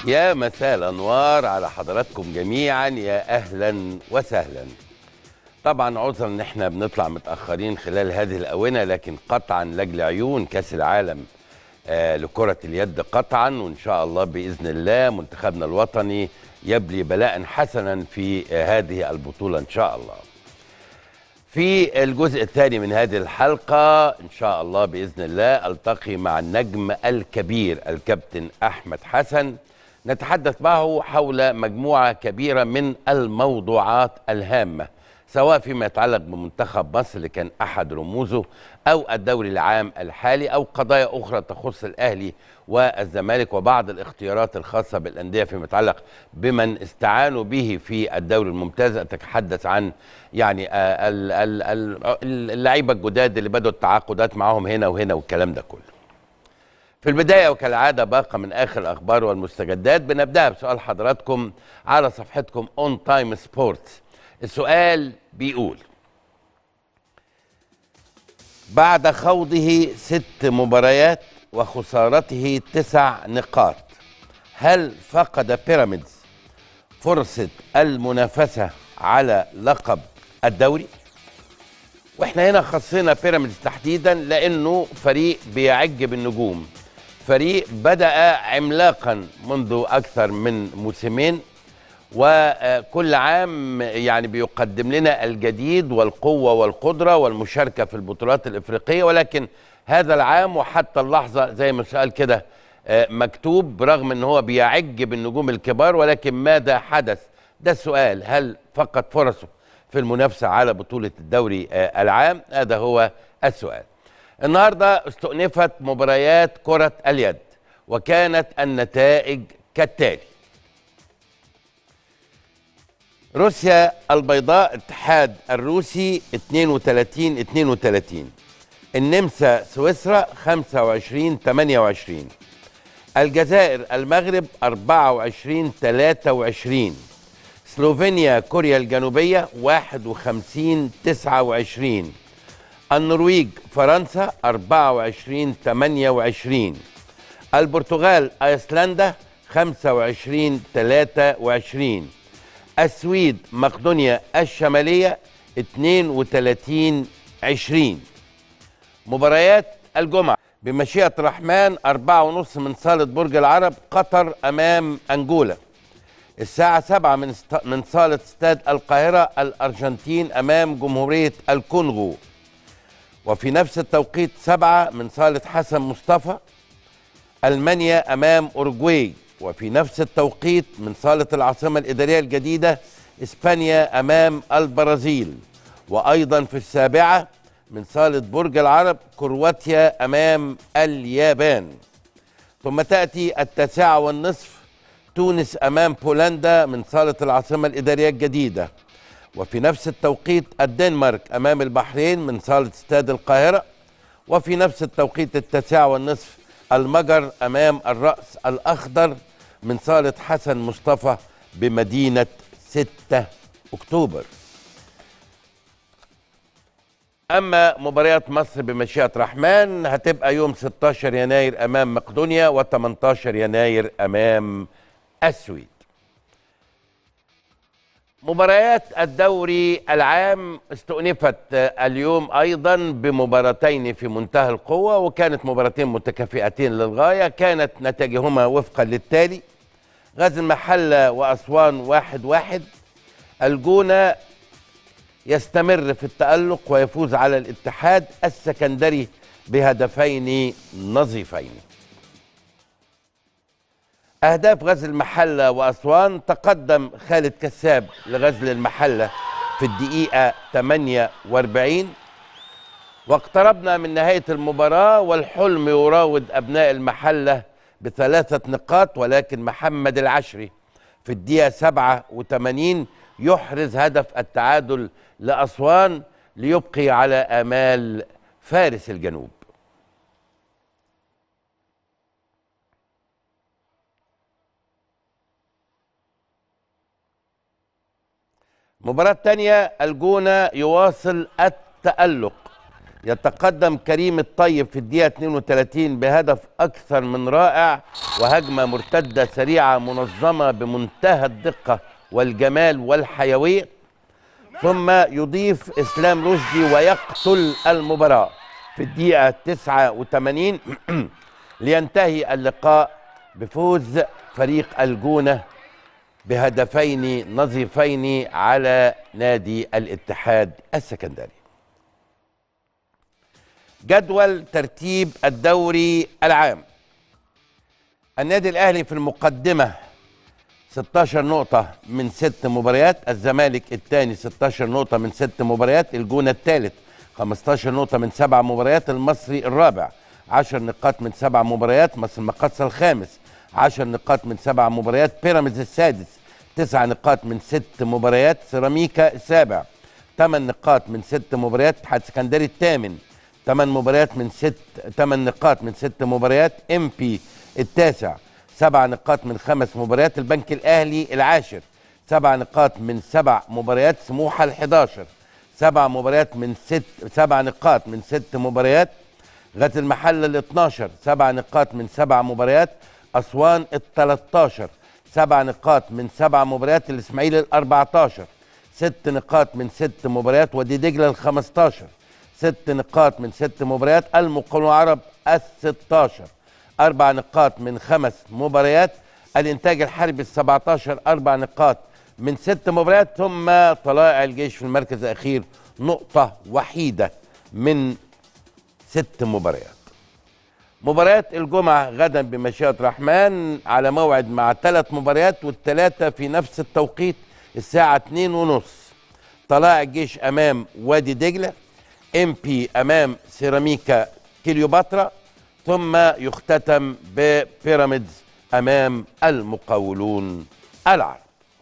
يا مساء الانوار على حضراتكم جميعا يا اهلا وسهلا طبعا عذرا ان احنا بنطلع متاخرين خلال هذه الاونه لكن قطعا لاجل عيون كاس العالم آه لكره اليد قطعا وان شاء الله باذن الله منتخبنا الوطني يبلي بلاء حسنا في آه هذه البطوله ان شاء الله في الجزء الثاني من هذه الحلقة إن شاء الله بإذن الله ألتقي مع النجم الكبير الكابتن أحمد حسن نتحدث معه حول مجموعة كبيرة من الموضوعات الهامة سواء فيما يتعلق بمنتخب مصر اللي كان أحد رموزه أو الدوري العام الحالي أو قضايا أخرى تخص الأهلي والزمالك وبعض الاختيارات الخاصة بالأندية فيما يتعلق بمن استعانوا به في الدوري الممتاز أتحدث عن يعني آه، ال- ال- ال- اللعيبة الجداد اللي بدأوا التعاقدات معاهم هنا وهنا والكلام ده كله في البداية وكالعادة باقة من آخر الأخبار والمستجدات بنبدأها بسؤال حضراتكم على صفحتكم اون تايم سبورتس السؤال بيقول بعد خوضه ست مباريات وخسارته تسع نقاط هل فقد بيراميدز فرصة المنافسة على لقب الدوري؟ واحنا هنا خصينا بيراميدز تحديدا لانه فريق بيعج بالنجوم فريق بدا عملاقا منذ اكثر من موسمين وكل عام يعني بيقدم لنا الجديد والقوه والقدره والمشاركه في البطولات الافريقيه ولكن هذا العام وحتى اللحظه زي ما سأل كده آه، مكتوب برغم ان هو بيعج بالنجوم الكبار ولكن ماذا حدث ده السؤال هل فقد فرصه في المنافسه على بطوله الدوري آه، العام هذا هو السؤال النهارده استؤنفت مباريات كره اليد وكانت النتائج كالتالي روسيا البيضاء اتحاد الروسي 32 32 النمسا سويسرا 25 28 الجزائر المغرب 24 23 سلوفينيا كوريا الجنوبية 51 29 النرويج فرنسا 24 28 البرتغال ايسلندا 25 23 السويد مقدونيا الشمالية 32 20 مباريات الجمعة بمشيئة الرحمن أربعة ونص من صالة برج العرب قطر أمام أنجولا الساعة سبعة من, است... من صالة استاد القاهرة الأرجنتين أمام جمهورية الكونغو وفي نفس التوقيت سبعة من صالة حسن مصطفى ألمانيا أمام أورجواي وفي نفس التوقيت من صالة العاصمة الإدارية الجديدة إسبانيا أمام البرازيل وأيضا في السابعة من صالة برج العرب كرواتيا أمام اليابان ثم تأتي التاسعة والنصف تونس أمام بولندا من صالة العاصمة الإدارية الجديدة وفي نفس التوقيت الدنمارك أمام البحرين من صالة استاد القاهرة وفي نفس التوقيت التاسعة والنصف المجر أمام الرأس الأخضر من صالة حسن مصطفى بمدينة 6 أكتوبر أما مباريات مصر بمشيئة رحمن هتبقى يوم 16 يناير أمام مقدونيا و18 يناير أمام السويد مباريات الدوري العام استؤنفت اليوم ايضا بمباراتين في منتهى القوه وكانت مباراتين متكافئتين للغايه كانت نتائجهما وفقا للتالي غزل المحله واسوان واحد واحد الجونه يستمر في التألق ويفوز على الاتحاد السكندري بهدفين نظيفين أهداف غزل المحلة وأسوان تقدم خالد كساب لغزل المحلة في الدقيقة 48 واقتربنا من نهاية المباراة والحلم يراود أبناء المحلة بثلاثة نقاط ولكن محمد العشري في الدقيقة 87 يحرز هدف التعادل لأسوان ليبقي على آمال فارس الجنوب مباراة تانية الجونة يواصل التألق يتقدم كريم الطيب في الدقيقة 32 بهدف أكثر من رائع وهجمة مرتدة سريعة منظمة بمنتهى الدقة والجمال والحيوية ثم يضيف إسلام رشدي ويقتل المباراة في الدقيقة 89 لينتهي اللقاء بفوز فريق الجونة بهدفين نظيفين على نادي الاتحاد السكندري جدول ترتيب الدوري العام النادي الاهلي في المقدمه 16 نقطة من ست مباريات، الزمالك الثاني 16 نقطة من ست مباريات، الجونة الثالث 15 نقطة من سبع مباريات، المصري الرابع 10 نقاط من سبع مباريات، مصر المقاصة الخامس 10 نقاط من سبع مباريات، بيراميدز السادس تسع نقاط من ست مباريات، سيراميكا السابع ثمان نقاط من ست مباريات، اتحاد اسكندري الثامن ثمان مباريات من ست ثمان نقاط من ست مباريات ام بي التاسع سبع نقاط من خمس مباريات البنك الاهلي العاشر سبع نقاط من سبع مباريات سموحه ال11 سبع مباريات من ست سبع نقاط من ست مباريات غزل المحله ال12 سبع نقاط من سبع مباريات اسوان ال13 سبع نقاط من سبع مباريات الاسماعيلي ال14 ست نقاط من ست مباريات وادي دجله ال15 ست نقاط من ست مباريات المقاولون العرب ال 16 أربع نقاط من خمس مباريات الإنتاج الحربي ال 17 أربع نقاط من ست مباريات ثم طلائع الجيش في المركز الأخير نقطة وحيدة من ست مباريات مباريات الجمعة غدا بمشيئة الرحمن على موعد مع ثلاث مباريات والثلاثة في نفس التوقيت الساعة اتنين ونص طلائع الجيش أمام وادي دجلة ام بي امام سيراميكا كليوباترا ثم يختتم ببيراميدز امام المقاولون العرب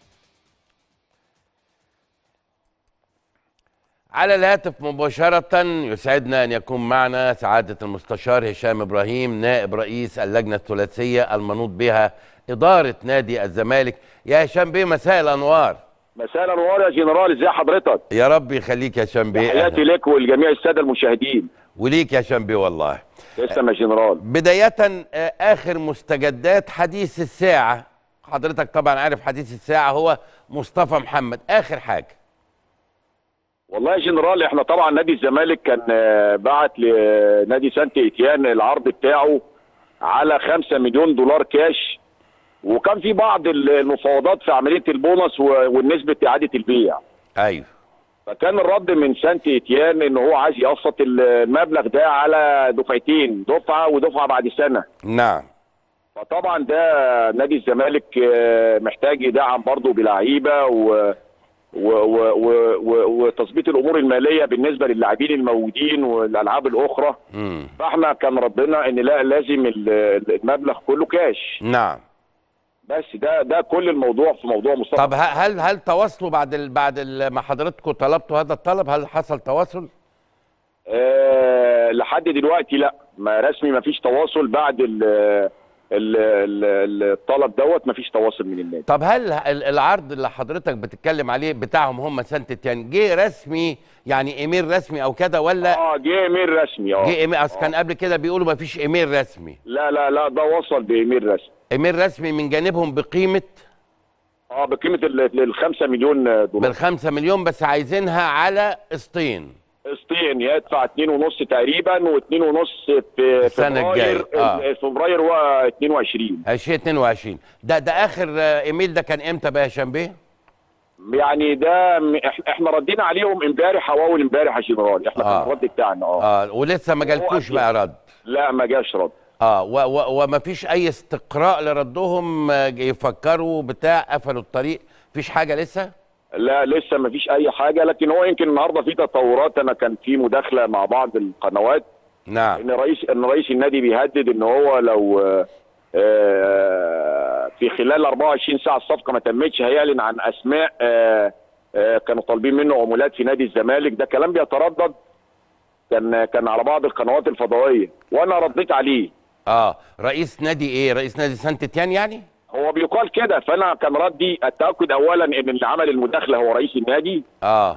على الهاتف مباشرة يسعدنا أن يكون معنا سعادة المستشار هشام إبراهيم نائب رئيس اللجنة الثلاثية المنوط بها إدارة نادي الزمالك يا هشام بيه مساء الأنوار مساء الانوار يا جنرال ازي حضرتك يا رب يخليك يا هشام بيه تحياتي لك ولجميع الساده المشاهدين وليك يا هشام بيه والله تسلم يا جنرال بداية آه، آخر مستجدات حديث الساعة حضرتك طبعا عارف حديث الساعة هو مصطفى محمد آخر حاجة والله يا جنرال احنا طبعا نادي الزمالك كان آه، بعت لنادي سانت ايتيان العرض بتاعه على 5 مليون دولار كاش وكان في بعض المفاوضات في عمليه البونص و- والنسبه اعاده البيع أيوه فكان الرد من سانت ايتيان ان هو عايز يقسط المبلغ ده على دفعتين دفعه ودفعه بعد سنه نعم فطبعا ده نادي الزمالك آه، محتاج يدعم برضه بلعيبه و و- و- و- و- وتظبيط الامور الماليه بالنسبه للاعبين الموجودين والالعاب الاخرى مم. فاحنا كان ردنا ان لا لازم ال- المبلغ كله كاش نعم بس ده ده كل الموضوع في موضوع مصطفى طب ه- هل هل تواصلوا بعد ال بعد ال ما حضرتكم طلبتوا هذا الطلب هل حصل تواصل؟ آه لحد دلوقتي لا ما رسمي ما فيش تواصل بعد ال ال- ال- الطلب دوت ما فيش تواصل من النادي طب هل ال- العرض اللي حضرتك بتتكلم عليه بتاعهم هم سانت تيان جه رسمي يعني ايميل رسمي او كده ولا اه جه ايميل رسمي اه جه ايميل اصل آه. كان قبل كده بيقولوا ما فيش ايميل رسمي لا لا لا ده وصل بايميل رسمي ايميل رسمي من جانبهم بقيمه اه بقيمه ال ال 5 مليون دولار بالخمسة مليون بس عايزينها على قسطين قسطين يدفع 2 ونص تقريبا و2 ونص في السنة فبراير الجاية، آه. فبراير و 22 2022 ده ده اخر آه، ايميل ده كان امتى بقى يا هشام بيه؟ يعني ده م- إح- احنا ردينا عليهم امبارح او اول امبارح يا جنرال احنا آه. كان الرد بتاعنا اه اه ولسه ما جالكوش هو بقى رد لا ما جاش رد اه و و وما فيش اي استقراء لردهم آه، يفكروا بتاع قفلوا الطريق مفيش حاجه لسه لا لسه ما فيش اي حاجه لكن هو يمكن النهارده في تطورات انا كان في مداخله مع بعض القنوات نعم ان رئيس ان رئيس النادي بيهدد ان هو لو آه، آه، في خلال 24 ساعه الصفقه ما تمتش هيعلن عن اسماء آه، آه، كانوا طالبين منه عمولات في نادي الزمالك ده كلام بيتردد كان كان على بعض القنوات الفضائيه وانا رديت عليه اه رئيس نادي ايه رئيس نادي سانت تيان يعني هو بيقال كده فانا كان ردي التاكد اولا ان اللي عمل المداخله هو رئيس النادي اه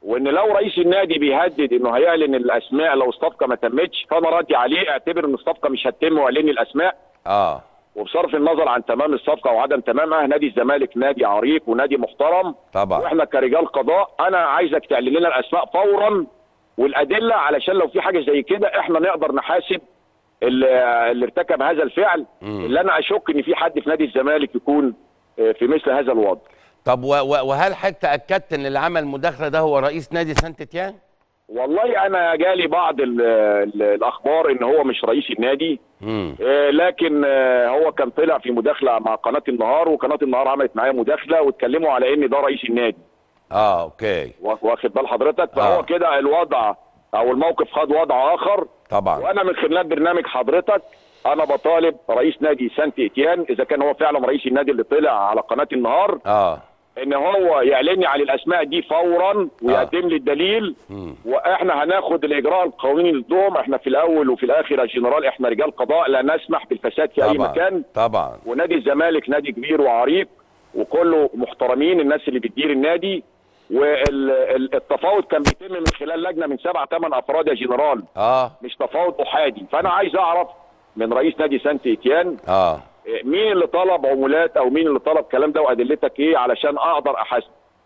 وان لو رئيس النادي بيهدد انه هيعلن الاسماء لو الصفقه ما تمتش فانا راضي عليه اعتبر ان الصفقه مش هتتم واعلن الاسماء اه وبصرف النظر عن تمام الصفقه وعدم تمامها نادي الزمالك نادي عريق ونادي محترم طبعا واحنا كرجال قضاء انا عايزك تعلن لنا الاسماء فورا والادله علشان لو في حاجه زي كده احنا نقدر نحاسب اللي, اللي ارتكب هذا الفعل مم. اللي انا اشك ان في حد في نادي الزمالك يكون آه، في مثل هذا الوضع طب و و وهل حضرتك تاكدت ان اللي عمل المداخله ده هو رئيس نادي سانت تيان والله انا جالي بعض ال ال الاخبار ان هو مش رئيس النادي امم آه، لكن آه، هو كان طلع في مداخله مع قناه النهار وقناه النهار عملت معايا مداخله واتكلموا على ان ده رئيس النادي اه اوكي وا- واخد بال حضرتك فهو آه. كده الوضع او الموقف خد وضع اخر طبعا وانا من خلال برنامج حضرتك انا بطالب رئيس نادي سانت اتيان اذا كان هو فعلا رئيس النادي اللي طلع على قناه النهار اه ان هو يعلن عن الاسماء دي فورا ويقدم لي الدليل مم. واحنا هناخد الاجراء القانوني ضدهم احنا في الاول وفي الاخر يا جنرال احنا رجال قضاء لا نسمح بالفساد في اي طبعا مكان طبعا ونادي الزمالك نادي كبير وعريق وكله محترمين الناس اللي بتدير النادي والتفاوض كان بيتم من خلال لجنه من سبع ثمان افراد يا جنرال اه مش تفاوض احادي فانا عايز اعرف من رئيس نادي سانت اتيان اه إيه، مين اللي طلب عمولات او مين اللي طلب الكلام ده وادلتك ايه علشان اقدر احاسب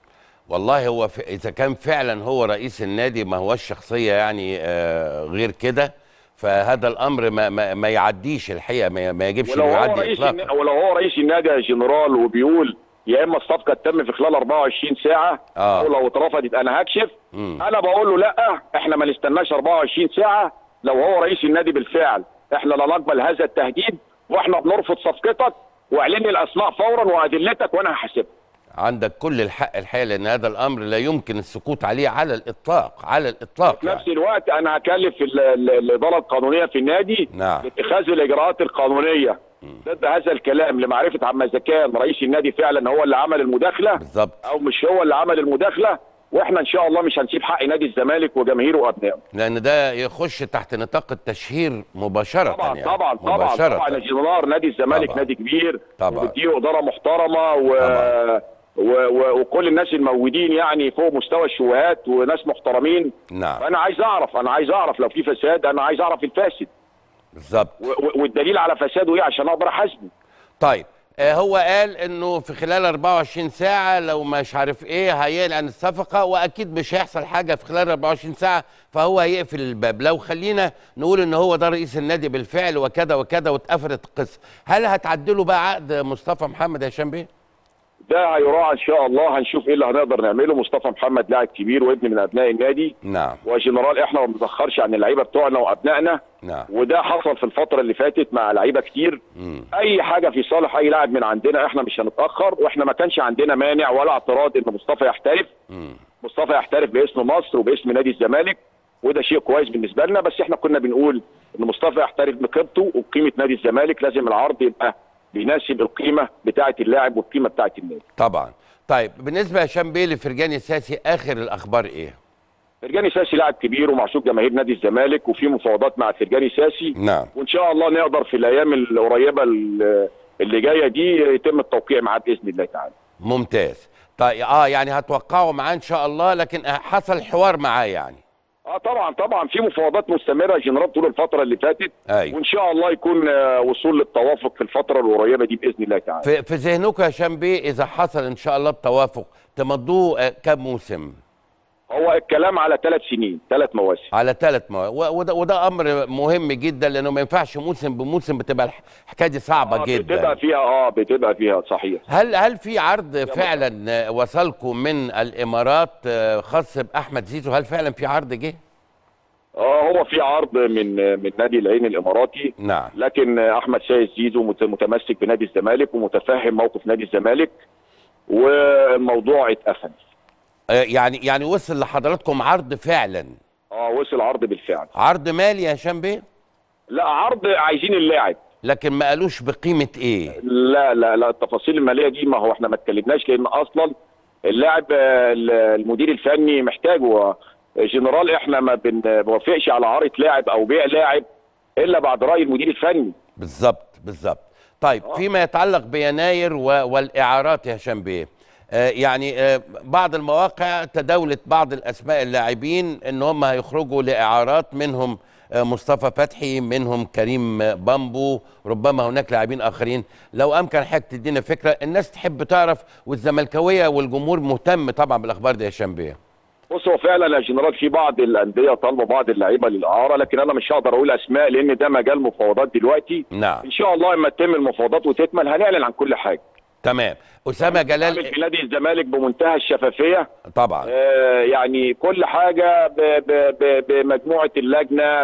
والله هو ف... اذا كان فعلا هو رئيس النادي ما هوش شخصيه يعني آه غير كده فهذا الامر ما, ما, ما يعديش الحقيقه ما, ما يجبش ولو انه هو يعدي رئيس النا- اطلاقا ولو هو رئيس النادي يا جنرال وبيقول يا اما الصفقه تتم في خلال 24 ساعه آه. او لو اترفضت انا هكشف مم. انا بقول له لا احنا ما نستناش 24 ساعه لو هو رئيس النادي بالفعل احنا لا نقبل هذا التهديد واحنا بنرفض صفقتك واعلن لي الاسماء فورا وادلتك وانا هحاسبك عندك كل الحق الحقيقه لان هذا الامر لا يمكن السكوت عليه على الاطلاق على الاطلاق في نفس يعني. الوقت انا هكلف ال- ال- الاداره القانونيه في النادي نعم. باتخاذ الاجراءات القانونيه ضد هذا الكلام لمعرفه عما اذا كان رئيس النادي فعلا هو اللي عمل المداخله بالظبط او مش هو اللي عمل المداخله واحنا ان شاء الله مش هنسيب حق نادي الزمالك وجماهيره وابنائه لان ده يخش تحت نطاق التشهير مباشره طبعا يعني طبعا طبعا مباشرة. طبعا يا جنرال نادي الزمالك طبعا. نادي كبير طبعا. وبتديره اداره محترمه و... طبعا. و... و... وكل الناس الموجودين يعني فوق مستوى الشبهات وناس محترمين نعم فانا عايز اعرف انا عايز اعرف لو في فساد انا عايز اعرف الفاسد بالظبط و... و- والدليل على فساده ايه عشان اقدر احاسبه طيب آه هو قال انه في خلال 24 ساعه لو مش عارف ايه هيعلن الصفقه واكيد مش هيحصل حاجه في خلال 24 ساعه فهو هيقفل الباب لو خلينا نقول ان هو ده رئيس النادي بالفعل وكذا وكذا واتقفلت القصه هل هتعدلوا بقى عقد مصطفى محمد يا هشام بيه ده هيراعى ان شاء الله هنشوف ايه اللي هنقدر نعمله مصطفى محمد لاعب كبير وابن من ابناء النادي نعم وجنرال احنا ما بنتاخرش عن اللعيبه بتوعنا وابنائنا نعم وده حصل في الفتره اللي فاتت مع لعيبه كتير مم. اي حاجه في صالح اي لاعب من عندنا احنا مش هنتاخر واحنا ما كانش عندنا مانع ولا اعتراض ان مصطفى يحترف مم. مصطفى يحترف باسم مصر وباسم نادي الزمالك وده شيء كويس بالنسبه لنا بس احنا كنا بنقول ان مصطفى يحترف بقيمته وبقيمه نادي الزمالك لازم العرض يبقى بيناسب القيمه بتاعه اللاعب والقيمه بتاعه النادي طبعا طيب بالنسبه لهشام بيه لفرجاني الساسي اخر الاخبار ايه فرجاني ساسي لاعب كبير ومعشوق جماهير نادي الزمالك وفي مفاوضات مع فرجاني ساسي نعم وان شاء الله نقدر في الايام القريبه ال- اللي جايه دي يتم التوقيع معاه باذن الله تعالى ممتاز طيب اه يعني هتوقعوا معاه ان شاء الله لكن آه، حصل حوار معاه يعني اه طبعا طبعا في مفاوضات مستمره يا جنرال طول الفتره اللي فاتت ايوه وان شاء الله يكون آه، وصول للتوافق في الفتره القريبه دي باذن الله تعالى في في ذهنكم يا هشام بيه اذا حصل ان شاء الله التوافق تمضوه آه، كام موسم هو الكلام على ثلاث سنين ثلاث مواسم على ثلاث مواد وده, وده امر مهم جدا لانه ما ينفعش موسم بموسم بتبقى الح- الحكايه دي صعبه آه جدا بتبقى فيها اه بتبقى فيها صحيح هل هل في عرض فعلا آه، وصلكم من الامارات آه، خاص باحمد زيزو هل فعلا في عرض جه اه هو في عرض من من نادي العين الاماراتي نعم لكن آه، احمد سيد زيزو مت- متمسك بنادي الزمالك ومتفهم موقف نادي الزمالك والموضوع اتقفل آه، يعني يعني وصل لحضراتكم عرض فعلا اه وصل عرض بالفعل عرض مالي يا هشام بيه لا عرض عايزين اللاعب لكن ما قالوش بقيمه ايه لا لا لا التفاصيل الماليه دي ما هو احنا ما اتكلمناش لان اصلا اللاعب آه، المدير الفني محتاجه جنرال احنا ما بنوافقش على عارض لاعب او بيع لاعب الا بعد راي المدير الفني بالظبط بالظبط طيب آه. فيما يتعلق بيناير و... والاعارات يا هشام بيه آه، يعني آه، بعض المواقع تداولت بعض الاسماء اللاعبين ان هم هيخرجوا لاعارات منهم آه، مصطفى فتحي منهم كريم آه، بامبو ربما هناك لاعبين اخرين لو امكن حضرتك تدينا فكره الناس تحب تعرف والزملكاويه والجمهور مهتم طبعا بالاخبار دي يا هشام بيه بص هو فعلا يا جنرال في بعض الانديه طالبه بعض اللعيبه للاعاره لكن انا مش هقدر اقول اسماء لان ده مجال مفاوضات دلوقتي نعم ان شاء الله لما تتم المفاوضات وتكمل هنعلن عن كل حاجه تمام اسامه عامل جلال في نادي الزمالك بمنتهى الشفافيه طبعا آه، يعني كل حاجه ب- ب- ب- بمجموعه اللجنه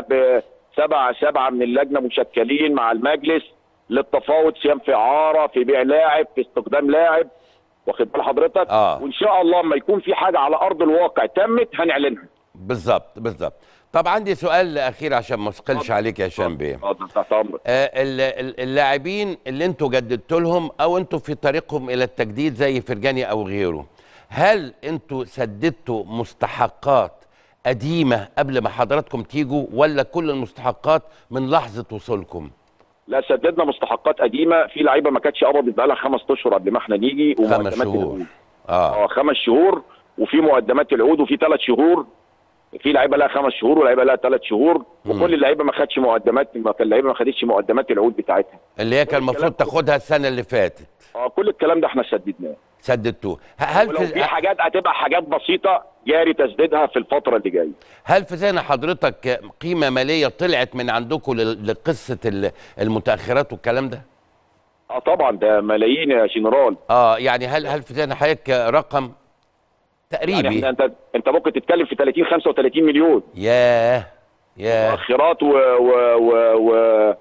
بسبعه سبعه من اللجنه مشكلين مع المجلس للتفاوض سواء في اعاره في بيع لاعب في استخدام لاعب واخد بال حضرتك آه. وان شاء الله لما يكون في حاجه على ارض الواقع تمت هنعلنها بالظبط بالظبط طب عندي سؤال اخير عشان ما اثقلش اتفضل. عليك يا هشام بيه اتفضل تحت امرك آه، ال- ال- اللاعبين اللي انتوا جددتوا لهم او انتوا في طريقهم الى التجديد زي فرجاني او غيره هل انتوا سددتوا مستحقات قديمه قبل ما حضراتكم تيجوا ولا كل المستحقات من لحظه وصولكم لا سددنا مستحقات قديمه في لعيبه ما كانتش قبضت بقى لها خمس اشهر قبل ما احنا نيجي خمس ومقدمات شهور العقود. اه اه خمس شهور وفي مقدمات العقود وفي ثلاث شهور في لعيبه لها خمس شهور ولعيبه لها ثلاث شهور وكل اللعيبه ما خدش مقدمات ما كان اللعيبه ما خدتش مقدمات العقود بتاعتها اللي هي كان المفروض تاخدها السنه اللي فاتت اه كل الكلام ده احنا سددناه سددتوه ه- هل ولو في في حاجات هتبقى حاجات بسيطه جاري تسديدها في الفتره اللي جايه هل في ذهن حضرتك قيمه ماليه طلعت من عندكم لل- لقصه ال- المتاخرات والكلام ده اه طبعا ده ملايين يا جنرال اه يعني هل هل في ذهن حضرتك رقم يعني تقريبي احنا انت انت ممكن تتكلم في 30 35 مليون ياه ياه مؤخرات و و و و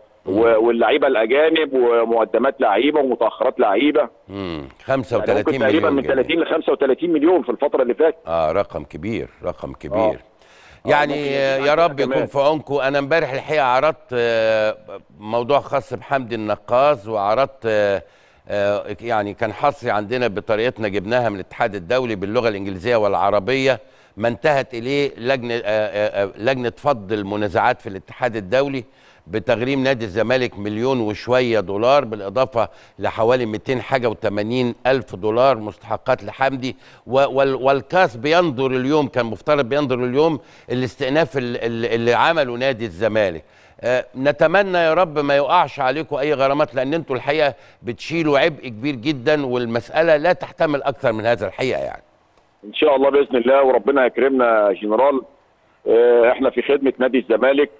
و- واللعيبه الاجانب ومقدمات لعيبه ومتاخرات لعيبه امم يعني 35 ممكن تقريبا مليون من جنيه. 30 ل 35 مليون في الفتره اللي فاتت اه رقم كبير رقم كبير آه. يعني ممكن آه، يكون يا عندنا رب يكون كمان. في عونكم انا امبارح الحقيقه عرضت آه، موضوع خاص بحمدي النقاز وعرضت آه، آه، يعني كان حصري عندنا بطريقتنا جبناها من الاتحاد الدولي باللغه الانجليزيه والعربيه ما انتهت اليه لجنه آه، آه، آه، لجنه فض المنازعات في الاتحاد الدولي بتغريم نادي الزمالك مليون وشويه دولار بالاضافه لحوالي 200 حاجه و80 الف دولار مستحقات لحمدي و- وال- والكاس بينظر اليوم كان مفترض بينظر اليوم الاستئناف ال- ال- اللي عمله نادي الزمالك آه، نتمنى يا رب ما يقعش عليكم اي غرامات لان انتوا الحقيقه بتشيلوا عبء كبير جدا والمساله لا تحتمل اكثر من هذا الحقيقه يعني ان شاء الله باذن الله وربنا يكرمنا يا جنرال آه، احنا في خدمه نادي الزمالك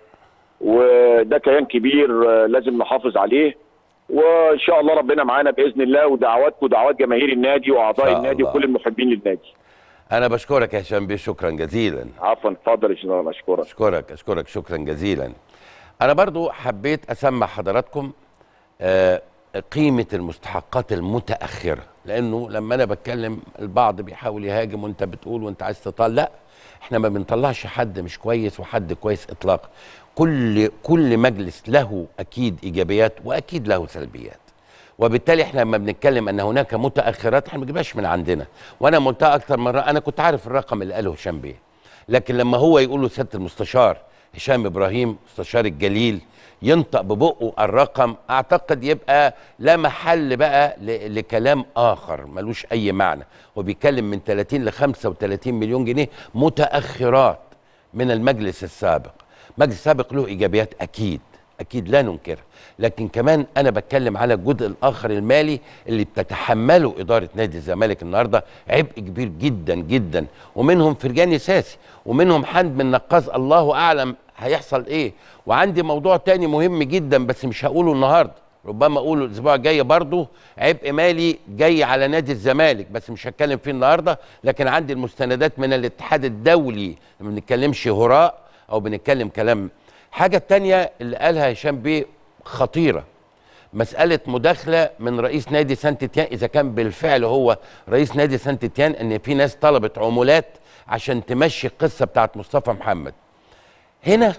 وده كيان كبير آه، لازم نحافظ عليه وان شاء الله ربنا معانا باذن الله ودعواتكم ودعوات جماهير النادي واعضاء إن شاء النادي الله. وكل المحبين للنادي انا بشكرك يا هشام بيه شكرا جزيلا عفوا اتفضل يا جنرال اشكرك اشكرك اشكرك شكرا جزيلا انا برضو حبيت اسمع حضراتكم آه، قيمة المستحقات المتأخرة لأنه لما أنا بتكلم البعض بيحاول يهاجم وأنت بتقول وأنت عايز تطلع لا إحنا ما بنطلعش حد مش كويس وحد كويس إطلاقا كل كل مجلس له أكيد إيجابيات وأكيد له سلبيات وبالتالي احنا لما بنتكلم ان هناك متاخرات احنا ما بنجيبهاش من عندنا وانا قلتها اكتر مره انا كنت عارف الرقم اللي قاله هشام بيه لكن لما هو يقول له سياده المستشار هشام ابراهيم مستشار الجليل ينطق ببقه الرقم اعتقد يبقى لا محل بقى ل- لكلام اخر ملوش اي معنى هو بيتكلم من 30 ل 35 مليون جنيه متاخرات من المجلس السابق المجلس السابق له ايجابيات اكيد اكيد لا ننكرها لكن كمان انا بتكلم على الجزء الاخر المالي اللي بتتحمله اداره نادي الزمالك النهارده عبء كبير جدا جدا ومنهم فرجاني ساسي ومنهم حمد من نقاز الله اعلم هيحصل ايه وعندي موضوع تاني مهم جدا بس مش هقوله النهارده ربما اقوله الاسبوع الجاي برضه عبء مالي جاي على نادي الزمالك بس مش هتكلم فيه النهارده لكن عندي المستندات من الاتحاد الدولي ما بنتكلمش هراء او بنتكلم كلام حاجه تانية اللي قالها هشام بيه خطيره مسألة مداخلة من رئيس نادي سانت تيان إذا كان بالفعل هو رئيس نادي سانت تيان إن في ناس طلبت عمولات عشان تمشي القصة بتاعت مصطفى محمد. هنا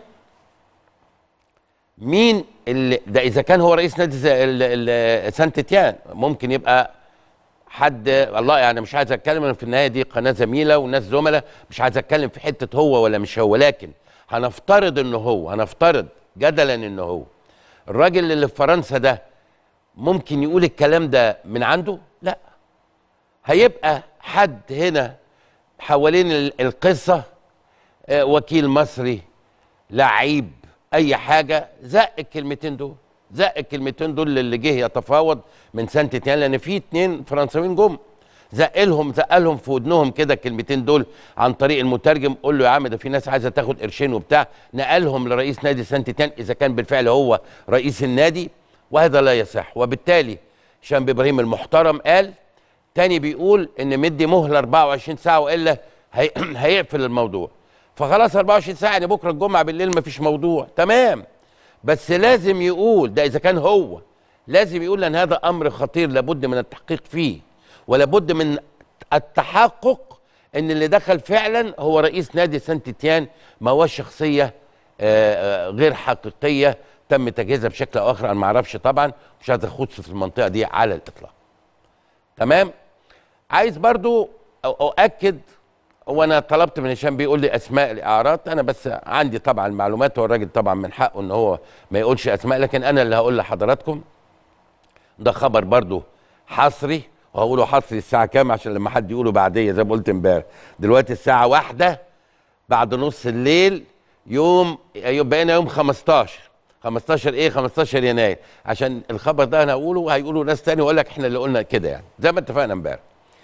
مين اللي ده إذا كان هو رئيس نادي ز- ال- ال- سانت تيان ممكن يبقى حد الله يعني مش عايز اتكلم إن في النهايه دي قناه زميله وناس زملاء مش عايز اتكلم في حته هو ولا مش هو لكن هنفترض انه هو هنفترض جدلا انه هو الراجل اللي في فرنسا ده ممكن يقول الكلام ده من عنده لا هيبقى حد هنا حوالين ال- القصه آه، وكيل مصري لعيب اي حاجه زق الكلمتين دول زق الكلمتين دول اللي جه يتفاوض من سنه اتنين لان في اتنين فرنساويين جم زق لهم زق لهم في ودنهم كده الكلمتين دول عن طريق المترجم قول له يا عم ده في ناس عايزه تاخد قرشين وبتاع نقلهم لرئيس نادي سانت تيان اذا كان بالفعل هو رئيس النادي وهذا لا يصح وبالتالي شامب ابراهيم المحترم قال تاني بيقول ان مدي مهله 24 ساعه والا هي... هيقفل الموضوع فخلاص 24 ساعه يعني بكره الجمعه بالليل مفيش موضوع تمام بس لازم يقول ده اذا كان هو لازم يقول لان هذا امر خطير لابد من التحقيق فيه ولابد من التحقق ان اللي دخل فعلا هو رئيس نادي سانت تيان ما هوش شخصيه آه، آه، غير حقيقيه تم تجهيزها بشكل او اخر انا ما اعرفش طبعا مش عايز اخش في المنطقه دي على الاطلاق تمام عايز برضو أو- اؤكد وانا طلبت من هشام بيقول لي اسماء الاعراض انا بس عندي طبعا المعلومات والراجل طبعا من حقه ان هو ما يقولش اسماء لكن انا اللي هقول لحضراتكم ده خبر برضو حصري وهقوله حصري الساعه كام عشان لما حد يقوله بعديه زي ما قلت امبارح دلوقتي الساعه واحدة بعد نص الليل يوم يوم- بقينا يوم 15 15 ايه 15 يناير عشان الخبر ده انا هقوله هيقولوا ناس تاني ويقول لك احنا اللي قلنا كده يعني زي ما اتفقنا امبارح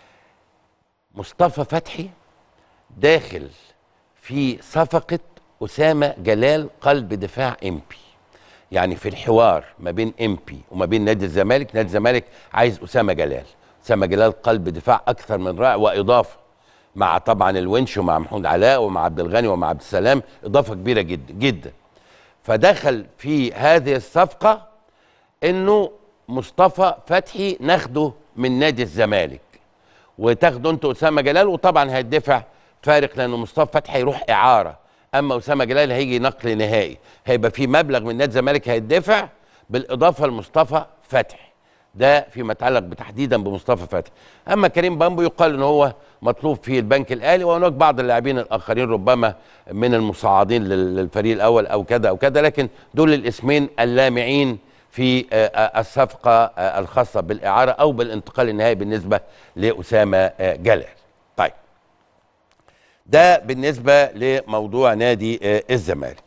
مصطفى فتحي داخل في صفقة أسامة جلال قلب دفاع إمبي يعني في الحوار ما بين إمبي وما بين نادي الزمالك نادي الزمالك عايز أسامة جلال أسامة جلال قلب دفاع أكثر من رائع وإضافة مع طبعا الونش ومع محمود علاء ومع عبد الغني ومع عبد السلام إضافة كبيرة جدا جدا فدخل في هذه الصفقة إنه مصطفى فتحي ناخده من نادي الزمالك وتاخدوا انتوا اسامه جلال وطبعا هيدفع فارق لانه مصطفى فتحي هيروح اعاره اما اسامه جلال هيجي نقل نهائي هيبقى في مبلغ من نادي الزمالك هيدفع بالاضافه لمصطفى فتحي ده فيما يتعلق تحديدا بمصطفى فتحي اما كريم بامبو يقال ان هو مطلوب في البنك الاهلي وهناك بعض اللاعبين الاخرين ربما من المصعدين لل- للفريق الاول او كذا او كذا لكن دول الاسمين اللامعين في آه، آه، الصفقه آه، الخاصه بالاعاره او بالانتقال النهائي بالنسبه لاسامه آه، جلال. طيب ده بالنسبه لموضوع نادي آه، الزمالك.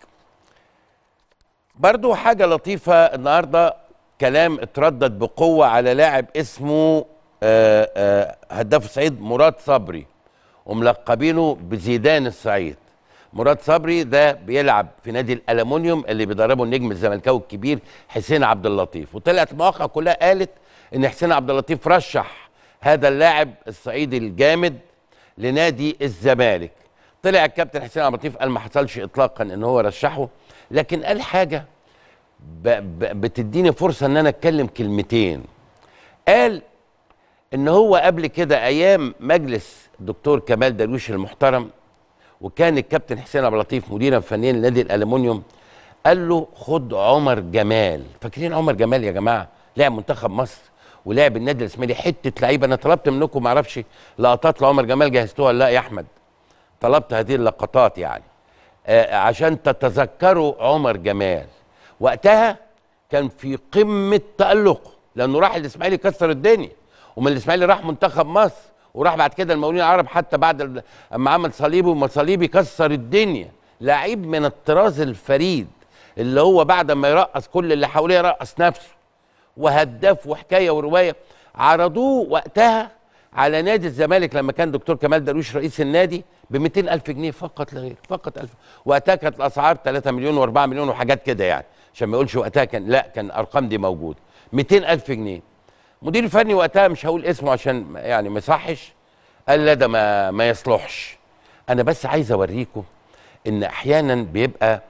برضو حاجه لطيفه النهارده كلام اتردد بقوه على لاعب اسمه آه، آه، هداف الصعيد مراد صبري وملقبينه بزيدان الصعيد مراد صبري ده بيلعب في نادي الالومنيوم اللي بيدربه النجم الزملكاوي الكبير حسين عبد اللطيف وطلعت المواقع كلها قالت ان حسين عبد اللطيف رشح هذا اللاعب الصعيدي الجامد لنادي الزمالك طلع الكابتن حسين عبد اللطيف قال ما حصلش اطلاقا ان هو رشحه لكن قال حاجه ب ب بتديني فرصه ان انا اتكلم كلمتين قال ان هو قبل كده ايام مجلس الدكتور كمال درويش المحترم وكان الكابتن حسين عبد اللطيف مديرا فنيا لنادي الالومنيوم قال له خد عمر جمال فاكرين عمر جمال يا جماعه لاعب منتخب مصر ولعب النادي الاسماعيلي حته لعيبه انا طلبت منكم ما اعرفش لقطات لعمر جمال جهزتوها ولا لا يا احمد طلبت هذه اللقطات يعني آه عشان تتذكروا عمر جمال وقتها كان في قمه تالقه لانه راح الاسماعيلي كسر الدنيا ومن الاسماعيلي راح منتخب مصر وراح بعد كده المقاولين العرب حتى بعد ال- اما عمل صليبي وما صليبي كسر الدنيا لعيب من الطراز الفريد اللي هو بعد ما يرقص كل اللي حواليه يرقص نفسه وهداف وحكايه وروايه عرضوه وقتها على نادي الزمالك لما كان دكتور كمال درويش رئيس النادي ب 200 ألف جنيه فقط لا غير فقط ألف وقتها كانت الأسعار 3 مليون و4 مليون وحاجات كده يعني عشان ما يقولش وقتها كان لا كان الأرقام دي موجودة 200 ألف جنيه مدير الفني وقتها مش هقول اسمه عشان يعني ما يصحش قال لا ده ما ما يصلحش انا بس عايز اوريكم ان احيانا بيبقى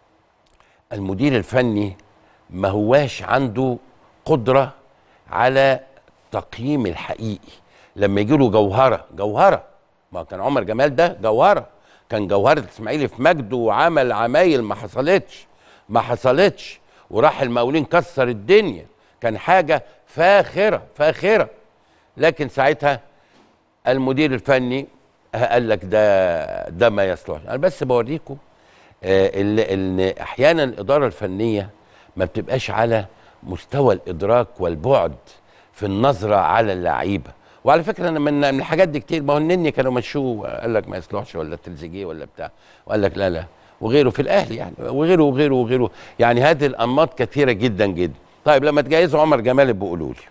المدير الفني ما هواش عنده قدره على تقييم الحقيقي لما يجي له جوهره جوهره ما كان عمر جمال ده جوهره كان جوهره الاسماعيلي في مجده وعمل عمايل ما حصلتش ما حصلتش وراح المقاولين كسر الدنيا كان حاجه فاخره فاخره لكن ساعتها المدير الفني قال لك ده ده ما يصلحش انا بس بوريكم آه، ال- ان احيانا الاداره الفنيه ما بتبقاش على مستوى الادراك والبعد في النظره على اللعيبه وعلى فكره انا من من الحاجات دي كتير ما هو النني كانوا مشوه قال لك ما يصلحش ولا تريزيجيه ولا بتاع وقال لك لا لا وغيره في الاهلي يعني وغيره وغيره وغيره يعني هذه الانماط كثيره جدا جدا طيب لما تجهزوا عمر جمال بيقولوا لي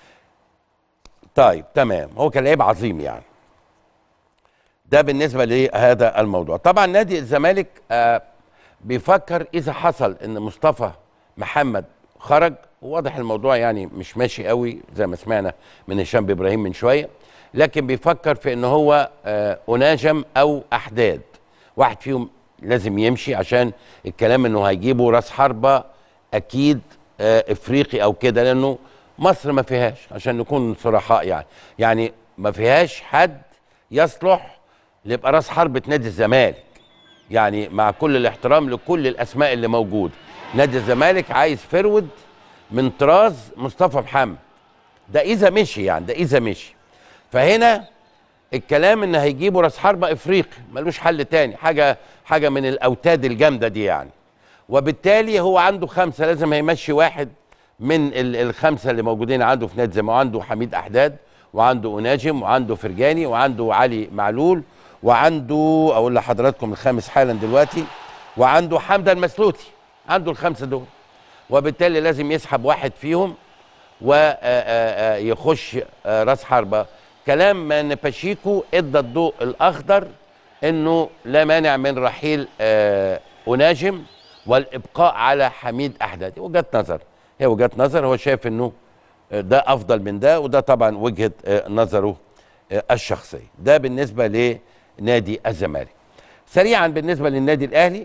طيب تمام هو كان لعيب عظيم يعني ده بالنسبه لهذا الموضوع طبعا نادي الزمالك آه بيفكر اذا حصل ان مصطفى محمد خرج وواضح الموضوع يعني مش ماشي قوي زي ما سمعنا من هشام ابراهيم من شويه لكن بيفكر في ان هو آه اناجم او احداد واحد فيهم لازم يمشي عشان الكلام انه هيجيبوا راس حربه اكيد آه افريقي او كده لانه مصر ما فيهاش عشان نكون صرحاء يعني يعني ما فيهاش حد يصلح ليبقى راس حربة نادي الزمالك يعني مع كل الاحترام لكل الاسماء اللي موجوده نادي الزمالك عايز فرود من طراز مصطفى محمد ده اذا مشي يعني ده اذا مشي فهنا الكلام ان هيجيبوا راس حربة افريقي ملوش حل تاني حاجه حاجه من الاوتاد الجامده دي يعني وبالتالي هو عنده خمسه لازم هيمشي واحد من ال- الخمسه اللي موجودين عنده في نادي الزمالك عنده حميد احداد وعنده اناجم وعنده فرجاني وعنده علي معلول وعنده اقول لحضراتكم الخامس حالا دلوقتي وعنده حمدة المسلوتي عنده الخمسه دول وبالتالي لازم يسحب واحد فيهم ويخش راس حربه كلام ان باشيكو ادى الضوء الاخضر انه لا مانع من رحيل آه، اناجم والابقاء على حميد احداد وجهه نظر هي وجهه نظر هو شايف انه آه، ده افضل من ده وده طبعا وجهه آه، نظره آه، الشخصيه ده بالنسبه لنادي الزمالك سريعا بالنسبه للنادي الاهلي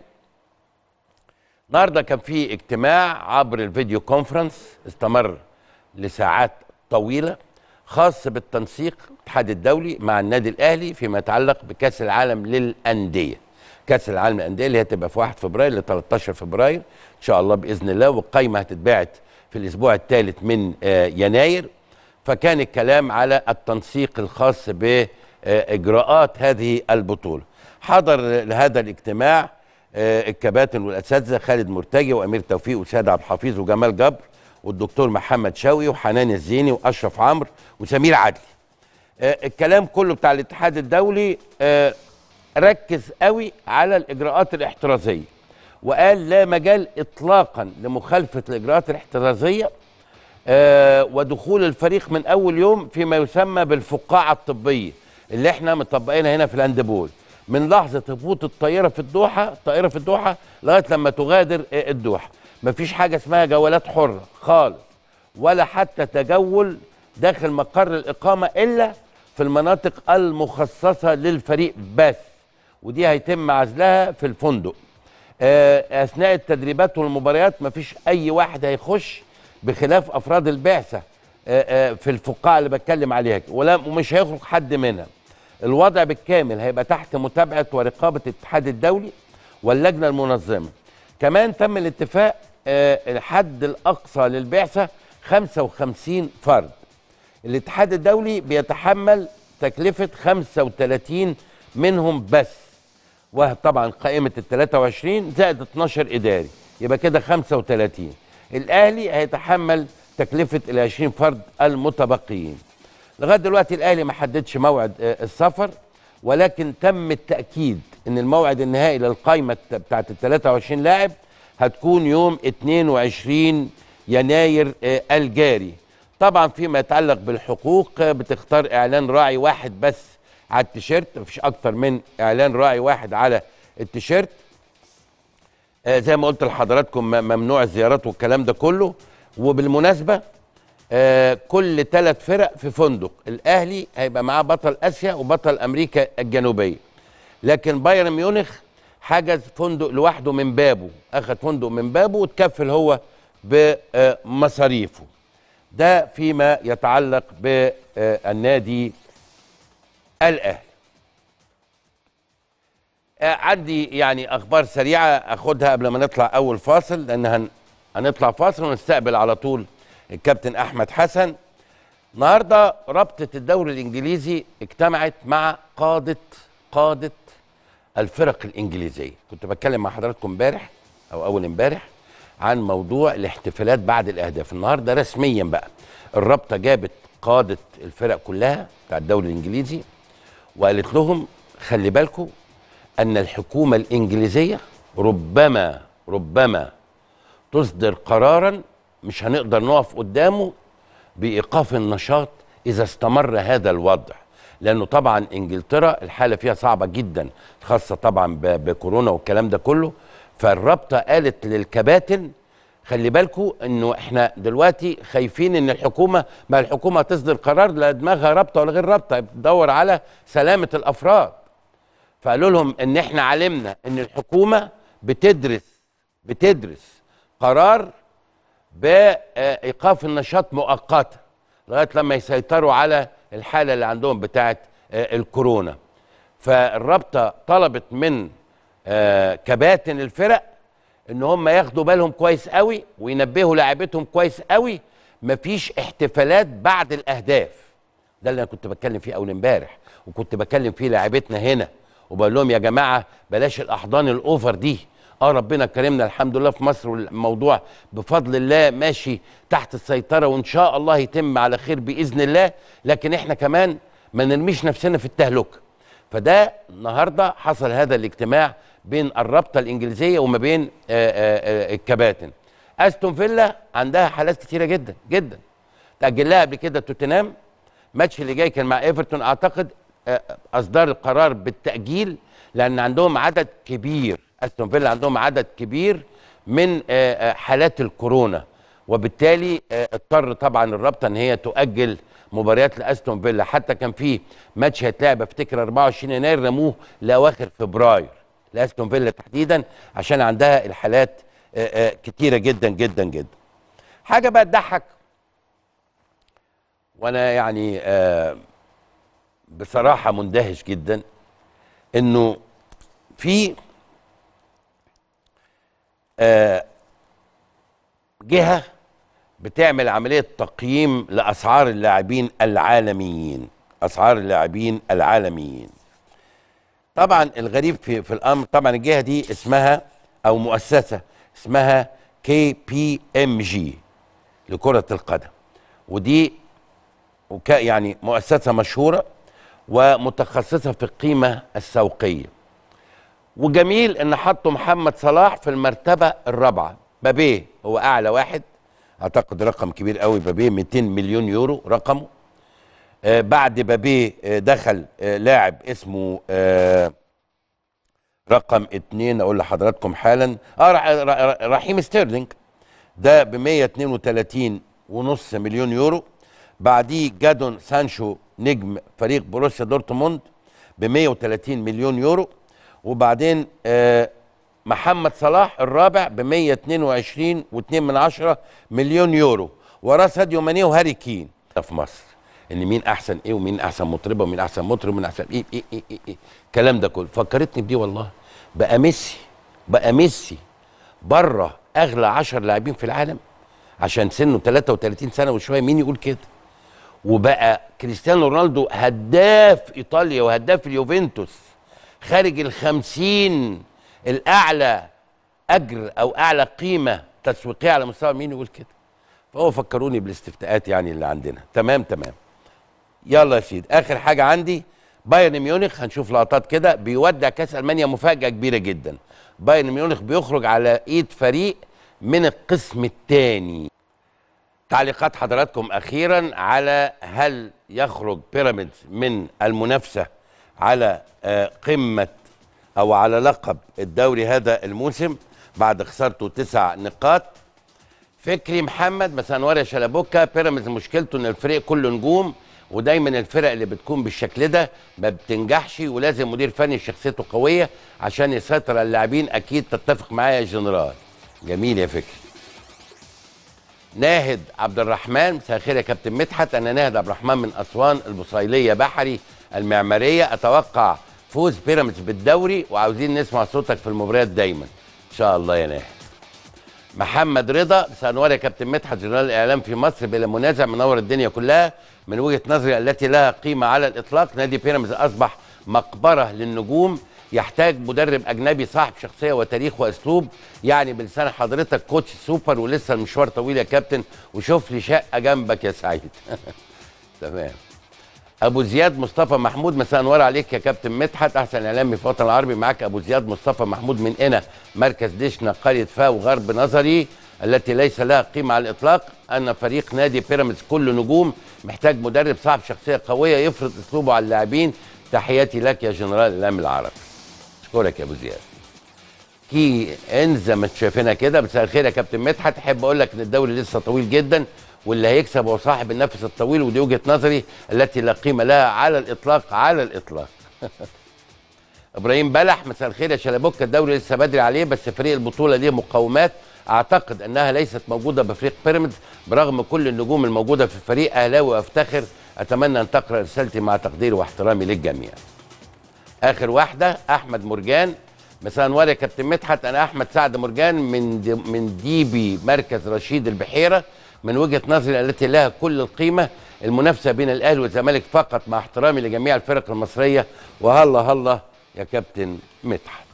النهارده كان في اجتماع عبر الفيديو كونفرنس استمر لساعات طويله خاص بالتنسيق الاتحاد الدولي مع النادي الاهلي فيما يتعلق بكاس العالم للانديه كاس العالم للانديه اللي هتبقى في 1 فبراير ل 13 فبراير ان شاء الله باذن الله والقايمه هتتبعت في الاسبوع الثالث من آه، يناير فكان الكلام على التنسيق الخاص باجراءات هذه البطوله حضر لهذا الاجتماع آه، الكباتن والاساتذه خالد مرتجي وامير توفيق وسيد عبد الحفيظ وجمال جبر والدكتور محمد شوقي وحنان الزيني واشرف عمرو وسمير عدلي آه، الكلام كله بتاع الاتحاد الدولي آه، ركز قوي على الاجراءات الاحترازيه وقال لا مجال اطلاقا لمخالفه الاجراءات الاحترازيه آه، ودخول الفريق من اول يوم فيما يسمى بالفقاعه الطبيه اللي احنا مطبقينها هنا في الهاندبول من لحظه هبوط الطائره في الدوحه الطائره في الدوحه لغايه لما تغادر آه، الدوحه مفيش حاجه اسمها جولات حره خالص ولا حتى تجول داخل مقر الاقامه الا في المناطق المخصصه للفريق بس ودي هيتم عزلها في الفندق آه، اثناء التدريبات والمباريات مفيش اي واحد هيخش بخلاف افراد البعثه آه، آه، في الفقاعه اللي بتكلم عليها ولا ومش هيخرج حد منها الوضع بالكامل هيبقى تحت متابعه ورقابه الاتحاد الدولي واللجنه المنظمه كمان تم الاتفاق آه، الحد الاقصى للبعثه 55 فرد الاتحاد الدولي بيتحمل تكلفه 35 منهم بس وطبعا قائمه ال 23 زائد 12 اداري يبقى كده 35 الاهلي هيتحمل تكلفه ال 20 فرد المتبقيين لغايه دلوقتي الاهلي ما حددش موعد آه، السفر ولكن تم التاكيد ان الموعد النهائي للقائمه الت- بتاعت ال 23 لاعب هتكون يوم 22 يناير آه، الجاري طبعا فيما يتعلق بالحقوق آه، بتختار اعلان راعي واحد بس على التيشيرت مفيش اكتر من اعلان راعي واحد على التيشيرت آه، زي ما قلت لحضراتكم م- ممنوع الزيارات والكلام ده كله وبالمناسبه آه، كل ثلاث فرق في فندق الاهلي هيبقى معاه بطل اسيا وبطل امريكا الجنوبيه لكن بايرن ميونخ حجز فندق لوحده من بابه اخذ فندق من بابه وتكفل هو بمصاريفه ده فيما يتعلق بالنادي الاهلي آه، عندي يعني اخبار سريعه اخدها قبل ما نطلع اول فاصل لان هن... هنطلع فاصل ونستقبل على طول الكابتن احمد حسن النهارده رابطه الدوري الانجليزي اجتمعت مع قاده قاده الفرق الانجليزيه كنت بتكلم مع حضراتكم امبارح او اول امبارح عن موضوع الاحتفالات بعد الاهداف النهارده رسميا بقى الرابطه جابت قاده الفرق كلها بتاع الدوري الانجليزي وقالت لهم خلي بالكم ان الحكومه الانجليزيه ربما ربما تصدر قرارا مش هنقدر نقف قدامه بايقاف النشاط اذا استمر هذا الوضع لانه طبعا انجلترا الحاله فيها صعبه جدا خاصه طبعا ب- بكورونا والكلام ده كله فالرابطه قالت للكباتن خلي بالكم انه احنا دلوقتي خايفين ان الحكومه ما الحكومه تصدر قرار لا دماغها رابطه ولا غير رابطه بتدور على سلامه الافراد فقالوا لهم ان احنا علمنا ان الحكومه بتدرس بتدرس قرار بايقاف النشاط مؤقتا لغايه لما يسيطروا على الحاله اللي عندهم بتاعه آه، الكورونا فالرابطه طلبت من آه، كباتن الفرق ان هم ياخدوا بالهم كويس قوي وينبهوا لاعبتهم كويس قوي مفيش احتفالات بعد الاهداف ده اللي انا كنت بتكلم فيه اول امبارح وكنت بكلم فيه لاعبتنا هنا وبقول لهم يا جماعه بلاش الاحضان الاوفر دي اه ربنا كرمنا الحمد لله في مصر والموضوع بفضل الله ماشي تحت السيطره وان شاء الله يتم على خير باذن الله لكن احنا كمان ما نرميش نفسنا في التهلكه فده النهارده حصل هذا الاجتماع بين الرابطه الانجليزيه وما بين آه، آه، آه، الكباتن استون فيلا عندها حالات كتيره جدا جدا تاجل لها قبل كده توتنهام الماتش اللي جاي كان مع ايفرتون اعتقد آه، اصدار القرار بالتاجيل لان عندهم عدد كبير استون فيلا عندهم عدد كبير من آه، آه، حالات الكورونا وبالتالي آه، اضطر طبعا الرابطه ان هي تؤجل مباريات لاستون فيلا حتى كان في ماتش هيتلعب افتكر 24 يناير رموه لاواخر فبراير لاستون فيلا تحديدا عشان عندها الحالات آه، آه، كتيره جدا جدا جدا حاجه بقى تضحك وانا يعني آه بصراحه مندهش جدا انه في آه جهه بتعمل عمليه تقييم لاسعار اللاعبين العالميين اسعار اللاعبين العالميين طبعا الغريب في في الامر طبعا الجهه دي اسمها او مؤسسه اسمها كي بي ام جي لكره القدم ودي وك يعني مؤسسه مشهوره ومتخصصه في القيمه السوقيه وجميل ان حطوا محمد صلاح في المرتبه الرابعه بابيه هو اعلى واحد اعتقد رقم كبير قوي بابيه 200 مليون يورو رقمه آه بعد بابيه آه دخل آه لاعب اسمه آه رقم اتنين اقول لحضراتكم حالا اه رح- رح- رحيم ستيرلينج ده ب 132 ونص مليون يورو بعديه جادون سانشو نجم فريق بروسيا دورتموند ب 130 مليون يورو وبعدين آه محمد صلاح الرابع ب 122 و2 من عشرة مليون يورو وراه ساديو ماني وهاري كين ده في مصر ان مين احسن ايه ومين احسن مطربه ومين احسن مطرب ومين احسن ايه ايه ايه ايه, إيه. الكلام ده كله فكرتني بدي والله بقى ميسي بقى ميسي بره اغلى 10 لاعبين في العالم عشان سنه 33 سنه وشويه مين يقول كده وبقى كريستيانو رونالدو هداف ايطاليا وهداف اليوفنتوس خارج الخمسين الاعلى اجر او اعلى قيمه تسويقيه على مستوى مين يقول كده فهو فكروني بالاستفتاءات يعني اللي عندنا تمام تمام يلا يا سيدي اخر حاجه عندي بايرن ميونخ هنشوف لقطات كده بيودع كاس المانيا مفاجاه كبيره جدا بايرن ميونخ بيخرج على ايد فريق من القسم الثاني تعليقات حضراتكم اخيرا على هل يخرج بيراميدز من المنافسه على آه، قمه او على لقب الدوري هذا الموسم بعد خسارته تسع نقاط فكري محمد مثلا ورا شلبوكا بيراميدز مشكلته ان الفريق كله نجوم ودايما الفرق اللي بتكون بالشكل ده ما بتنجحش ولازم مدير فني شخصيته قويه عشان يسيطر على اللاعبين اكيد تتفق معايا يا جنرال جميل يا فكري ناهد عبد الرحمن مساء الخير يا كابتن مدحت انا ناهد عبد الرحمن من اسوان البصيليه بحري المعماريه اتوقع فوز بيراميدز بالدوري وعاوزين نسمع صوتك في المباريات دايما ان شاء الله يا ناهد محمد رضا مساء النور يا كابتن مدحت جنرال الاعلام في مصر بلا منازع منور الدنيا كلها من وجهه نظري التي لها قيمه على الاطلاق نادي بيراميدز اصبح مقبره للنجوم يحتاج مدرب اجنبي صاحب شخصيه وتاريخ واسلوب يعني بلسان حضرتك كوتش سوبر ولسه المشوار طويل يا كابتن وشوف لي شقه جنبك يا سعيد تمام ابو زياد مصطفى محمود مساء انوار عليك يا كابتن مدحت احسن اعلامي في الوطن العربي معاك ابو زياد مصطفى محمود من هنا مركز دشنا قريه فاو غرب نظري التي ليس لها قيمه على الاطلاق ان فريق نادي بيراميدز كله نجوم محتاج مدرب صاحب شخصيه قويه يفرض اسلوبه على اللاعبين تحياتي لك يا جنرال الاعلام العربي اشكرك يا ابو زياد كي ان زي ما انتم شايفينها كده مساء الخير يا كابتن مدحت احب اقول لك ان الدوري لسه طويل جدا واللي هيكسب هو صاحب النفس الطويل ودي وجهه نظري التي لا قيمه لها على الاطلاق على الاطلاق ابراهيم بلح مساء الخير يا شلبوك الدوري لسه بدري عليه بس فريق البطوله ليه مقومات اعتقد انها ليست موجوده بفريق بيراميدز برغم كل النجوم الموجوده في الفريق اهلاوي وافتخر اتمنى ان تقرا رسالتي مع تقديري واحترامي للجميع اخر واحده احمد مرجان مساء انوار يا كابتن مدحت انا احمد سعد مرجان من دي من ديبي مركز رشيد البحيره من وجهه نظري التي لها كل القيمه المنافسه بين الاهلي والزمالك فقط مع احترامي لجميع الفرق المصريه وهلا هلا يا كابتن مدحت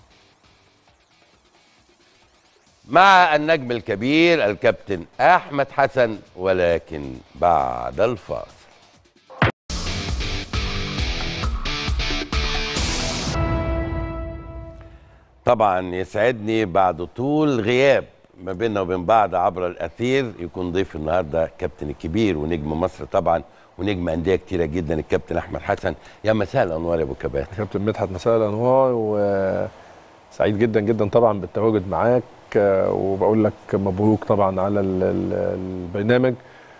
مع النجم الكبير الكابتن احمد حسن ولكن بعد الفاصل طبعا يسعدني بعد طول غياب ما بيننا وبين بعض عبر الاثير يكون ضيف النهارده كابتن الكبير ونجم مصر طبعا ونجم انديه كتيره جدا الكابتن احمد حسن يا مساء الانوار يا ابو كبات كابتن مدحت مساء الانوار وسعيد جدا جدا طبعا بالتواجد معاك وبقول لك مبروك طبعا على ال- ال- البرنامج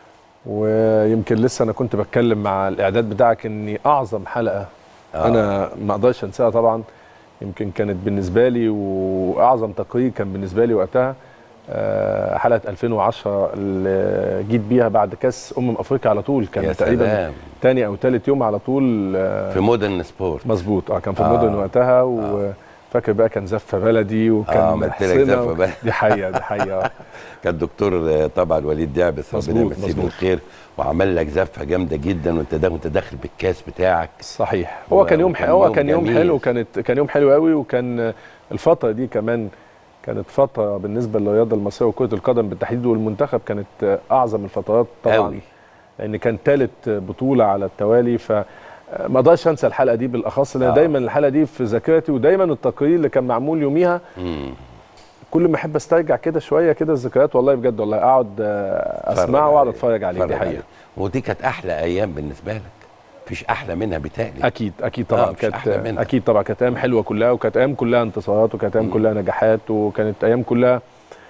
ويمكن لسه انا كنت بتكلم مع الاعداد بتاعك اني اعظم حلقه آه. آه. انا ما اقدرش انساها طبعا يمكن كانت بالنسبه لي واعظم تقرير كان بالنسبه لي وقتها آه، حلقه 2010 اللي جيت بيها بعد كاس امم افريقيا على طول يا كان تقريبا سلام. تاني او تالت يوم على طول آه، في مودرن سبورت مظبوط اه كان في آه. المدن وقتها وفاكر بقى كان زفه بلدي وكان آه، عملت لك حسنة زفة و- بلدي. دي حقيقه دي حقيقه كان دكتور آه، طبعا وليد دعبس ربنا مظبوط، يمسيه مظبوط. بالخير وعمل لك زفه جامده جدا وانت دا وانت داخل بالكاس بتاعك صحيح هو- هو كان يوم وكان هو يوم كان يوم جميل. حلو كانت كان يوم حلو قوي وكان الفتره دي كمان كانت فتره بالنسبه للرياضه المصريه وكره القدم بالتحديد والمنتخب كانت اعظم الفترات طبعا أوي. لان كان ثالث بطوله على التوالي ف ما اقدرش انسى الحلقه دي بالاخص لان آه. آه. دايما الحلقه دي في ذاكرتي ودايما التقرير اللي كان معمول يوميها مم. كل ما احب استرجع كده شويه كده الذكريات والله بجد والله اقعد آه، اتفرج اسمعه واقعد عليه. اتفرج عليه دي اتفرج حقيقه عليه. ودي كانت احلى ايام بالنسبه لك مفيش احلى منها بتهيألي اكيد اكيد آه، طبعا مفيش كانت أحلى منها. اكيد طبعا كانت ايام حلوه كلها وكانت ايام كلها انتصارات وكانت ايام مم. كلها نجاحات وكانت ايام كلها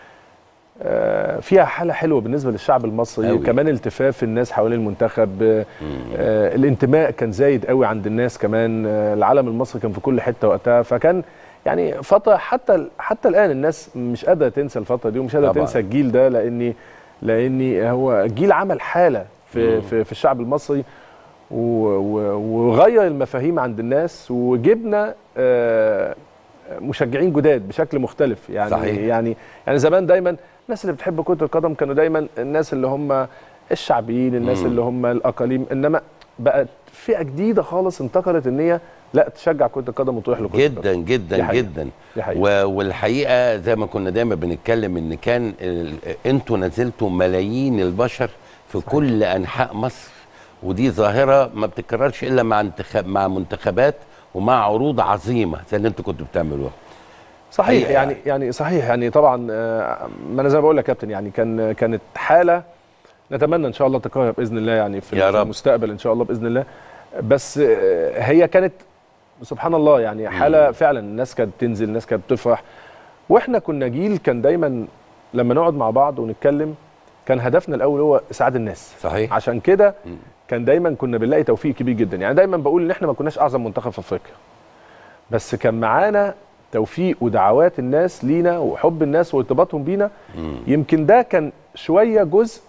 آه، فيها حاله حلوه بالنسبه للشعب المصري أوي. وكمان التفاف الناس حوالين المنتخب آه، آه، الانتماء كان زايد قوي عند الناس كمان آه، العلم المصري كان في كل حته وقتها فكان يعني فتره حتى حتى الان الناس مش قادره تنسى الفتره دي ومش قادره طبعاً. تنسى الجيل ده لاني لاني هو جيل عمل حاله مم. في في, في الشعب المصري و- و- وغير المفاهيم عند الناس وجبنا آه، مشجعين جداد بشكل مختلف يعني صحيح. يعني يعني زمان دايما الناس اللي بتحب كره القدم كانوا دايما الناس اللي هم الشعبيين الناس مم. اللي هم الاقاليم انما بقت فئه جديده خالص انتقلت ان هي لا تشجع كره القدم وتروح لكره جدا القدم جدا دي حقيقة. جدا دي حقيقة. و- والحقيقه زي ما كنا دايما بنتكلم ان كان ال- انتوا نزلتوا ملايين البشر في صحيح. كل انحاء مصر ودي ظاهره ما بتتكررش الا مع انتخاب مع منتخبات ومع عروض عظيمه زي اللي انتوا كنتوا بتعملوها صحيح حقيقة يعني يعني صحيح يعني طبعا آه، ما انا زي ما بقول لك يا كابتن يعني كان كانت حاله نتمنى ان شاء الله تكرر باذن الله يعني في, يا في رب. المستقبل ان شاء الله باذن الله بس آه، هي كانت سبحان الله يعني حاله فعلا الناس كانت تنزل الناس كانت بتفرح واحنا كنا جيل كان دايما لما نقعد مع بعض ونتكلم كان هدفنا الاول هو اسعاد الناس صحيح عشان كده مم. كان دايما كنا بنلاقي توفيق كبير جدا يعني دايما بقول ان احنا ما كناش اعظم منتخب في افريقيا بس كان معانا توفيق ودعوات الناس لينا وحب الناس وارتباطهم بينا مم. يمكن ده كان شويه جزء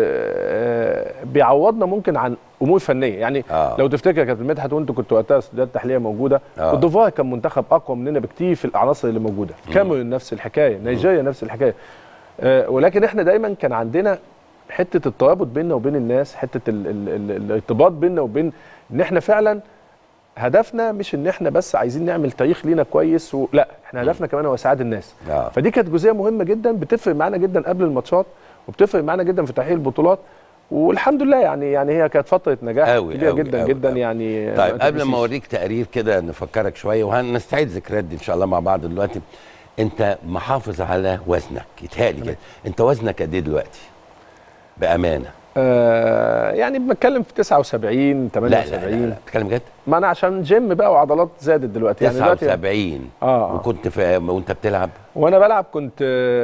آه، آه، بيعوضنا ممكن عن امور فنيه يعني آه. لو تفتكر يا كابتن مدحت وانتوا كنتوا وقتها استوديوهات تحليليه موجوده آه. كوت ديفوار كان منتخب اقوى مننا بكتير في العناصر اللي موجوده كاميرون نفس الحكايه نيجيريا نفس الحكايه آه، ولكن احنا دايما كان عندنا حته الترابط بيننا وبين الناس حته ال ال ال الارتباط بيننا وبين ان احنا فعلا هدفنا مش ان احنا بس عايزين نعمل تاريخ لينا كويس و... لا احنا هدفنا كمان هو اسعاد الناس آه. فدي كانت جزئيه مهمه جدا بتفرق معانا جدا قبل الماتشات وبتفرق معانا جدا في تحقيق البطولات والحمد لله يعني يعني هي كانت فتره نجاح أوي، كبيره أوي، جدا أوي، جدا أوي. يعني طيب قبل تتنسيش. ما اوريك تقرير كده نفكرك شويه وهنستعيد ذكريات دي ان شاء الله مع بعض دلوقتي انت محافظ على وزنك يتهيألي كده انت وزنك قد ايه دلوقتي بامانه آه يعني بنتكلم في 79 لا 78 لا لا, لا. بتتكلم جد ما انا عشان جيم بقى وعضلات زادت دلوقتي يعني دلوقتي 79 اه, آه. وكنت في وانت بتلعب وانا بلعب كنت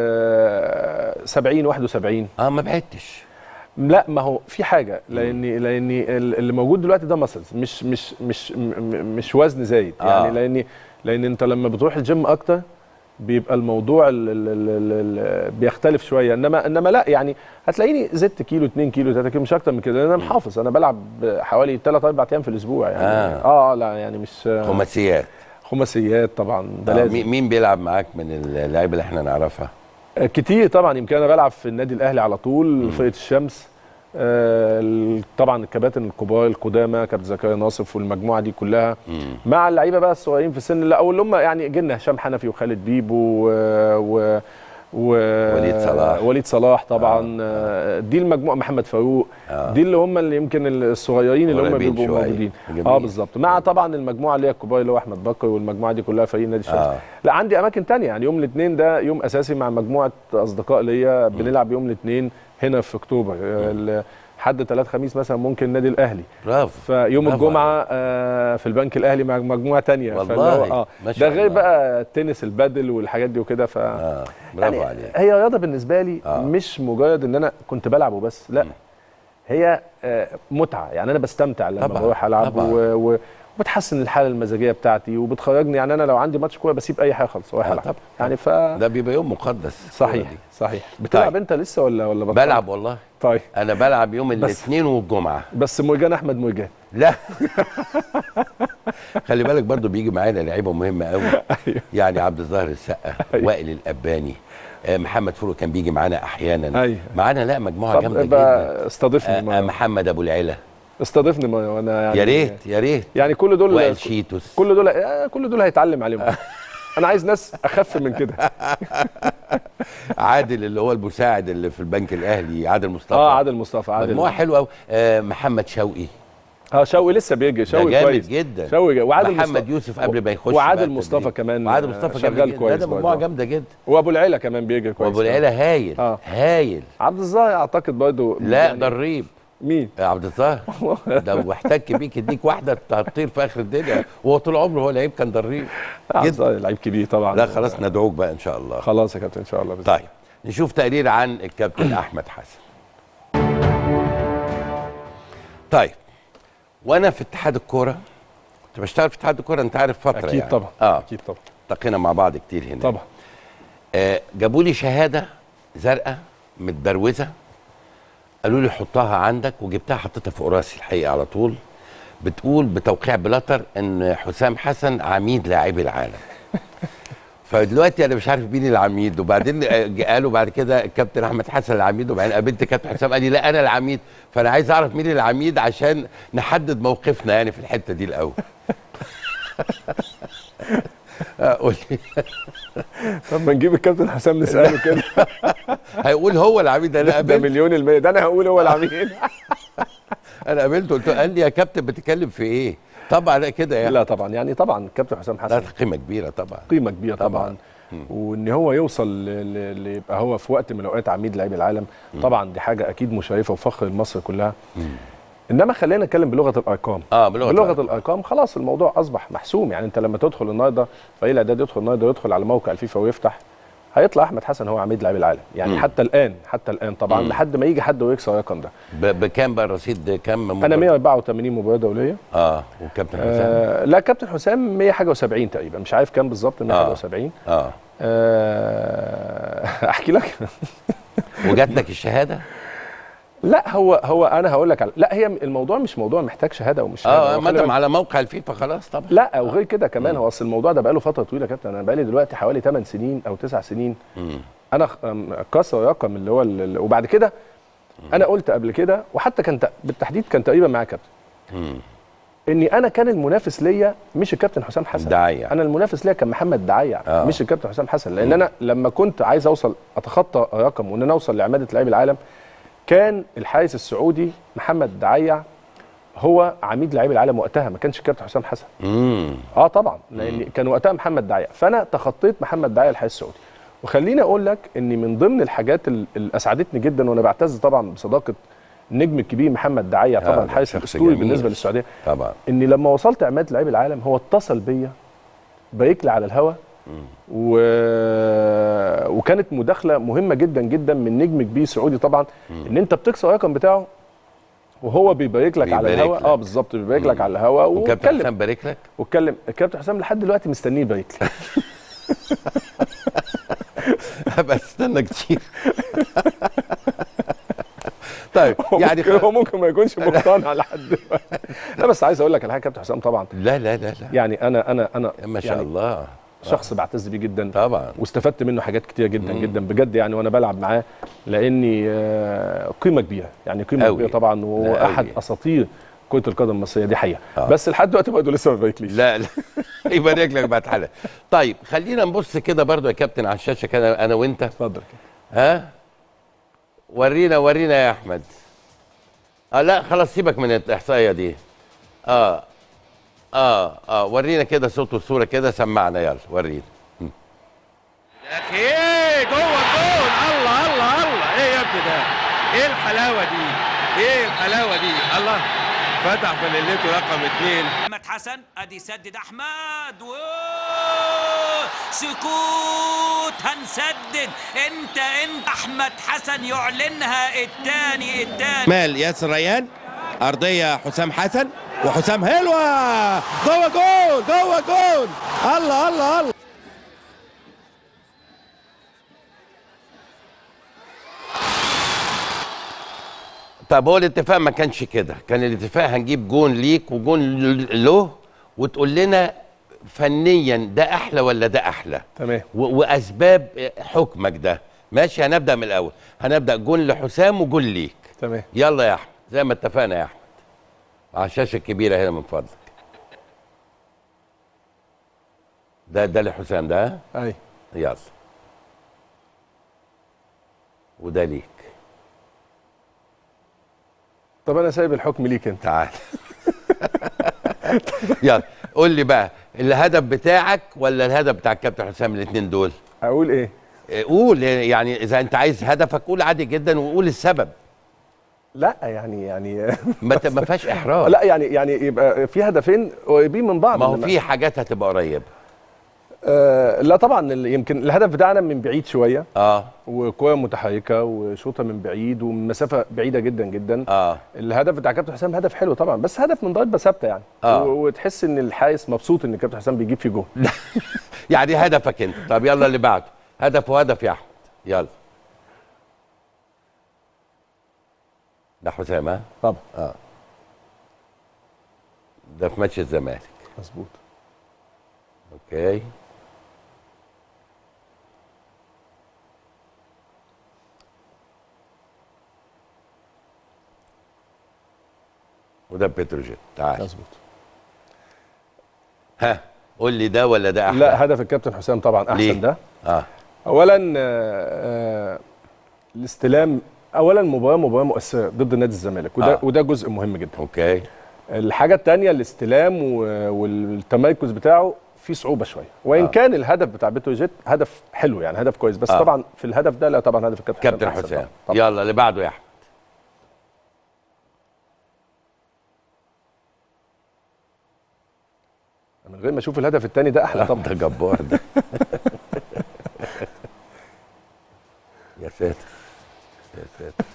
آه 70 71 اه ما بعدتش لا ما هو في حاجه لاني لاني ال- اللي موجود دلوقتي ده مسلز مش مش مش م- م- مش وزن زايد آه. يعني لاني لان انت لما بتروح الجيم اكتر بيبقى الموضوع ال ال ال ال ال بيختلف شويه انما انما لا يعني هتلاقيني زدت كيلو 2 كيلو 3 كيلو مش اكتر من كده لان انا محافظ انا بلعب حوالي 3 4 ايام في الاسبوع يعني آه. اه, لا يعني مش خماسيات خماسيات طبعا ده آه. لازم مين مين بيلعب معاك من اللعيبه اللي احنا نعرفها كتير طبعا يمكن انا بلعب في النادي الاهلي على طول فرقه الشمس آه، ال- طبعا الكباتن الكبار القدامى كابتن زكريا ناصف والمجموعه دي كلها مم. مع اللعيبه بقى الصغيرين في السن لا او اللي هم يعني جيلنا هشام حنفي وخالد بيبو و, و و وليد صلاح. وليد صلاح طبعا آه. دي المجموعه محمد فاروق آه. دي اللي هم اللي يمكن الصغيرين اللي هم قريبين بيبقوا شوية. موجودين جميل. اه بالظبط مع طبعا المجموعه اللي هي الكبار اللي هو احمد بكر والمجموعه دي كلها فريق نادي الشمس آه. لا عندي اماكن تانية يعني يوم الاثنين ده يوم اساسي مع مجموعه اصدقاء ليا بنلعب يوم الاثنين هنا في اكتوبر ال- حد ثلاث خميس مثلا ممكن النادي الاهلي برافو فيوم برافو الجمعه آه في البنك الاهلي مع مجموعه تانية والله، فاللي هو اه ما شاء ده غير الله. بقى التنس البادل والحاجات دي وكده ف اه برافو يعني عليك هي رياضه بالنسبه لي آه. آه. مش مجرد ان انا كنت بلعب وبس لا مم. هي آه متعه يعني انا بستمتع لما طبعاً، بروح العب طبعاً. و... و... وبتحسن الحاله المزاجيه بتاعتي وبتخرجني يعني انا لو عندي ماتش كوره بسيب اي حاجه خالص واروح آه، العب طبعاً. يعني ف ده بيبقى يوم مقدس صحيح الكورة دي. صحيح بتلعب طيب. انت لسه ولا ولا بطلت؟ بلعب والله طيب انا بلعب يوم بس- الاثنين والجمعه بس مرجان احمد مرجان لا خلي بالك برضو بيجي معانا لعيبه مهمه قوي أيوه. يعني عبد الظاهر السقا أيوه. وائل الاباني آه، محمد فاروق كان بيجي معانا احيانا أيوه. معانا لا مجموعه طب جامده جدا يبقى استضيفني آه، آه، ما- محمد ابو العلا استضيفني ما- وانا يعني يا ريت يا ريت يعني كل دول وائل شيتوس كل دول آه، كل دول هيتعلم عليهم انا عايز ناس اخف من كده عادل اللي هو المساعد اللي في البنك الاهلي عادل مصطفى اه عادل مصطفى مجموعه عادل حلوه قوي آه محمد شوقي اه شوقي لسه بيجي ده شوقي جامد كويس جدا شوقي وعادل محمد مصطفى يوسف قبل ما يخش وعادل بقى مصطفى التدريب. كمان وعادل مصطفى شغال جامد جدا. كويس ده برضه. مجموعه جامده جدا وابو العيله كمان بيجري كويس وابو العلا هايل آه. هايل عبد الظاهر اعتقد برضه لا ضريب مين يا عبد الظاهر ده واحتك بيك يديك واحده هتطير في اخر الدنيا وهو طول عمره هو لعيب كان ضريب عبد جدا الظاهر لعيب كبير طبعا لا خلاص ندعوك بقى ان شاء الله خلاص يا كابتن ان شاء الله بإذن طيب نشوف تقرير عن الكابتن احمد حسن طيب وانا في اتحاد الكوره كنت بشتغل في اتحاد الكوره انت عارف فتره اكيد يعني. طبعا اه اكيد طبعا التقينا مع بعض كتير هنا طبعا آه جابوا لي شهاده زرقاء متبروزه قالوا لي حطها عندك وجبتها حطيتها فوق راسي الحقيقه على طول بتقول بتوقيع بلاتر ان حسام حسن عميد لاعبي العالم فدلوقتي انا مش عارف مين العميد وبعدين آه، ج- قالوا بعد كده الكابتن احمد حسن العميد وبعدين قابلت كابتن حسام قال لي لا انا العميد فانا عايز اعرف مين العميد عشان نحدد موقفنا يعني في الحته دي الاول آه، قول لي طب ما نجيب الكابتن حسام نساله كده هيقول هو العميد انا ده قابلت مليون المية ده انا هقول هو العميد انا قابلته قلت له قال لي يا كابتن بتتكلم في ايه طبعا أنا كده يعني لا طبعا يعني طبعا الكابتن حسام لا حسن قيمه كبيره طبعا قيمه كبيره طبعاً. طبعا, وان هو يوصل ل- ل- ليبقى هو في وقت من الاوقات عميد لاعبي العالم طبعا دي حاجه اكيد مشرفه وفخر لمصر كلها انما خلينا نتكلم بلغه الارقام اه بلغه بلغه الأرقام. الارقام خلاص الموضوع اصبح محسوم يعني انت لما تدخل النهارده فريق الاعداد يدخل النهارده يدخل على موقع الفيفا ويفتح هيطلع احمد حسن هو عميد لاعبي العالم يعني مم. حتى الان حتى الان طبعا مم. لحد ما يجي حد ويكسر الرقم ده ب- بكام بقى الرصيد كام انا مباراة؟ 184 مباراه دوليه اه وكابتن حسام آه لا كابتن حسام 100 حاجه و70 تقريبا مش عارف كام بالظبط 100 حاجه آه. و70 اه آه احكي لك وجات لك الشهاده لا هو هو انا هقول لك على لا هي الموضوع مش موضوع محتاج شهاده ومش شهاده اه هو ما خلي دام بالك- على موقع الفيفا خلاص طبعا لا وغير كده كمان هو اصل الموضوع ده بقاله فتره طويله يا كابتن انا بقالي دلوقتي حوالي 8 سنين او 9 سنين مم. انا خ- أم- كسر رقم اللي هو ال- ال- وبعد كده انا قلت قبل كده وحتى كان ت- بالتحديد كان تقريبا معايا كابتن مم. اني انا كان المنافس ليا مش الكابتن حسام حسن دعاية. انا المنافس ليا كان محمد دعاية آه. مش الكابتن حسام حسن لان انا لما كنت عايز اوصل اتخطى رقم وان انا اوصل لعماده لاعبي العالم كان الحارس السعودي محمد دعيع هو عميد لاعبي العالم وقتها ما كانش كابتن حسام حسن امم اه طبعا لان كان وقتها محمد دعيع فانا تخطيت محمد دعيع الحارس السعودي وخليني اقول لك ان من ضمن الحاجات ال- اللي اسعدتني جدا وانا بعتز طبعا بصداقه النجم الكبير محمد دعيع آه، طبعا ده الحارس شخص الاسطوري جميل. بالنسبه للسعوديه طبعا ان لما وصلت عماد لعيب العالم هو اتصل بيا بارك لي على الهوا و... وكانت مداخله مهمه جدا جدا من نجم كبير سعودي طبعا ان انت بتكسر الرقم بتاعه وهو بيبارك لك على بيبارك الهوا لك. اه بالظبط بيبارك لك على الهوا وكابتن واتكلم حسام بارك لك واتكلم الكابتن حسام لحد دلوقتي مستنيه يبارك لي هبقى استنى كتير طيب يعني يعني هو ممكن ما يكونش مقتنع لحد دلوقتي لا بس عايز اقول لك على حاجه كابتن حسام طبعا لا لا لا لا يعني انا انا انا ما شاء يعني الله شخص بعتز بيه جدا طبعا واستفدت منه حاجات كتير جدا جدا بجد يعني وانا بلعب معاه لاني آه، قيمه كبيره يعني قيمه أوي. كبيره طبعا لا، واحد أوي. اساطير كره القدم المصريه دي حقيقه آه. بس لحد دلوقتي برضه لسه ما باركليش لا لا يبارك لك بعد حلقه طيب خلينا نبص كده برضو يا كابتن على الشاشه كده انا وانت اتفضل كده ها ورينا ورينا يا احمد اه لا خلاص سيبك من الاحصائيه دي اه اه اه ورينا كده صوت وصوره كده سمعنا يلا ورينا يا اخي ايه جوه الجول الله الله الله ايه يا ابني ده ايه الحلاوه دي ايه الحلاوه دي الله فتح فانيلته رقم اثنين احمد حسن ادي سدد احمد و سكوت هنسدد انت انت احمد حسن يعلنها الثاني الثاني مال ياسر ريان ارضيه حسام حسن وحسام هلوة جوه جول جوه جول الله الله الله طب هو الاتفاق ما كانش كده كان الاتفاق هنجيب جون ليك وجون ل- له وتقول لنا فنيا ده احلى ولا ده احلى تمام و- واسباب حكمك ده ماشي هنبدا من الاول هنبدا جون لحسام وجون ليك تمام يلا يا احمد زي ما اتفقنا يا احمد على الشاشه الكبيره هنا من فضلك ده ده لحسام ده ها؟ اي يلا وده ليك طب انا سايب الحكم ليك انت تعال يلا قول لي بقى الهدف بتاعك ولا الهدف بتاع الكابتن حسام الاثنين دول اقول ايه إيه، قول يعني اذا انت عايز هدفك قول عادي جدا وقول السبب لا يعني يعني ما ت- ما فيهاش احراج لا يعني يعني يبقى في هدفين قريبين من بعض ما هو إنما- في حاجات هتبقى قريبه آه لا طبعا ال- يمكن الهدف بتاعنا من بعيد شويه اه وكوره متحركه وشوطه من بعيد ومن مسافه بعيده جدا جدا اه الهدف بتاع كابتن حسام هدف حلو طبعا بس هدف من ضربه ثابته يعني آه. و- وتحس ان الحارس مبسوط ان كابتن حسام بيجيب فيه جول يعني هدفك انت طب يلا اللي بعده هدف وهدف يا احمد يلا ده حسام ها طبعا ده في ماتش الزمالك مظبوط اوكي وده بتروجيت تعال مظبوط ها قول لي ده ولا ده احلى لا هدف الكابتن حسام طبعا احسن ليه؟ ده اه اولا آه، آه، الاستلام اولا مباراه مباراه مؤثره ضد نادي الزمالك وده آه. وده جزء مهم جدا اوكي الحاجه الثانيه الاستلام و- والتمركز بتاعه في صعوبه شويه وان آه. آه. كان الهدف بتاع بتروجيت هدف حلو يعني هدف كويس بس آه. آه. طبعا في الهدف ده لا طبعا هدف الكابتن كابتن أحسن حسام طبعا. يلا اللي بعده يا احمد من غير ما اشوف الهدف الثاني ده احلى طبعا ده جبار ده يا ساتر يا ساتر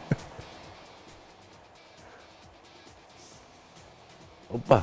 اوبا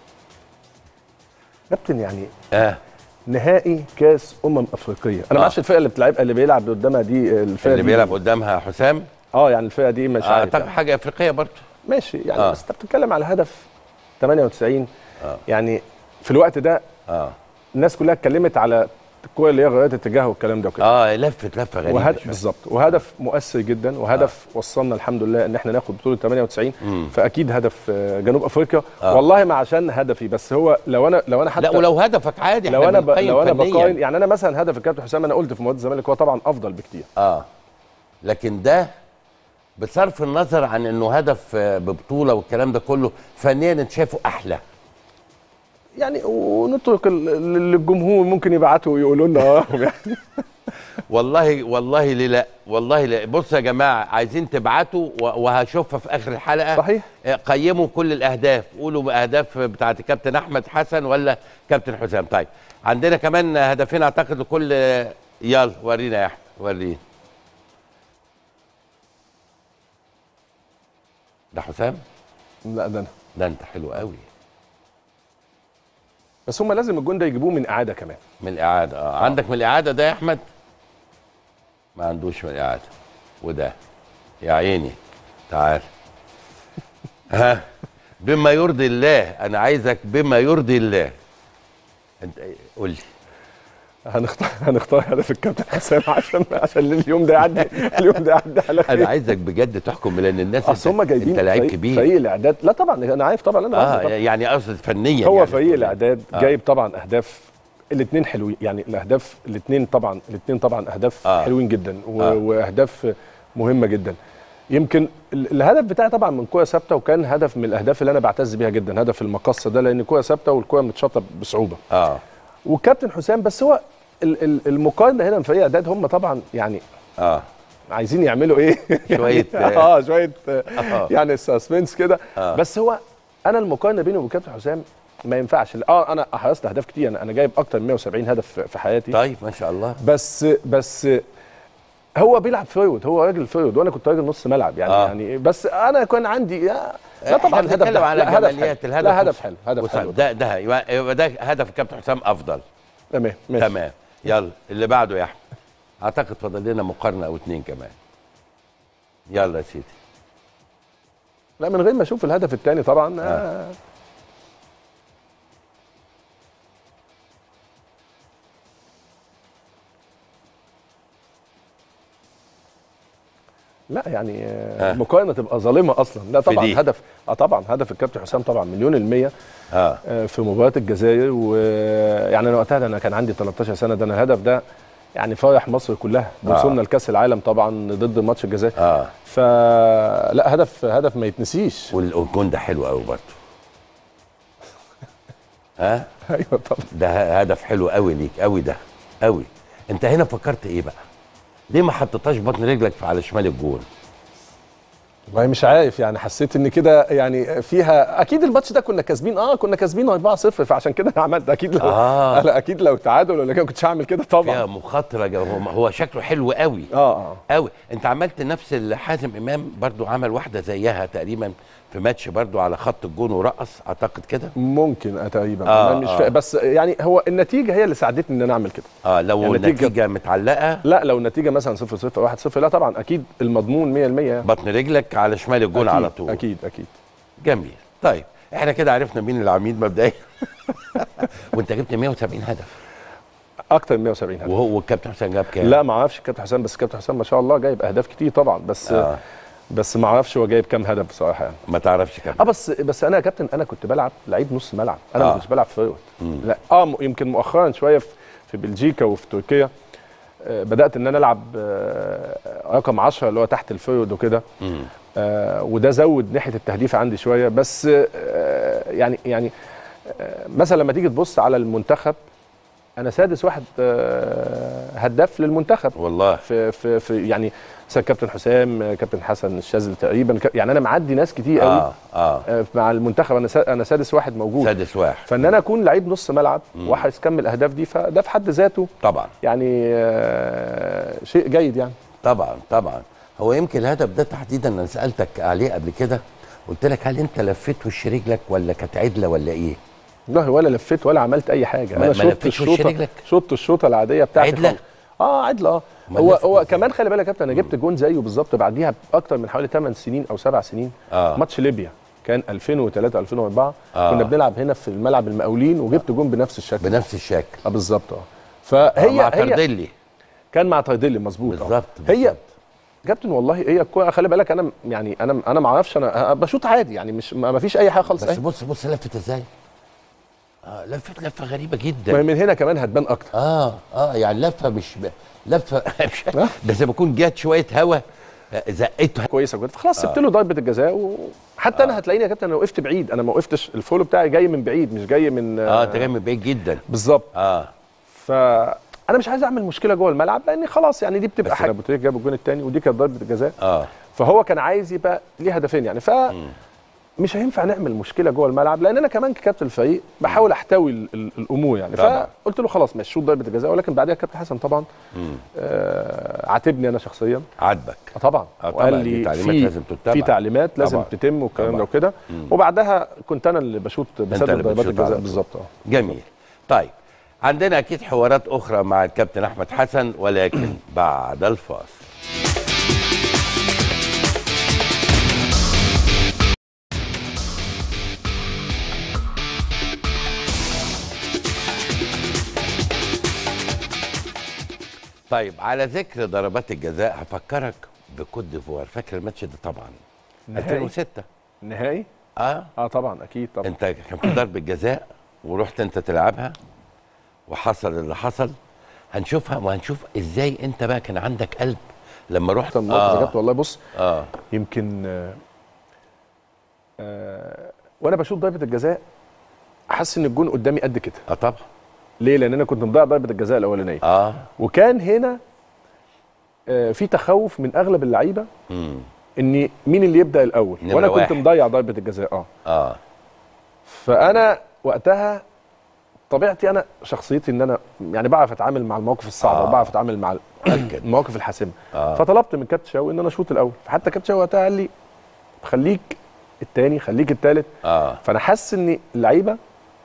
كابتن يعني اه نهائي كاس امم افريقيه انا آه. ما اعرفش الفرقه اللي بتلعب اللي بيلعب قدامها دي الفرقه اللي دي- بيلعب قدامها حسام اه يعني الفرقه دي مش عارف اعتقد يعني. حاجه افريقيه برضه ماشي يعني آه. آه. بس انت بتتكلم على هدف 98 آه. آه. يعني في الوقت ده اه الناس كلها اتكلمت على الكوره اللي هي غيرت اتجاهها والكلام ده وكده اه لفت لفه غريبه وهدف شوية. بالظبط وهدف مؤثر جدا وهدف آه. وصلنا الحمد لله ان احنا ناخد بطوله 98 مم. فاكيد هدف آه، جنوب افريقيا آه. آه. والله ما عشان هدفي بس هو لو انا لو انا حتى لا ولو هدفك عادي لو إحنا انا ب... بنقيم لو انا فنياً. بقارن يعني انا مثلا هدف الكابتن حسام انا قلت في مباراه الزمالك هو طبعا افضل بكتير اه لكن ده بصرف النظر عن انه هدف آه، ببطوله والكلام ده كله فنيا انت شايفه احلى يعني ونترك ال- ال- للجمهور ممكن يبعتوا ويقولوا لنا اه يعني والله والله ليه لا والله لا بصوا يا جماعه عايزين تبعتوا و- وهشوفها في اخر الحلقه صحيح. آه، قيموا كل الاهداف قولوا اهداف بتاعت الكابتن احمد حسن ولا كابتن حسام طيب عندنا كمان هدفين اعتقد لكل يلا ورينا يا احمد ورينا ده حسام لا ده انا ده انت حلو قوي بس هم لازم الجون ده يجيبوه من اعاده كمان من الاعاده اه عندك من الاعاده ده يا احمد ما عندوش من الاعاده وده يا عيني تعال ها بما يرضي الله انا عايزك بما يرضي الله انت قول لي هنختار هنختار هدف الكابتن حسام عشان عشان اليوم ده يعدي اليوم ده يعدي على انا خير عايزك بجد تحكم لان الناس اصل هم جايبين انت لعيب فريق- كبير فريق الاعداد لا طبعا انا عارف طبعا انا اه عارف طبعاً. يعني اقصد فنيا هو يعني فريق الاعداد آه. جايب طبعا اهداف الاثنين حلوين يعني الاهداف الاثنين طبعا الاثنين طبعا اهداف آه. آه. حلوين جدا و... آه. آه. واهداف مهمه جدا يمكن ال- الهدف بتاعي طبعا من كوره ثابته وكان هدف من الاهداف اللي انا بعتز بيها جدا هدف المقص ده لان كوره ثابته والكوره متشاطه بصعوبه اه والكابتن حسام بس هو ال- ال- المقارنه هنا من فريق الاعداد هم طبعا يعني اه عايزين يعملوا ايه شوية، يعني آه. اه شويه آه. يعني سسبنس كده آه. بس هو انا المقارنه بينه وبين كابتن حسام ما ينفعش اه انا حرزت اهداف كتير انا انا جايب اكتر من 170 هدف في حياتي طيب ما شاء الله بس بس هو بيلعب فورورد هو راجل فورورد وانا كنت راجل نص ملعب يعني آه. آه. يعني بس انا كان عندي لا احنا طبعا الهدف بنتكلم ده على لا هدف جماليات حلو. الهدف لا هدف وص- حلو هدف وصل. حلو ده ده يبقى يبقى ده هدف الكابتن حسام افضل تمام ماشي تمام يلا اللي بعده يا احمد اعتقد فاضل لنا مقارنه او اتنين كمان يلا يا سيدي لا من غير ما اشوف الهدف الثاني طبعا آه. لا يعني آه. آه. المقارنه تبقى ظالمه اصلا لا في طبعا دي. هدف اه طبعا هدف الكابتن حسام طبعا مليون المية اه آه، في مباراه الجزائر ويعني انا وقتها ده انا كان عندي 13 سنه ده انا الهدف ده يعني فرح مصر كلها وصلنا لكاس العالم طبعا ضد ماتش الجزائر اه فلا هدف هدف ما يتنسيش وال- والجون ده حلو قوي برضه ها ايوه طبعا ده ه- هدف حلو قوي ليك قوي ده قوي انت هنا فكرت ايه بقى ليه ما حطيتهاش بطن رجلك في- على شمال الجون والله مش عارف يعني حسيت ان كده يعني فيها اكيد الماتش ده كنا كاسبين اه كنا كاسبين 4-0 فعشان كده انا عملت اكيد لو آه. انا اكيد لو تعادل ولا كده ما كنتش هعمل كده فيها طبعا مخاطره جو- هو هو شكله حلو قوي اه اه قوي انت عملت نفس اللي حازم امام برضو عمل واحده زيها تقريبا في ماتش برضو على خط الجون ورقص اعتقد كده ممكن آه تقريبا آه، أنا مش آه. فا... بس يعني هو النتيجه هي اللي ساعدتني ان انا اعمل كده اه لو يعني النتيجة, نتيجة- النتيجة متعلقه لا لو النتيجه مثلا 0 0 1 0 لا طبعا اكيد المضمون 100% يعني. بطن رجلك على شمال الجون أكيد على طول اكيد اكيد جميل طيب احنا كده عرفنا مين العميد مبدئيا وانت جبت 170 هدف اكتر من 170 هدف وهو والكابتن حسام جاب كام؟ لا ما اعرفش الكابتن حسام بس الكابتن حسام ما شاء الله جايب اهداف كتير طبعا بس آه. آه. بس ما اعرفش هو جايب كام هدف بصراحه يعني ما تعرفش كام اه بس بس انا يا كابتن انا كنت بلعب لعيب نص ملعب انا آه. ما كنتش بلعب فورورد لا اه م- يمكن مؤخرا شويه في, في بلجيكا وفي تركيا آه بدات ان انا العب آه رقم 10 اللي هو تحت الفورورد وكده مم. آه وده زود ناحيه التهديف عندي شويه بس آه يعني يعني آه مثلا لما تيجي تبص على المنتخب انا سادس واحد آه هداف للمنتخب والله في في, في يعني مثلا كابتن حسام آه، كابتن حسن الشاذلي تقريبا ك- يعني انا معدي ناس كتير قوي اه اه آه، مع المنتخب انا سا- انا سادس واحد موجود سادس واحد فان انا اكون لعيب نص ملعب واحرز كم الاهداف دي فده في حد ذاته طبعا يعني آه، شيء جيد يعني طبعا طبعا هو يمكن الهدف ده تحديدا انا سالتك عليه قبل كده قلت لك هل انت لفيت وش رجلك ولا كانت عدله ولا ايه؟ والله ولا لفيت ولا عملت اي حاجه ما- انا ما شوط لفتش وش الشوطه رجلك؟ شوط الشوطه العاديه بتاعتي عدلة؟ خالص. اه عدله اه أمال هو لفت هو إزاي؟ كمان خلي بالك يا كابتن انا جبت جون زيه بالظبط بعديها باكتر من حوالي 8 سنين او 7 سنين آه. ماتش ليبيا كان 2003 2004 آه. كنا بنلعب هنا في الملعب المقاولين وجبت جون بنفس الشكل بنفس الشكل اه بالظبط اه آه فهي مع هي تردلي كان مع تايديلي مظبوط آه. بالظبط، هي بالظبط. كابتن والله هي الكوره خلي بالك انا يعني انا انا ما اعرفش انا بشوط عادي يعني مش ما ما فيش اي حاجه خالص بس أهي. بص بص لفت ازاي؟ اه لفت لفه غريبه ما جدا هي من هنا كمان هتبان اكتر اه اه يعني لفه مش ب... لفه مش ده زي ما يكون جت شويه هوا زقته كويسه جدا فخلاص سبت له ضربه الجزاء وحتى انا هتلاقيني يا كابتن انا وقفت بعيد انا ما وقفتش الفولو بتاعي جاي من بعيد مش جاي من اه انت جاي من بعيد جدا بالظبط اه فانا مش عايز اعمل مشكله جوه الملعب لان خلاص يعني دي بتبقى بس حاجه ابو تريكه جاب الجون الثاني ودي كانت ضربه الجزاء اه فهو كان عايز يبقى ليه هدفين يعني ف مش هينفع نعمل مشكله جوه الملعب لان انا كمان ككابتن الفريق بحاول احتوي ال- ال- الامور يعني طبعا. فقلت له خلاص ماشي شوط ضربه الجزاء ولكن بعدها كابتن حسن طبعا آه عاتبني انا شخصيا عاجبك آه طبعا آه طبعا، وقال دي لي تعليمات في لازم تتبع. في تعليمات لازم طبعا. تتم والكلام طبعا. ده وكده وبعدها كنت انا اللي بشوط بسدد اللي ضربات بتشوط على الجزاء طول. بالظبط اه جميل طيب عندنا اكيد حوارات اخرى مع الكابتن احمد حسن ولكن بعد الفاصل طيب على ذكر ضربات الجزاء هفكرك بكوت ديفوار فاكر الماتش ده طبعا نهائي 2006 النهائي اه اه طبعا اكيد طبعا انت كان في ضربه جزاء ورحت انت تلعبها وحصل اللي حصل هنشوفها وهنشوف ازاي انت بقى كان عندك قلب لما رحت اكتر موقف ذكرته والله بص اه يمكن آه آه وانا بشوط ضربه الجزاء حاسس ان الجون قدامي قد كده اه طبعا ليه لان انا كنت مضيع ضربه الجزاء الاولانيه اه وكان هنا آه في تخوف من اغلب اللعيبه امم ان مين اللي يبدا الاول نمرة وانا كنت واحد. مضيع ضربه الجزاء اه اه فانا وقتها طبيعتي انا شخصيتي ان انا يعني بعرف اتعامل مع المواقف الصعبه آه. آه. وبعرف اتعامل مع أكد. المواقف الحاسمه آه. آه. فطلبت من كابتن شاوي ان انا اشوط الاول فحتى كابتن شاوي وقتها قال لي خليك الثاني خليك الثالث اه فانا حاسس ان اللعيبه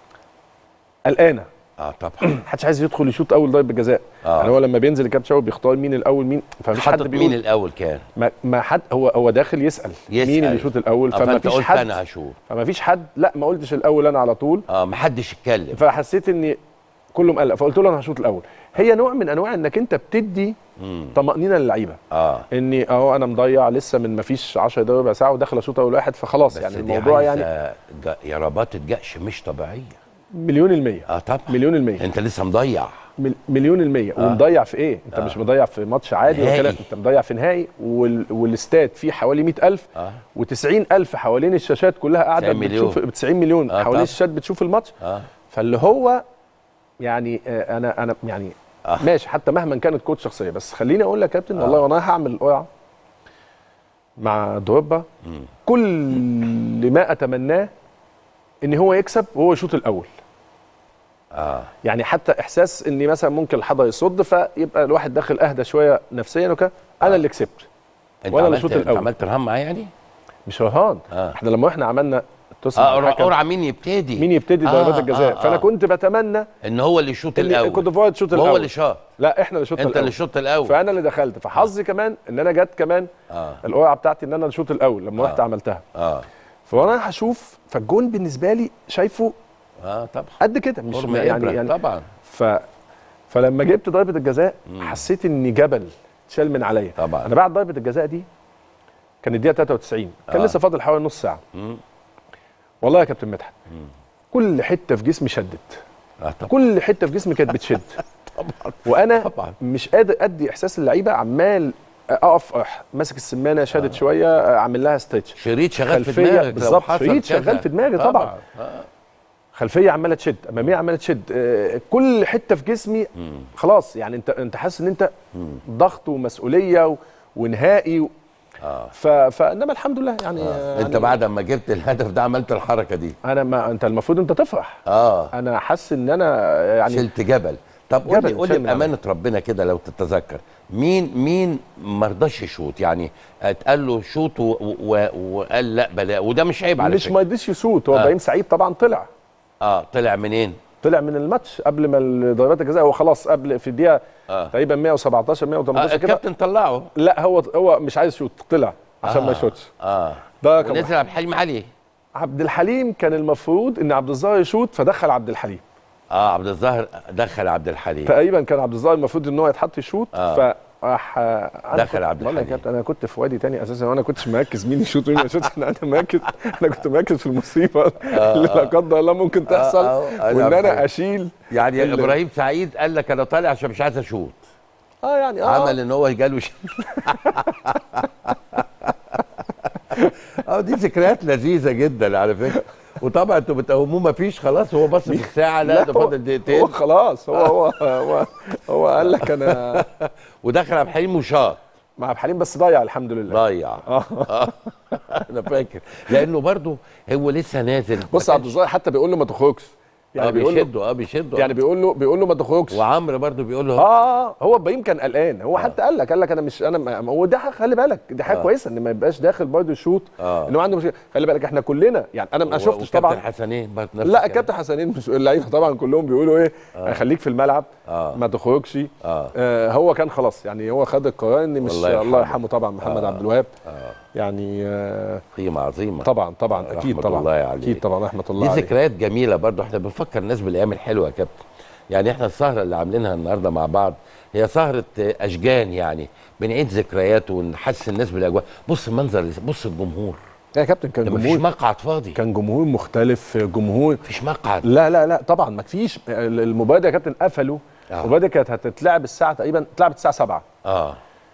قلقانه اه طبعا محدش عايز يدخل يشوط اول ضربه جزاء آه. يعني هو لما بينزل الكابتن شاوي بيختار مين الاول مين فمفيش حد حطت بيقول مين الاول كان ما, ما حد هو هو داخل يسال, يسأل. مين اللي يشوط الاول آه، فما فانت فيش قلت حد انا هشوف فما فيش حد لا ما قلتش الاول انا على طول اه محدش يتكلم فحسيت ان كله مقلق فقلت له انا هشوط الاول هي نوع من انواع انك انت بتدي مم. طمانينه للعيبه اه اني اهو انا مضيع لسه من ما فيش 10 دقايق ربع ساعه وداخل اشوط اول واحد فخلاص بس يعني دي الموضوع يعني عايزة ج- يا رباط الجأش مش طبيعيه مليون المية اه طبعا مليون المية انت لسه مضيع مل- مليون المية آه. ومضيع في ايه؟ انت آه. مش مضيع في ماتش عادي نهائي. ولا انت مضيع في نهائي وال... والاستاد فيه حوالي 100000 اه و90000 حوالين الشاشات كلها قاعده 90 مليون. بتشوف 90 مليون آه، حوالين طبعا. الشاشات بتشوف الماتش اه فاللي هو يعني آه، انا انا يعني آه. ماشي حتى مهما كانت كوتش شخصيه بس خليني اقول لك يا كابتن والله وانا هعمل القرعه مع دروبا مم. كل ما اتمناه ان هو يكسب وهو يشوط الاول اه يعني حتى احساس اني مثلا ممكن الحضر يصد فيبقى الواحد داخل اهدى شويه نفسيا وكده انا آه. اللي كسبت انت وأنا اللي عملت شوط انت الأول. عملت رهان معاه يعني مش رهان آه. احنا لما احنا عملنا التصل اه بالحكم، قرعه مين يبتدي مين يبتدي آه، ضربات الجزاء آه، فانا آه. كنت بتمنى ان هو اللي يشوط ان الاول كنت فاضي تشوط الاول وهو اللي شاط لا احنا اللي شوط انت الاول اللي شوط الاول فانا اللي دخلت فحظي كمان ان انا جت كمان اه القرعه بتاعتي ان انا الشوط الاول لما آه. رحت عملتها اه فانا هشوف فالجون بالنسبه لي شايفه اه طبعا قد كده مش قرم يعني إبرة، يعني طبعا ف فلما جبت ضربه الجزاء حسيت ان جبل اتشال من عليا طبعا. انا بعد ضربه الجزاء دي كان الدقيقه 93 كان آه. لسه فاضل حوالي نص ساعه مم. والله يا كابتن مدحت كل حته في جسمي شدت اه طبعا كل حته في جسمي كانت بتشد وانا طبعا. مش قادر ادي احساس اللعيبه عمال اقف أح- ماسك السمانه شادت شويه اعمل لها ستريتش شريط شغال في خلفية، دماغك لو بالظبط، حصل شريط كذا. شغال في دماغي طبعا. آه. خلفيه عماله تشد اماميه عماله تشد آه، كل حته في جسمي خلاص يعني انت انت حاسس ان انت ضغط ومسؤوليه و- ونهائي و... اه ف... فانما الحمد لله يعني, آه. انت بعد ما جبت الهدف ده عملت الحركه دي انا ما انت المفروض انت تفرح اه انا حاسس ان انا يعني شلت جبل طب قول لي جبل قول لي شال من عليا. بامانه ربنا كده لو تتذكر مين مين ما رضاش يشوط يعني اتقال له شوط و- و- وقال لا بلا وده مش عيب على مش فكره ما يديش يسوت هو آه. ابراهيم سعيد طبعا طلع اه طلع منين طلع من الماتش قبل ما ضربات الجزاء هو خلاص قبل في الدقيقه آه. تقريبا 117 آه 118 كده الكابتن طلعه لا هو هو مش عايز يشوط طلع عشان ما يشوطش اه ده كان ونزل عبد الحليم علي عبد الحليم كان المفروض ان عبد الظاهر يشوط فدخل عبد الحليم اه عبد الظاهر دخل عبد الحليم تقريبا كان عبد الظاهر المفروض ان هو يتحط يشوط آه. فراح أنا دخل كنت- عبد والله يا الحليم. كابتن انا كنت في وادي تاني اساسا وانا كنتش مركز مين يشوط ومين ما يشوطش انا انا مركز انا كنت مركز في المصيبه اللي لا قدر الله ممكن تحصل آه، آه، وان أنا انا فاهم. اشيل يعني ال- ابراهيم سعيد قال لك انا طالع عشان مش عايز اشوط اه يعني اه عمل ان هو جاله ش... اه دي ذكريات لذيذه جدا على فكره وطبعا انتوا بتقوموه ما فيش خلاص هو بص في الساعه لا ده هو- فاضل دقيقتين هو خلاص هو هو هو, هو قال لك انا ودخل عبد الحليم وشاط مع عبد الحليم بس ضيع الحمد لله ضيع آه. انا فاكر لانه برضو هو لسه نازل بص ما عبد الظاهر حتى بيقول له ما تخرجش يعني اه بيقول له بيشدوا اه بيشدوا يعني بيقول له بيقول له ما تخرجش وعمرو برضو بيقول له اه آه، هو ابراهيم كان قلقان هو حتى قال لك قال لك انا مش انا ما- هو ده ح- خلي بالك دي حاجه آه. كويسه ان ما يبقاش داخل برضه يشوط آه. ان هو عنده مشكله خلي بالك احنا كلنا يعني انا ما و- شفتش وكابتن طبعا حسنين برضو نفس لا الكلام. الكابتن حسنين مش اللعيبه طبعا كلهم بيقولوا ايه آه. خليك في الملعب آه. ما تخرجش آه. آه هو كان خلاص يعني هو خد القرار ان مش الله الله يرحمه. يرحمه, طبعا محمد آه. عبد الوهاب آه. يعني آه قيمه عظيمه طبعا طبعا اكيد رحمة طبعا الله عليه. اكيد طبعا رحمه الله دي عليه ذكريات جميله برضو احنا بنفكر الناس بالايام الحلوه يا كابتن يعني احنا السهره اللي عاملينها النهارده مع بعض هي سهره اشجان يعني بنعيد ذكريات ونحسن الناس بالاجواء بص المنظر بص الجمهور يا كابتن كان ده مفيش جمهور مقعد فاضي كان جمهور مختلف جمهور مفيش مقعد لا لا لا طبعا ما فيش المباراه دي يا كابتن قفلوا آه. المباراه دي كانت هتتلعب الساعه تقريبا اتلعبت الساعه 7 اه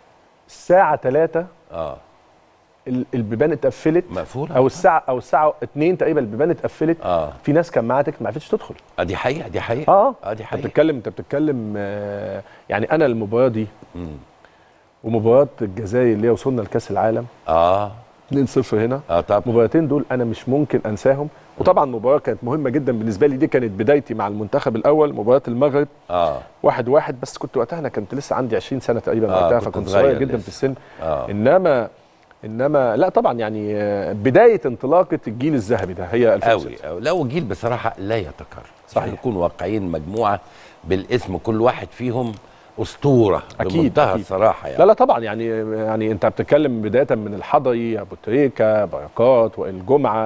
الساعه 3 اه ال- البيبان اتقفلت مقفوله او الساعه او الساعه 2 تقريبا البيبان اتقفلت اه في ناس كان معاها تكت ما عرفتش تدخل اه دي حقيقه دي حقيقه اه اه دي انت حقيقه بتتكلم انت بتتكلم آه، يعني انا المباراه دي مم. ومباراه الجزائر اللي هي وصلنا لكاس العالم اه 2-0 هنا اه طب المباراتين دول انا مش ممكن انساهم وطبعا مباراه كانت مهمه جدا بالنسبه لي دي كانت بدايتي مع المنتخب الاول مباراه المغرب اه واحد واحد بس كنت وقتها انا كنت لسه عندي 20 سنه تقريبا آه، وقتها كنت فكنت صغير صغير جدا لسه. في السن اه انما انما لا طبعا يعني آه، بدايه انطلاقه الجيل الذهبي ده هي 2006 قوي قوي لو جيل بصراحه لا يتكرر صحيح. نكون واقعيين مجموعه بالاسم كل واحد فيهم اسطوره أكيد، بمنتهى أكيد. الصراحه يعني لا لا طبعا يعني يعني انت بتتكلم بدايه من الحضري ابو تريكه بركات وائل جمعه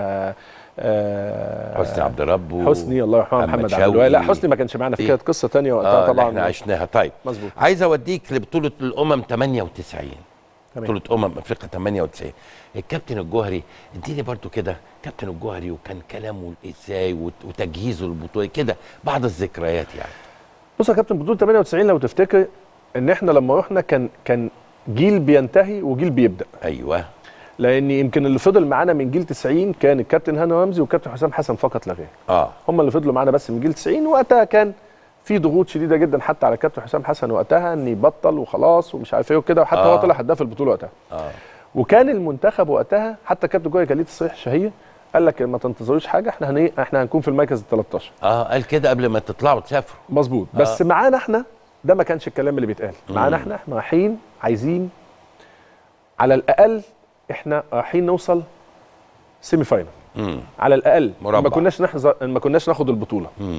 آه، حسني عبد ربه حسني الله يرحمه محمد محمد عبد الوهاب لا شوقي. حسني ما كانش معانا في إيه؟ كانت قصه ثانيه وقتها اه طبعا طبعا احنا عشناها طيب مظبوط عايز اوديك لبطوله الامم 98 تمام. بطوله امم افريقيا 98 الكابتن الجوهري اديني برضو كده كابتن الجوهري وكان كلامه ازاي وت- وتجهيزه للبطوله كده بعض الذكريات يعني بص يا كابتن بطوله 98 لو تفتكر ان احنا لما رحنا كان كان جيل بينتهي وجيل بيبدا ايوه لان يمكن اللي فضل معانا من جيل 90 كان الكابتن هاني رمزي والكابتن حسام حسن فقط لا غير اه هم اللي فضلوا معانا بس من جيل 90 وقتها كان في ضغوط شديده جدا حتى على كابتن حسام حسن وقتها ان يبطل وخلاص ومش عارف ايه وكده وحتى آه. هو طلع هداف البطوله وقتها اه وكان المنتخب وقتها حتى كابتن جوي كان ليه تصريح شهيه قال لك ما تنتظروش حاجه احنا هني... احنا هنكون في المركز ال 13 اه قال كده قبل ما تطلعوا تسافروا مظبوط بس آه. معانا احنا ده ما كانش الكلام اللي بيتقال معانا احنا احنا رايحين عايزين على الاقل احنا رايحين نوصل سيمي فاينل امم على الاقل مربع. ما كناش نحظى ما كناش ناخد البطوله امم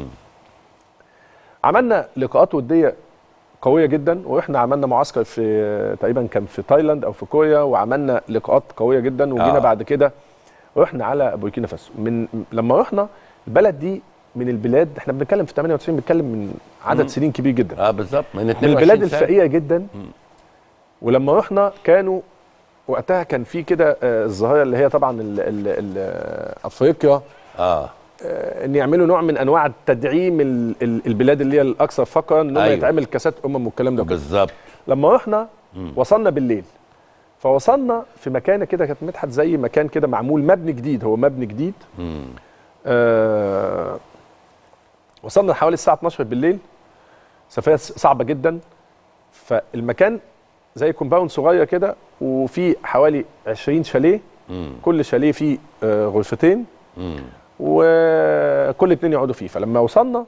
عملنا لقاءات وديه قويه جدا واحنا عملنا معسكر في تقريبا كان في تايلاند او في كوريا وعملنا لقاءات قويه جدا وجينا آه. آه. بعد كده رحنا على بوركينا فاسو من لما رحنا البلد دي من البلاد احنا بنتكلم في 98 بنتكلم من عدد مم. سنين كبير جدا اه بالظبط من من 22 البلاد سنة. الفقيره جدا ولما رحنا كانوا وقتها كان في كده آه، الظاهره اللي هي طبعا ال ال ال افريقيا اه آه، ان يعملوا نوع من انواع التدعيم ال- ال- البلاد اللي هي الاكثر فقرا ان هم أيوة. يتعمل كاسات امم والكلام ده كله بالظبط لما رحنا وصلنا بالليل فوصلنا في مكانه كده كانت مدحت زي مكان كده معمول مبني جديد هو مبني جديد امم آه وصلنا حوالي الساعه 12 بالليل سفريه صعبه جدا فالمكان زي كومباوند صغير كده وفي حوالي 20 شاليه امم كل شاليه فيه آه غرفتين امم وكل اتنين يقعدوا فيه فلما وصلنا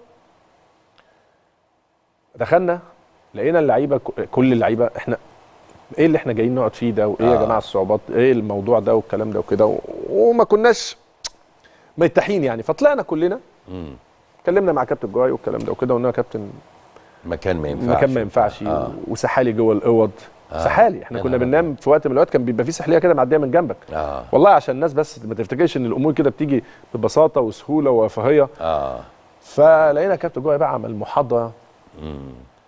دخلنا لقينا اللعيبه ك- كل اللعيبه احنا ايه اللي احنا جايين نقعد فيه ده وايه آه. يا جماعه الصعوبات ايه الموضوع ده والكلام ده وكده و- وما كناش مرتاحين يعني فطلعنا كلنا امم اتكلمنا مع كابتن جواي والكلام ده وكده وقلنا يا كابتن مكان ما ينفعش المكان ما ينفعش آه. وسحالي جوه الاوض آه. سحالي احنا يا كنا نهار بننام في وقت من الاوقات كان بيبقى في سحليه كده معديه من جنبك اه والله عشان الناس بس ما تفتكرش ان الامور كده بتيجي ببساطه وسهوله ورفاهيه اه فلقينا كابتن جوه بقى عمل محاضره امم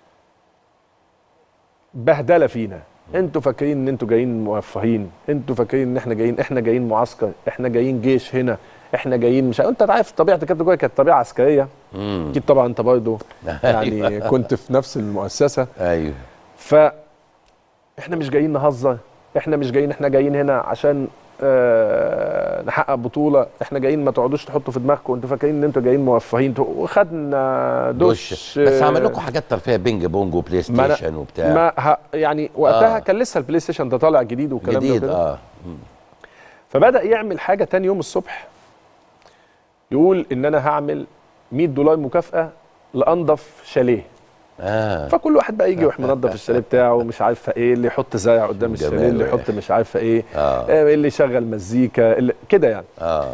بهدله فينا انتوا فاكرين ان انتوا جايين مرفهين انتوا فاكرين ان احنا جايين احنا جايين معسكر احنا جايين جيش هنا احنا جايين مش انت عارف طبيعه كابتن جوه كانت طبيعه عسكريه امم اكيد طبعا انت برضه يعني أيوة. كنت في نفس المؤسسه ايوه ف احنا مش جايين نهزر احنا مش جايين احنا جايين هنا عشان آه نحقق بطوله احنا جايين ما تقعدوش تحطوا في دماغكم انتوا فاكرين ان انتوا جايين موفرين وخدنا دش, دش بس عمل لكم حاجات ترفيه بينج بونج وبلاي ما أنا- ستيشن وبتاع ما ه... يعني وقتها آه. آه. كان لسه البلاي ستيشن ده طالع جديد والكلام ده جديد وكده. اه فبدا يعمل حاجه تاني يوم الصبح يقول ان انا هعمل 100 دولار مكافاه لانضف شاليه اه فكل واحد بقى يجي يروح منظف الشاليه بتاعه مش عارفه ايه اللي يحط زرع قدام الشاليه جماله اللي يا يحط أخي. مش عارفه ايه آه. آه، اللي يشغل مزيكا اللي كده يعني اه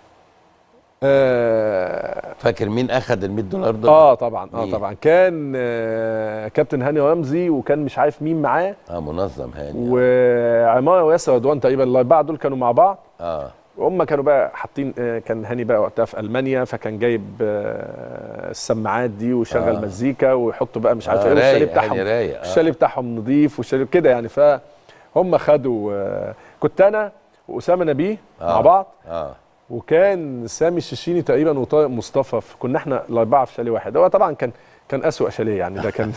آه, فاكر مين اخذ ال 100 دولار دول؟ اه طبعا اه مين؟ طبعا كان آه كابتن هاني رمزي وكان مش عارف مين معاه اه منظم هاني وعماره وياسر رضوان تقريبا الاربعه دول كانوا مع بعض اه وهم كانوا بقى حاطين آه، كان هاني بقى وقتها في المانيا فكان جايب آه، السماعات دي وشغل آه. مزيكا ويحطوا بقى مش عارف آه، ايه والشاليه رايق، بتاعهم هاني رايق، آه. الشاليه بتاعهم نظيف والشاليه كده يعني فهم خدوا آه، كنت انا واسامه نبيه آه. مع بعض اه وكان سامي الششيني تقريبا وطارق مصطفى ف- كنا احنا الاربعه في شاليه واحد هو طبعا كان كان اسوأ شاليه يعني ده كان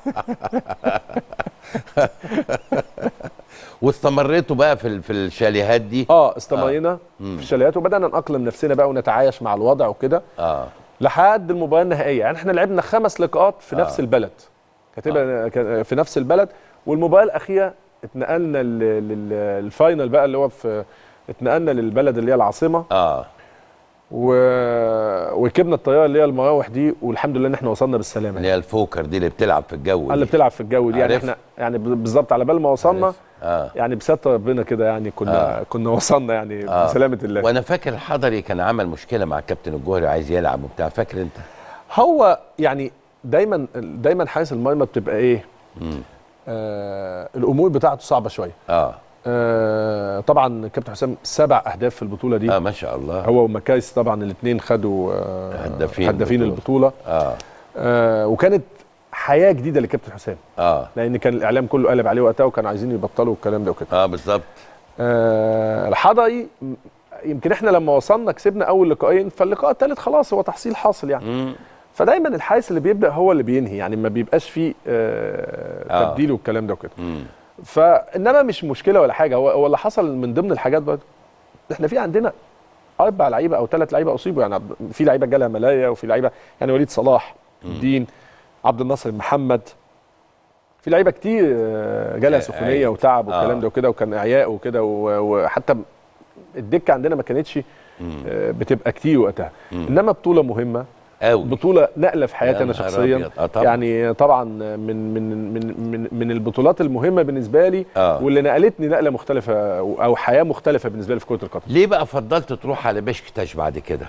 واستمريتوا بقى في ال- في الشاليهات دي اه استمرينا في الشاليهات وبدانا نأقلم نفسنا بقى ونتعايش مع الوضع وكده اه لحد المباراه النهائيه يعني احنا لعبنا خمس لقاءات في آه. نفس البلد كاتبها كان- في نفس البلد والمباراه الاخيره اتنقلنا لل- لل- للفاينل بقى اللي هو في اتنقلنا للبلد اللي هي العاصمه اه و... وركبنا الطياره اللي هي المراوح دي والحمد لله ان احنا وصلنا بالسلامه اللي هي الفوكر دي اللي بتلعب في الجو اللي دي. بتلعب في الجو دي يعني عارف. احنا يعني ب- بالظبط على بال ما وصلنا عارف. اه يعني بستر ربنا كده يعني كنا آه. كنا وصلنا يعني آه. بسلامه الله وانا فاكر الحضري كان عمل مشكله مع الكابتن الجوهري عايز يلعب وبتاع فاكر انت هو يعني دايما دايما حارس المرمى بتبقى ايه مم. آه الامور بتاعته صعبه شويه اه آه طبعا كابتن حسام سبع اهداف في البطوله دي اه ما شاء الله هو ومكايس طبعا الاثنين خدوا آه هدافين هدافين البطولة. البطوله اه آه وكانت حياه جديده لكابتن حسام اه لان كان الاعلام كله قلب عليه وقتها وكانوا عايزين يبطلوا الكلام ده وكده اه بالظبط آه الحضري م- يمكن احنا لما وصلنا كسبنا اول لقاءين فاللقاء الثالث خلاص هو تحصيل حاصل يعني مم. فدايما الحارس اللي بيبدا هو اللي بينهي يعني ما بيبقاش فيه آه آه. تبديل والكلام ده وكده مم. فانما مش مشكله ولا حاجه هو هو اللي حصل من ضمن الحاجات برضه احنا في عندنا اربع لعيبه او ثلاث لعيبه اصيبوا يعني عبد- في لعيبه جالها ملايا وفي لعيبه يعني وليد صلاح الدين عبد الناصر محمد في لعيبه كتير آه، جالها آه، سخونيه أيوة. وتعب والكلام آه. ده وكده وكان اعياء وكده و- وحتى الدكه عندنا ما كانتش آه، بتبقى كتير وقتها انما بطوله مهمه قوي بطوله نقله في حياتي يا انا نهار شخصيا أبيض. آه طبعاً. يعني طبعا من من من من, من البطولات المهمه بالنسبه لي آه. واللي نقلتني نقله مختلفه او حياه مختلفه بالنسبه لي في كره القدم ليه بقى فضلت تروح على بشكتاش بعد كده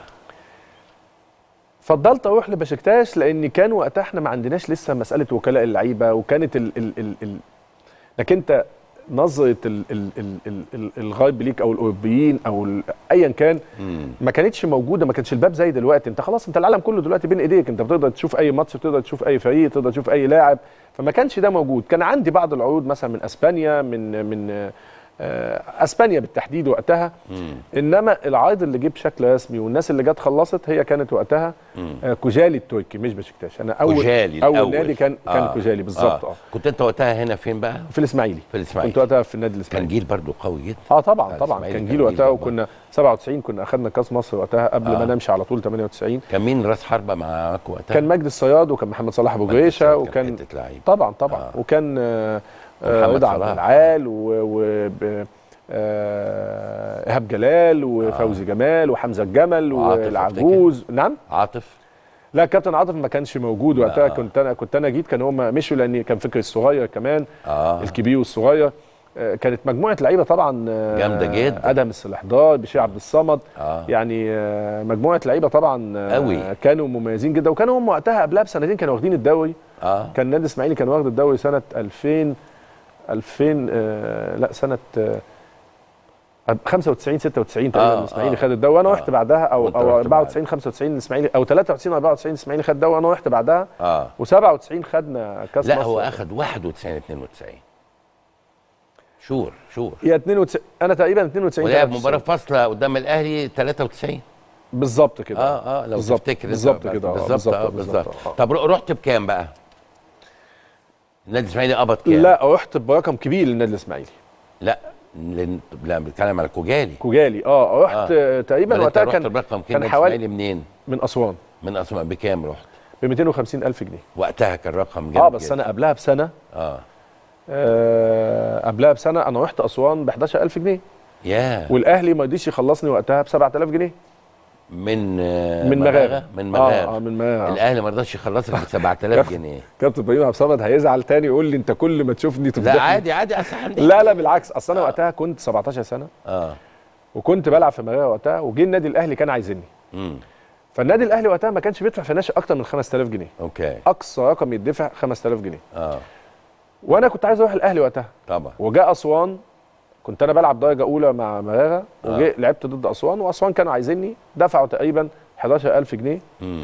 فضلت اروح لبشكتاش لان كان وقتها احنا ما عندناش لسه مساله وكلاء اللعيبه وكانت ال ال ال ال انك انت نظره ال ال ال ال ال الغرب ليك او الاوروبيين او ال- ايا كان ما كانتش موجوده ما كانش الباب زي دلوقتي انت خلاص انت العالم كله دلوقتي بين ايديك انت بتقدر تشوف اي ماتش بتقدر تشوف اي فريق تقدر تشوف اي لاعب فما كانش ده موجود كان عندي بعض العروض مثلا من اسبانيا من من آه، اسبانيا بالتحديد وقتها انما العرض اللي جه بشكل رسمي والناس اللي جت خلصت هي كانت وقتها آه، كوجالي التركي مش بشكتاش انا اول كوجالي اول الأول. نادي كان كان كوجالي بالظبط اه كنت انت وقتها هنا فين بقى في الاسماعيلي في الإسماعيلي. كنت وقتها في النادي كان الاسماعيلي جيل برضو قوي جدا اه طبعا بتاع طبعا الإسماعيلي كان كان جيل جيل وقتها جبار. وكنا 97 كنا اخذنا كاس مصر وقتها قبل آه. ما نمشي على طول 98 كان مين راس حربه معاك وقتها كان مجدي الصياد وكان محمد صلاح ابو مجدي جريشه الصياد كان وكان حتة لعيب. طبعا طبعا آه. وكان آه، آه، ومحمد رضا عبد صلاح. العال و, و ب- آه، ايهاب جلال وفوزي جمال وحمزه الجمل وعاطف والعجوز نعم عاطف لا كابتن عاطف ما كانش موجود وقتها آه. كنت انا كنت انا جيت كان هم مشوا لان كان فكري الصغير كمان اه الكبير والصغير آه، كانت مجموعه لعيبه طبعا آه، جامدة جدا. ادم السلحدار بشير عبد الصمد اه يعني آه، مجموعه لعيبه طبعا آه، أوي. كانوا مميزين جدا وكانوا هم وقتها قبلها بسنتين كانوا واخدين الدوري اه كان نادي اسماعيلي كان واخد الدوري سنه 2000 2000 آه لا سنه آه 95 96 تقريبا آه، الاسماعيلي آه. خد الدوري وانا آه. رحت بعدها او وأنت او رحت 94 95 الاسماعيلي او 93 94 الاسماعيلي خد الدوري وانا رحت بعدها اه و97 خدنا كاس لا مصر هو اخذ 91 92 شور شور يا 92 انا تقريبا 92 ولعب 93. مباراه فاصله قدام الاهلي 93 بالظبط كده اه اه لو بالظبط تفتكر أنت بالظبط بقى. كده آه، بالظبط اه بالظبط آه. طب ر- رحت بكام بقى؟ النادي الاسماعيلي قبض كام؟ لا رحت برقم كبير للنادي الاسماعيلي لا لن... لا بتكلم على كوجالي كوجالي اه رحت آه. تقريبا أمال أنت وقتها رحت كان برقم كان كان حوالي حوالي منين؟ من اسوان من اسماء بكام رحت؟ ب 250 الف جنيه وقتها كان رقم جامد اه بس جداً. انا قبلها بسنه اه آه قبلها بسنه انا رحت اسوان ب 11000 جنيه يا والاهلي ما رضيش يخلصني وقتها ب 7000 جنيه من آه، من مغاغه من اه, مغاغه آه من مغاغه الاهلي ما رضاش يخلصك ب 7000 جنيه كابتن ابراهيم عبد الصمد هيزعل تاني يقول لي انت كل ما تشوفني تفضحني لا عادي عادي اصل عندي لا لا بالعكس اصل انا وقتها كنت 17 سنه اه وكنت بلعب في مغاغه وقتها وجه النادي الاهلي كان عايزني امم فالنادي الاهلي وقتها ما كانش بيدفع في الناشئ اكتر من 5000 جنيه اوكي اقصى رقم يدفع 5000 جنيه اه وانا كنت عايز اروح الاهلي وقتها طبعا وجاء اسوان كنت انا بلعب درجه اولى مع مغاغه وجي لعبت ضد اسوان واسوان كانوا عايزيني دفعوا تقريبا 11000 جنيه امم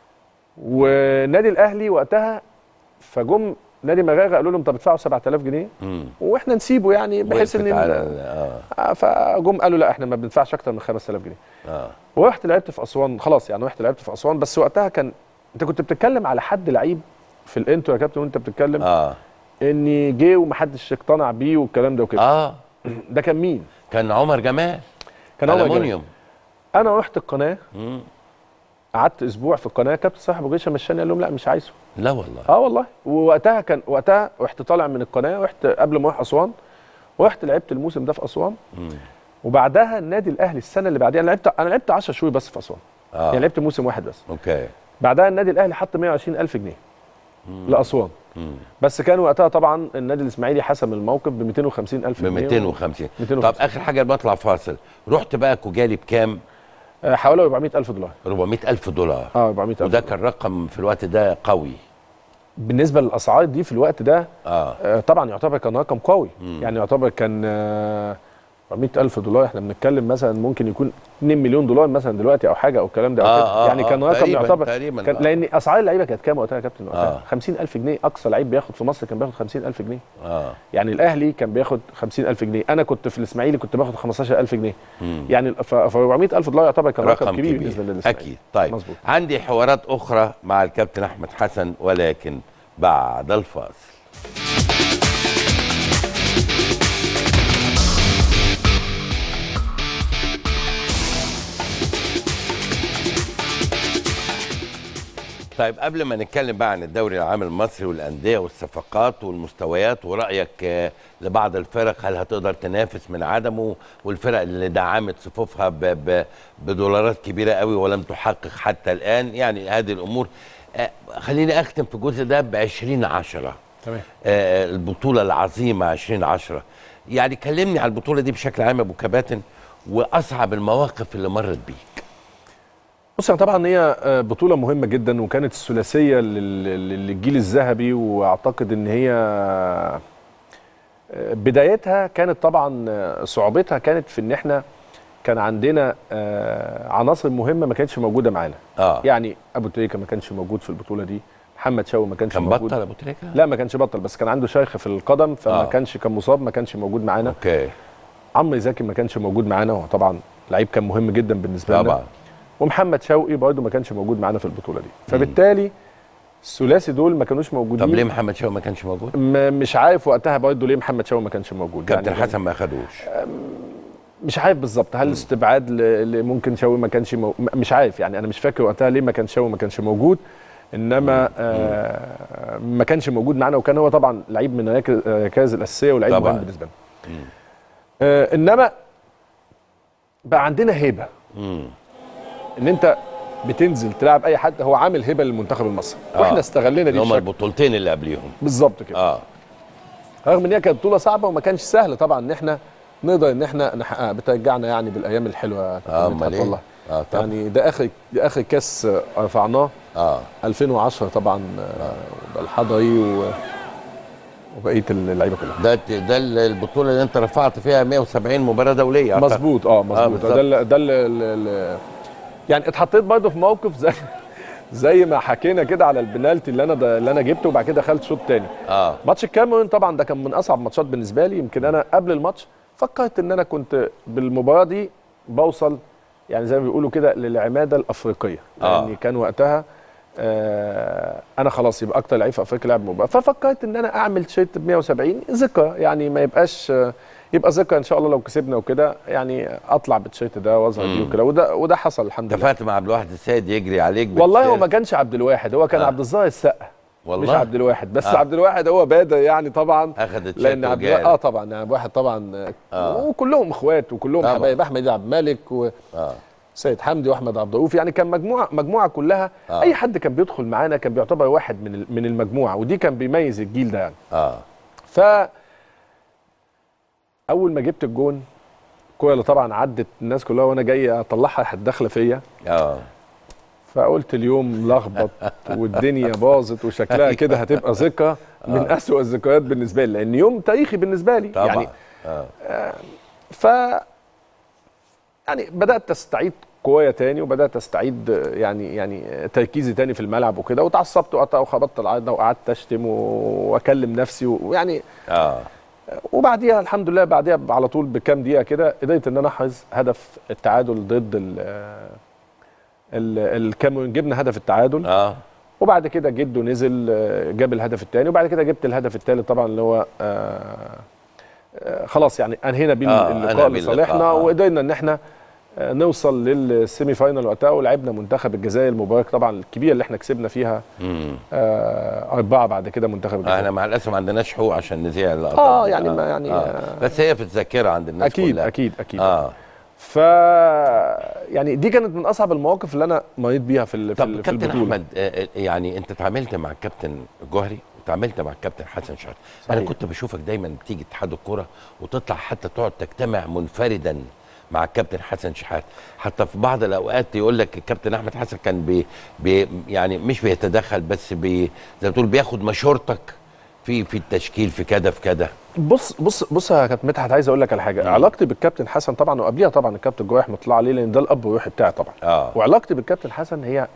والنادي الاهلي وقتها فجم نادي مغاغه قالوا لهم طب ادفعوا 7000 جنيه امم واحنا نسيبه يعني بحيث ان على ال- ال- اه آه، فجم قالوا لا احنا ما بندفعش اكتر من 5000 جنيه اه ورحت لعبت في اسوان خلاص يعني رحت لعبت في اسوان بس وقتها كان انت كنت بتتكلم على حد لعيب في الانتو يا كابتن وانت بتتكلم اه ان جه ومحدش اقتنع بيه والكلام ده وكده اه ده كان مين؟ كان عمر جمال كان عمر جمال. المونيوم انا رحت القناه مم. قعدت اسبوع في القناه كابتن صاحب ابو جيشه مشاني قال لهم لا مش عايزه لا والله اه والله ووقتها كان وقتها رحت طالع من القناه رحت قبل ما اروح اسوان ورحت لعبت الموسم ده في اسوان مم. وبعدها النادي الاهلي السنه اللي بعديها انا لعبت انا لعبت 10 شهور بس في اسوان اه يعني لعبت موسم واحد بس اوكي بعدها النادي الاهلي حط 120 الف جنيه لاسوان مم. بس كان وقتها طبعا النادي الاسماعيلي حسم الموقف ب 250 الف ب جنيه 250 250. طب اخر حاجه بطلع فاصل رحت بقى كوجالي بكام آه، حوالي 400 الف دولار 400 الف دولار اه 400 الف وده دولار. كان رقم في الوقت ده قوي بالنسبه للاسعار دي في الوقت ده اه آه، طبعا يعتبر كان رقم قوي يعني يعتبر كان آه، 400 الف دولار احنا بنتكلم مثلا ممكن يكون 2 مليون دولار مثلا دلوقتي او حاجه او الكلام ده أو آه، كده. آه، يعني كان آه، رقم تقريباً- يعتبر تقريباً، كان آه. لان اسعار اللعيبه كانت كام وقتها يا كابتن وقتها آه. 50 الف جنيه اقصى لعيب بياخد في مصر كان بياخد 50 الف جنيه اه يعني الاهلي كان بياخد 50 الف جنيه انا كنت في الاسماعيلي كنت باخد 15 الف جنيه مم. يعني ف ف 400 الف دولار يعتبر كان رقم, رقم كبير, كبير, بالنسبه للاسماعيلي اكيد طيب مظبوط عندي حوارات اخرى مع الكابتن احمد حسن ولكن بعد الفاصل طيب قبل ما نتكلم بقى عن الدوري العام المصري والانديه والصفقات والمستويات ورايك آه، لبعض الفرق هل هتقدر تنافس من عدمه والفرق اللي دعمت صفوفها ب- ب- بدولارات كبيره قوي ولم تحقق حتى الان يعني هذه الامور آه، خليني اختم في الجزء ده ب 2010 تمام آه، البطوله العظيمه 2010 يعني كلمني على البطوله دي بشكل عام يا ابو كباتن واصعب المواقف اللي مرت بيك بص يعني طبعا هي آه، بطولة مهمة جدا وكانت الثلاثية لل- لل- للجيل الذهبي واعتقد ان هي آه، بدايتها كانت طبعا آه، صعوبتها كانت في ان احنا كان عندنا آه، عناصر مهمة ما كانتش موجودة معانا اه يعني ابو تريكة ما كانش موجود في البطولة دي محمد شوقي ما كانش كان موجود بطل ابو تريكه لا ما كانش بطل بس كان عنده شيخ في القدم فما آه. كانش كان مصاب ما كانش موجود معانا اوكي عمرو زكي ما كانش موجود معانا وهو طبعا لعيب كان مهم جدا بالنسبه لنا طبعا ومحمد شوقي برضه ما كانش موجود معانا في البطوله دي فبالتالي الثلاثي دول ما كانوش موجودين طب ليه محمد شوقي ما كانش موجود؟ م- مش عارف وقتها برضه ليه محمد شوقي ما كانش موجود كابتن يعني حسن ما خدوش مش عارف بالظبط هل استبعاد ل- ل- ممكن شوقي ما كانش مو... م- مش عارف يعني انا مش فاكر وقتها ليه ما كان شوقي ما كانش موجود انما آه ما كانش موجود معانا وكان هو طبعا لعيب من الركائز- الركائز الاساسيه ولعيب طبعاً. مهم بالنسبه لنا آه انما بقى عندنا هيبه مم. ان انت بتنزل تلعب اي حد هو عامل هبه للمنتخب المصري آه. واحنا استغلنا دي اللي هم بشكل البطولتين اللي قبليهم بالظبط كده اه رغم ان هي كانت بطوله صعبه وما كانش سهل طبعا ان احنا نقدر ان احنا نحققها بترجعنا يعني بالايام الحلوه يا كابتن اه مدحت امال ايه؟ والله اه طبعا يعني ده اخر ده اخر كاس رفعناه اه 2010 طبعا آه، الحضري و... وبقيه اللعيبه كلها ده ده البطوله اللي انت رفعت فيها 170 مباراه دوليه أعتقد. مظبوط اه مظبوط بالظبط. ده ال- ده ال- ال- ال- يعني اتحطيت برضه في موقف زي زي ما حكينا كده على البنالتي اللي انا ده اللي انا جبته وبعد كده دخلت شوط تاني اه ماتش الكاميرون طبعا ده كان من اصعب ماتشات بالنسبه لي يمكن انا قبل الماتش فكرت ان انا كنت بالمباراه دي بوصل يعني زي ما بيقولوا كده للعماده الافريقيه آه. يعني كان وقتها آه انا خلاص يبقى اكتر لعيب في افريقيا لعب مباراه ففكرت ان انا اعمل تيشيرت ب 170 ذكرى يعني ما يبقاش آه يبقى ذكرى ان شاء الله لو كسبنا وكده يعني اطلع بالتيشيرت ده واظهر بيه وكده وده وده حصل الحمد لله اتفقت مع عبد الواحد السيد يجري عليك والله هو بالتيشيرت؟ ما كانش عبد الواحد هو كان آه. عبد الظاهر السقا والله مش عبد الواحد بس آه. عبد الواحد هو بادئ يعني طبعا اخذ التيشيرت لان عبد الواحد وجاري. اه طبعا يعني عبد الواحد طبعا آه. آه. وكلهم اخوات وكلهم طبعا. حبايب احمد عبد الملك و... اه سيد حمدي واحمد عبد الرؤوف يعني كان مجموعه مجموعه كلها آه. آه. اي حد كان بيدخل معانا كان بيعتبر واحد من ال- من المجموعه ودي كان بيميز الجيل ده يعني اه ف اول ما جبت الجون الكوره اللي طبعا عدت الناس كلها وانا جاي اطلعها راحت داخله فيا اه فقلت اليوم لخبط والدنيا باظت وشكلها كده هتبقى ذكرى من اسوأ الذكريات بالنسبه لي لان يوم تاريخي بالنسبه لي طبعا يعني آه. ف يعني بدات استعيد قوايا تاني وبدات استعيد آه، يعني يعني آه، تركيزي تاني في الملعب وكده واتعصبت وقتها وخبطت العارضه وقعدت اشتم و- واكلم نفسي ويعني اه وبعديها الحمد لله بعديها على طول بكام دقيقه كده قدرت ان انا احرز هدف التعادل ضد ال ال- الكاميرون جبنا هدف التعادل اه وبعد كده جده نزل آه، جاب الهدف الثاني وبعد كده جبت الهدف الثالث طبعا اللي هو آه، آه، خلاص يعني انهينا بيه آه، اللقاء أنهى بيه لصالحنا اللقاء، آه. وقدرنا ان احنا آه، نوصل للسيمي فاينال وقتها ولعبنا منتخب الجزائر المبارك طبعا الكبيره اللي احنا كسبنا فيها امم آه، اربعه بعد كده منتخب احنا الجزائر مع الاسف ما عندناش حقوق عشان نذيع اللقطات آه، دي. يعني ما- يعني، آه. آه. بس هي في الذاكره عند الناس اكيد كلها اكيد اكيد اه ف يعني دي كانت من اصعب المواقف اللي انا مريت بيها في ال- في, طب ال- في كابتن البطوله احمد آه، آه، يعني انت اتعاملت مع الكابتن جوهري وتعاملت مع الكابتن حسن شحاته انا صحيح. كنت بشوفك دايما بتيجي اتحاد الكوره وتطلع حتى تقعد تجتمع منفردا مع الكابتن حسن شحاته حتى في بعض الاوقات يقول لك الكابتن احمد حسن كان بي بي يعني مش بيتدخل بس بي زي ما تقول بياخد مشورتك في في التشكيل في كذا في كذا بص بص بص يا كابتن مدحت عايز اقول لك على حاجه علاقتي بالكابتن حسن طبعا وقبليها طبعا الكابتن جوي رحمه الله عليه لان ده الاب الروحي بتاعي طبعا اه وعلاقتي بالكابتن حسن هي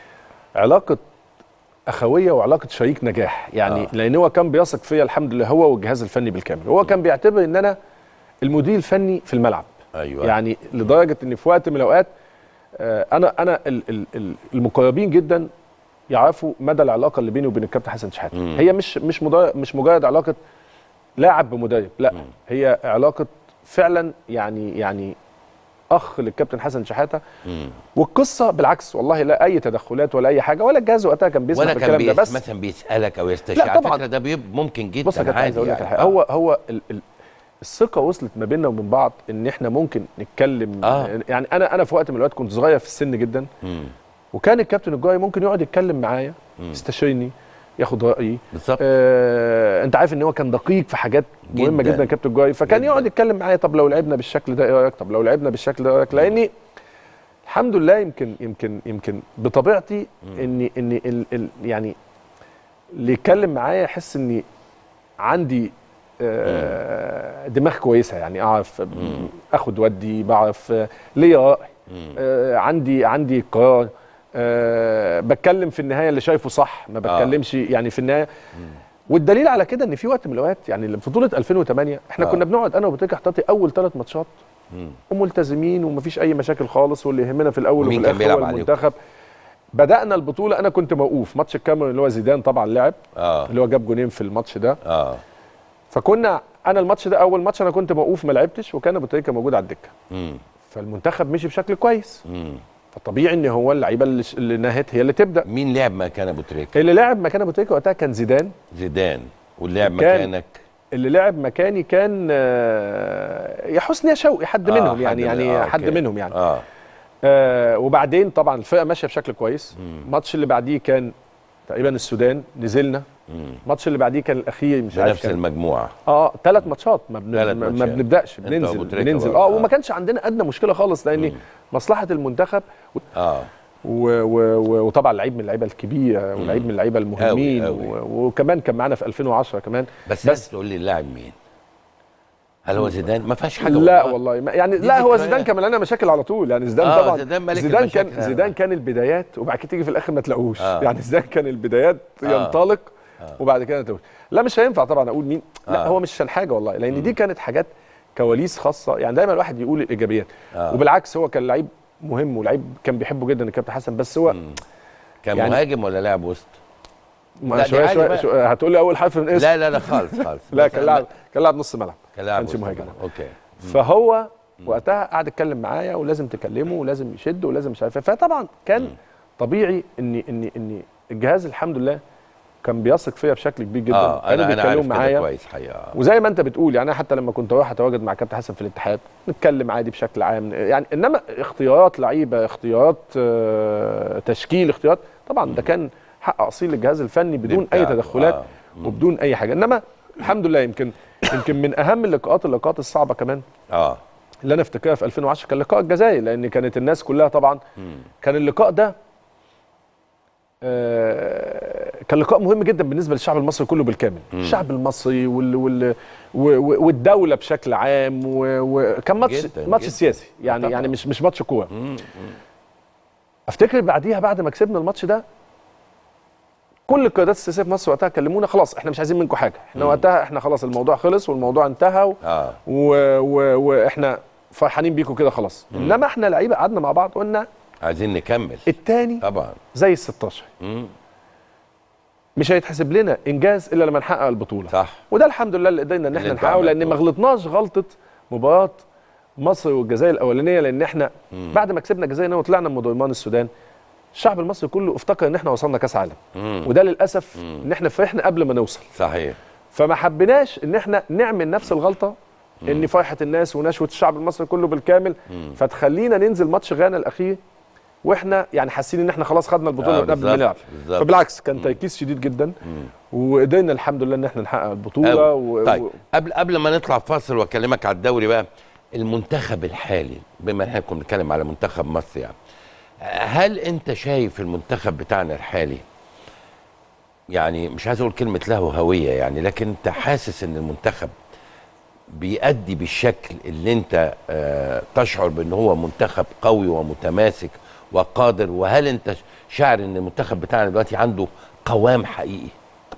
علاقه اخويه وعلاقه شريك نجاح يعني آه. آه. لان هو كان بيثق فيا الحمد لله هو والجهاز الفني بالكامل هو كان بيعتبر ان انا المدير الفني في الملعب ايوه يعني لدرجه ان في وقت من الاوقات آه، انا انا ال- ال- ال- المقربين جدا يعرفوا مدى العلاقه اللي بيني وبين الكابتن حسن شحاته مم. هي مش مش مجرد مش مجرد علاقه لاعب بمدرب لا مم. هي علاقه فعلا يعني يعني اخ للكابتن حسن شحاته مم. والقصه بالعكس والله لا اي تدخلات ولا اي حاجه ولا الجهاز وقتها كان بيسمع ولا كان بالكلام ده بيس بس مثلا بيسالك او يستشير لا على طبعاً. فكره ده بيب ممكن جدا بص يا كابتن عايز عادي اقول لك يعني. على حاجه هو هو ال ال الثقه وصلت ما بيننا وبين بعض ان احنا ممكن نتكلم آه. يعني انا انا في وقت من الاوقات كنت صغير في السن جدا مم. وكان الكابتن الجاي ممكن يقعد يتكلم معايا مم. يستشيرني ياخد رايي بالظبط آه انت عارف ان هو كان دقيق في حاجات مهمه جداً. جدا الكابتن الجاي فكان جداً. يقعد يتكلم معايا طب لو لعبنا بالشكل ده ايه رايك طب لو لعبنا بالشكل ده ايه رايك لاني الحمد لله يمكن يمكن يمكن بطبيعتي اني اني ال ال يعني اللي يتكلم معايا يحس اني عندي آه دماغ كويسه يعني اعرف اخد ودي بعرف آه، ليا راي مم. آه عندي عندي قرار آه بتكلم في النهايه اللي شايفه صح ما بتكلمش يعني في النهايه والدليل على كده ان في وقت من الاوقات يعني في بطوله 2008 احنا آه. كنا بنقعد انا وبتريكه احتياطي اول ثلاث ماتشات مم. وملتزمين ومفيش اي مشاكل خالص واللي يهمنا في الاول ومين وفي كان الاخر بيلعب هو عليكم؟ المنتخب بدانا البطوله انا كنت موقوف ماتش الكاميرون اللي هو زيدان طبعا لعب اه اللي هو جاب جونين في الماتش ده اه فكنا انا الماتش ده اول ماتش انا كنت موقوف ما لعبتش وكان ابو تريكه موجود على الدكه مم. فالمنتخب مشي بشكل كويس مم. فطبيعي ان هو اللعيبه اللي, اللي نهت هي اللي تبدا مين لعب مكان ابو تريكه اللي لعب مكان ابو تريكه وقتها كان زيدان زيدان واللعب كان- مكانك اللي لعب مكاني كان آه، يا حسني يا شوقي حد آه، منهم يعني حد من- يعني آه، حد أوكي. منهم يعني اه آه وبعدين طبعا الفرقه ماشيه بشكل كويس مم. الماتش اللي بعديه كان تقريبا السودان نزلنا مم. الماتش اللي بعديه كان الاخير مش عارف بنفس كان المجموعه اه ثلاث ماتشات ما, بن... تلات ما ما ماتشات. بنبداش أنت بننزل وأبو تريكة بننزل برضه. اه آه. وما كانش عندنا ادنى مشكله خالص لان مم. مصلحه المنتخب و... اه و... و... وطبعا لعيب من اللعيبه الكبيره ولعيب من اللعيبه المهمين أوي، أوي. و... وكمان كان معانا في 2010 كمان بس بس- بس تقول لي اللاعب مين هل هو زيدان ما فيهاش حاجه لا والله ما يعني دي لا هو ذكريات. زيدان كان لنا مشاكل على طول يعني زيدان آه، طبعا زيدان ملك زيدان كان المشاكل. زيدان كان البدايات وبعد كده تيجي في الاخر ما تلاقوش آه. يعني زيدان كان البدايات آه. ينطلق وبعد كده ما تلاقوش لا مش هينفع طبعا اقول مين لا آه. هو مش عشان حاجه والله لان دي كانت حاجات كواليس خاصه يعني دايما الواحد يقول الايجابيات آه. وبالعكس هو كان لعيب مهم ولعيب كان بيحبه جدا الكابتن حسن بس هو كان يعني- مهاجم ولا لاعب وسط ما لا، دي شويه عادي شويه بقى. شوية- هتقول لي اول حرف من اسم لا لا لا خالص خالص لا بس كان أنا- لاعب كان لاعب نص ملعب كان لاعب كانش وسط مهاجم. ملعب. اوكي فهو وقتها قعد يتكلم معايا ولازم تكلمه ولازم يشد ولازم مش عارف ايه فطبعا كان طبيعي ان ان ان الجهاز الحمد لله كان بيثق فيا بشكل كبير جدا اه كانوا انا انا بيتكلموا عارف كده معايا كويس حقيقه وزي ما انت بتقول يعني انا حتى لما كنت اروح اتواجد مع كابتن حسن في الاتحاد نتكلم عادي بشكل عام يعني انما اختيارات لعيبه اختيارات آه، تشكيل اختيارات طبعا ده كان حق اصيل للجهاز الفني بدون اي بتاعته، تدخلات آه. وبدون اي حاجه انما الحمد لله يمكن يمكن من اهم اللقاءات اللقاءات الصعبه كمان اه اللي انا افتكرها في 2010 كان لقاء الجزائر لان كانت الناس كلها طبعا كان اللقاء ده آه، كان لقاء مهم جدا بالنسبه للشعب المصري كله بالكامل الشعب المصري وال وال و- و- والدوله بشكل عام و- وكان ماتش جداً، ماتش جداً. سياسي يعني طبعاً. يعني مش مش ماتش كوره افتكر بعديها بعد ما كسبنا الماتش ده كل القيادات السياسيه في مصر وقتها كلمونا خلاص احنا مش عايزين منكم حاجه احنا وقتها احنا خلاص الموضوع خلص والموضوع انتهى و... اه و... و... واحنا فرحانين بيكم كده خلاص انما احنا لعيبه قعدنا مع بعض قلنا عايزين نكمل التاني طبعا زي ال 16 مم. مش هيتحسب لنا انجاز الا لما نحقق البطوله صح وده الحمد لله اللي قدرنا ان اللي احنا انت نحققه لان عملته. ما غلطناش غلطه مباراه مصر والجزائر الاولانيه لان احنا بعد ما كسبنا الجزائر وطلعنا من ضيمان السودان الشعب المصري كله افتكر ان احنا وصلنا كاس عالم وده للاسف ان احنا فرحنا قبل ما نوصل صحيح فما حبيناش ان احنا نعمل نفس الغلطه ان فرحه الناس ونشوه الشعب المصري كله بالكامل فتخلينا ننزل ماتش غانا الاخير واحنا يعني حاسين ان احنا خلاص خدنا البطوله آه، من قبل ما بالظبط، نلعب بالظبط. فبالعكس كان تركيز شديد جدا وقدرنا الحمد لله ان احنا نحقق البطوله أوي. و... طيب و... قبل قبل ما نطلع فاصل واكلمك على الدوري بقى المنتخب الحالي بما ان احنا كنا بنتكلم على منتخب مصر يعني هل انت شايف المنتخب بتاعنا الحالي يعني مش عايز اقول كلمه له هويه يعني لكن انت حاسس ان المنتخب بيأدي بالشكل اللي انت آه تشعر بان هو منتخب قوي ومتماسك وقادر وهل انت شاعر ان المنتخب بتاعنا دلوقتي عنده قوام حقيقي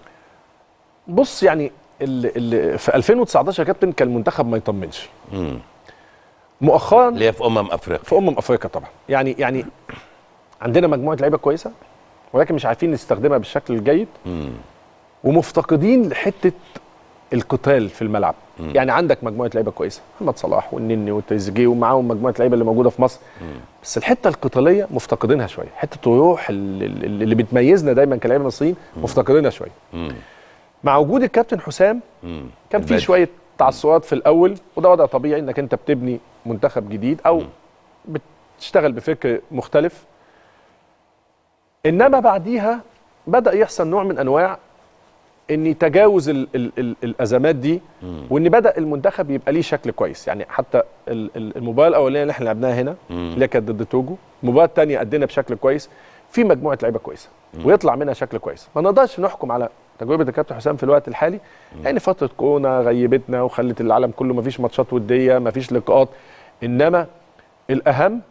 بص يعني ال... ال... في 2019 يا كابتن كان المنتخب ما يطمنش مم. مؤخرا اللي هي في امم افريقيا في امم افريقيا طبعا يعني يعني عندنا مجموعه لعيبه كويسه ولكن مش عارفين نستخدمها بالشكل الجيد مم. ومفتقدين لحته القتال في الملعب يعني عندك مجموعه لعيبه كويسه محمد صلاح والنني والتريزيجيه ومعاهم مجموعه لعيبه اللي موجوده في مصر بس الحته القتاليه مفتقدينها شويه حته الروح اللي, اللي بتميزنا دايما كلاعيبه مصريين مفتقدينها شويه مم. مع وجود الكابتن حسام مم. كان في البدري. شويه تعثرات في الاول وده وضع طبيعي انك انت بتبني منتخب جديد او بتشتغل بفكر مختلف انما بعديها بدا يحصل نوع من انواع ان تجاوز ال ال ال الازمات دي وان بدا المنتخب يبقى ليه شكل كويس يعني حتى ال- ال- المباراه الاولانيه اللي احنا لعبناها هنا اللي هي كانت ضد توجو المباراه الثانيه ادينا بشكل كويس في مجموعه لعيبه كويسه ويطلع منها شكل كويس ما نقدرش نحكم على تجربه الكابتن حسام في الوقت الحالي يعني فتره كورونا غيبتنا وخلت العالم كله ما فيش ماتشات وديه ما فيش لقاءات انما الاهم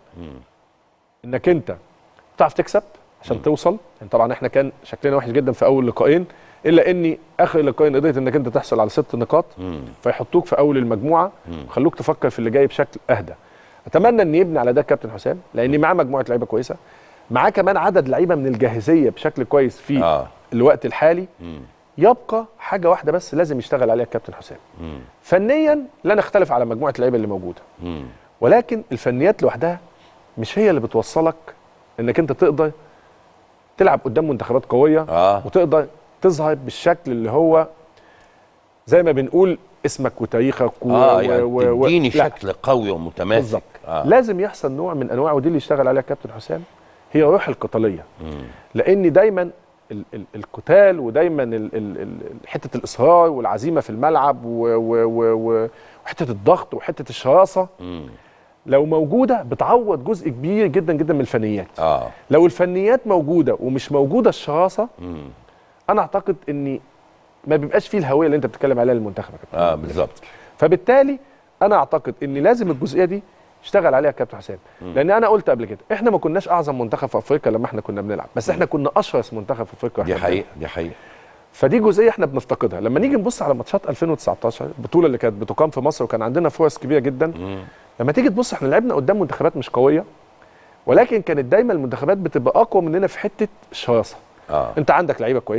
انك انت تعرف تكسب عشان توصل يعني طبعا احنا كان شكلنا وحش جدا في اول لقاءين الا اني اخر لقاءين قدرت انك انت تحصل على ست نقاط فيحطوك في اول المجموعه وخلوك تفكر في اللي جاي بشكل اهدى اتمنى ان يبني على ده الكابتن حسام لان معاه مجموعه لعيبه كويسه معاه كمان عدد لعيبه من الجاهزيه بشكل كويس في اه الوقت الحالي مم. يبقى حاجه واحده بس لازم يشتغل عليها الكابتن حسام مم. فنيا لا نختلف على مجموعه اللعيبه اللي موجوده مم. ولكن الفنيات لوحدها مش هي اللي بتوصلك انك انت تقدر تلعب قدام منتخبات قويه اه وتقدر تظهر بالشكل اللي هو زي ما بنقول اسمك وتاريخك و... اه يعني و... و... تديني لا، شكل قوي ومتماسك بالظبط آه. لازم يحصل نوع من انواع ودي اللي يشتغل عليها الكابتن حسام هي روح القتاليه مم. لان دايما ال ال القتال ودايما ال ال ال حته الاصرار والعزيمه في الملعب و و و و وحته الضغط وحته الشراسه مم. لو موجوده بتعوض جزء كبير جدا جدا من الفنيات اه لو الفنيات موجوده ومش موجوده الشراسه مم. انا اعتقد ان ما بيبقاش فيه الهويه اللي انت بتتكلم عليها للمنتخب يا كابتن اه بالظبط فبالتالي انا اعتقد ان لازم الجزئيه دي اشتغل عليها كابتن حسام لان انا قلت قبل كده احنا ما كناش اعظم منتخب في افريقيا لما احنا كنا بنلعب بس احنا كنا اشرس منتخب في افريقيا دي واحنا بنلعب. حقيقه دي حقيقه فدي جزئيه احنا بنفتقدها لما نيجي نبص على ماتشات 2019 البطوله اللي كانت بتقام في مصر وكان عندنا فرص كبيره جدا مم. لما تيجي تبص احنا لعبنا قدام منتخبات مش قويه ولكن كانت دايما المنتخبات بتبقى اقوى مننا في حته الشراسه اه انت عندك لعيبه كويسه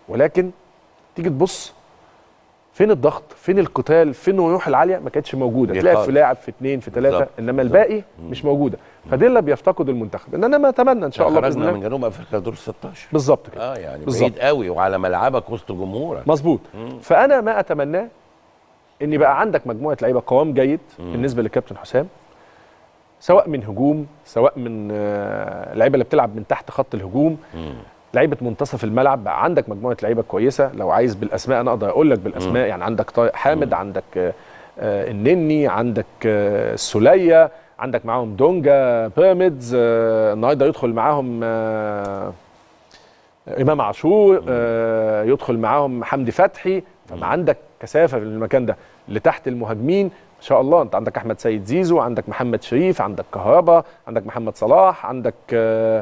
ولكن تيجي تبص فين الضغط فين القتال فين الروح العاليه ما كانتش موجوده دي تلاقي خالص. في لاعب في اثنين في ثلاثه بالظبط. انما الباقي مش موجوده فدي اللي بيفتقد المنتخب ان انا ما اتمنى ان شاء الله باذن خرجنا من الله جنوب افريقيا دور 16 بالظبط كده اه يعني بالظبط. بعيد قوي وعلى ملعبك وسط جمهورك مظبوط فانا ما اتمناه ان يبقى عندك مجموعه لعيبه قوام جيد بالنسبه للكابتن حسام سواء من هجوم سواء من آه، لعيبه اللي بتلعب من تحت خط الهجوم لعيبه منتصف الملعب بقى عندك مجموعه لعيبه كويسه لو عايز بالاسماء انا اقدر اقول لك بالاسماء يعني عندك طارق حامد عندك آه، آه، النني عندك آه، السوليه عندك معاهم دونجا بيراميدز آه، النهارده يدخل معاهم آه، امام عاشور آه يدخل معاهم حمدي فتحي فما عندك كثافه في المكان ده اللي تحت المهاجمين ما شاء الله انت عندك احمد سيد زيزو عندك محمد شريف عندك كهربا عندك محمد صلاح عندك آه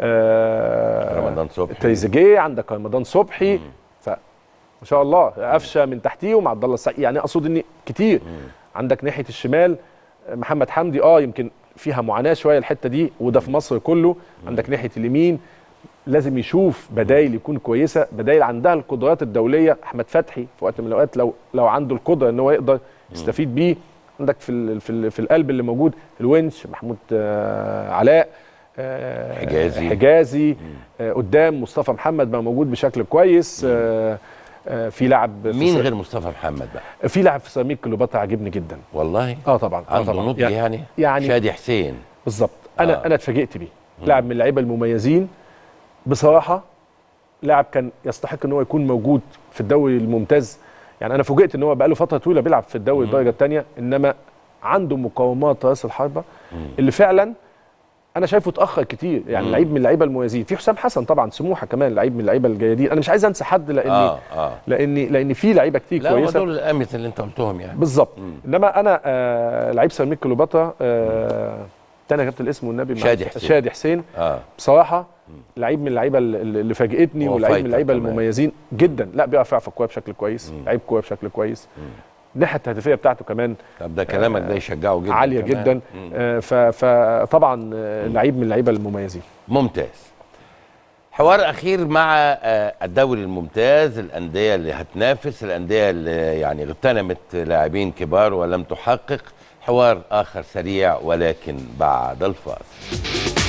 آه رمضان صبحي. تريزيجيه عندك رمضان صبحي ف ما شاء الله قفشه من تحتيهم عبد الله السعيد يعني اقصد ان كتير عندك ناحيه الشمال محمد حمدي اه يمكن فيها معاناه شويه الحته دي وده في مصر كله عندك ناحيه اليمين لازم يشوف بدايل يكون كويسه بدايل عندها القدرات الدوليه احمد فتحي في وقت من الاوقات لو لو عنده القدره ان هو يقدر يستفيد بيه عندك في ال في ال في القلب اللي موجود الونش محمود آه علاء آه حجازي. حجازي آه قدام مصطفى محمد بقى موجود بشكل كويس آه آه في لاعب في مين س- غير مصطفى محمد بقى في لاعب في سيراميك كليوباترا عاجبني جدا والله اه طبعا اه عنده طبعا نضج يعني يعني شادي حسين بالظبط انا آه. آه. انا اتفاجئت بيه لاعب من اللعيبه المميزين بصراحه لاعب كان يستحق ان هو يكون موجود في الدوري الممتاز يعني انا فوجئت ان هو بقاله فتره طويله بيلعب في الدوري الدرجه الثانيه انما عنده مقومات راس الحربه اللي فعلا انا شايفه اتاخر كتير يعني لعيب من اللعيبه المميزين في حسام حسن طبعا سموحه كمان لعيب من اللعيبه الجيدين انا مش عايز انسى حد لاني اه اه لاني لان في لعيبه كتير لا هم كويسه دول الامثله اللي انت قلتهم يعني بالظبط انما انا آه لعيب سيراميك كليوباترا آه تاني كابتن الاسم والنبي مع- شادي حسين. شادي حسين اه بصراحه لعيب من اللعيبه اللي اللي فاجئتني هو ولعيب فايتر من اللعيبه كمان. المميزين جدا لا بيعرف يلعب في الكوره بشكل كويس لعيب كوره بشكل كويس الناحيه التهديفيه بتاعته كمان طب ده كلامك ده يشجعه جدا عاليه كمان. جدا آه ف- فطبعا آه، لعيب من اللعيبه المميزين ممتاز حوار اخير مع آه، الدوري الممتاز الانديه اللي هتنافس الانديه اللي يعني اغتنمت لاعبين كبار ولم تحقق حوار اخر سريع ولكن بعد الفاصل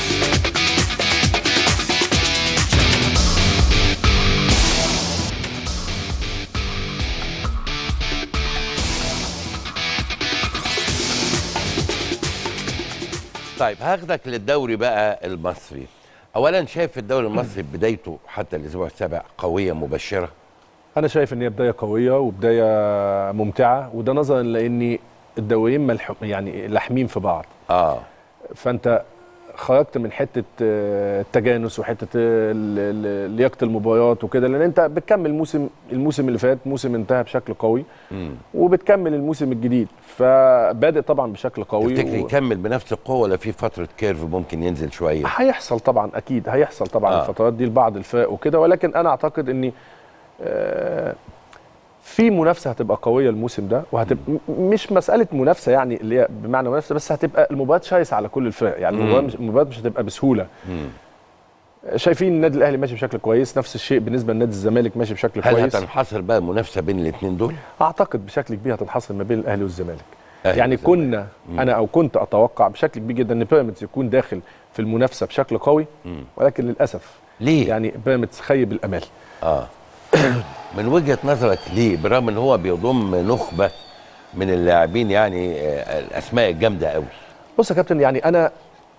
طيب هاخدك للدوري بقى المصري اولا شايف الدوري المصري بدايته حتى الاسبوع السابع قويه مبشره انا شايف ان هي بدايه قويه وبدايه ممتعه وده نظرا لان الدوريين ملح يعني لاحمين في بعض اه فانت خرجت من حته آه، التجانس وحته ال- ال- لياقه المباريات وكده لان انت بتكمل موسم الموسم اللي فات موسم انتهى بشكل قوي مم. وبتكمل الموسم الجديد فبادئ طبعا بشكل قوي تفتكر و- يكمل بنفس القوه ولا في فتره كيرف ممكن ينزل شويه هيحصل طبعا اكيد هيحصل طبعا آه. آه. الفترات دي لبعض الفرق وكده ولكن انا اعتقد ان آه، في منافسه هتبقى قويه الموسم ده وهتبقى م- مش مساله منافسه يعني اللي هي بمعنى منافسه بس هتبقى المباريات شايسه على كل الفرق يعني المباريات مش المباريات مش هتبقى بسهوله مم. شايفين النادي الاهلي ماشي بشكل كويس نفس الشيء بالنسبه لنادي الزمالك ماشي بشكل هل كويس هتنحصر بقى المنافسه بين الاثنين دول اعتقد بشكل كبير هتنحصر ما بين الاهلي والزمالك أهلي يعني والزمالك. كنا انا او كنت اتوقع بشكل كبير جدا ان بيراميدز يكون داخل في المنافسه بشكل قوي مم. ولكن للاسف ليه يعني بيراميدز خيب الامال اه من وجهه نظرك ليه برغم ان هو بيضم نخبه من اللاعبين يعني آه الاسماء الجامده قوي بص يا كابتن يعني انا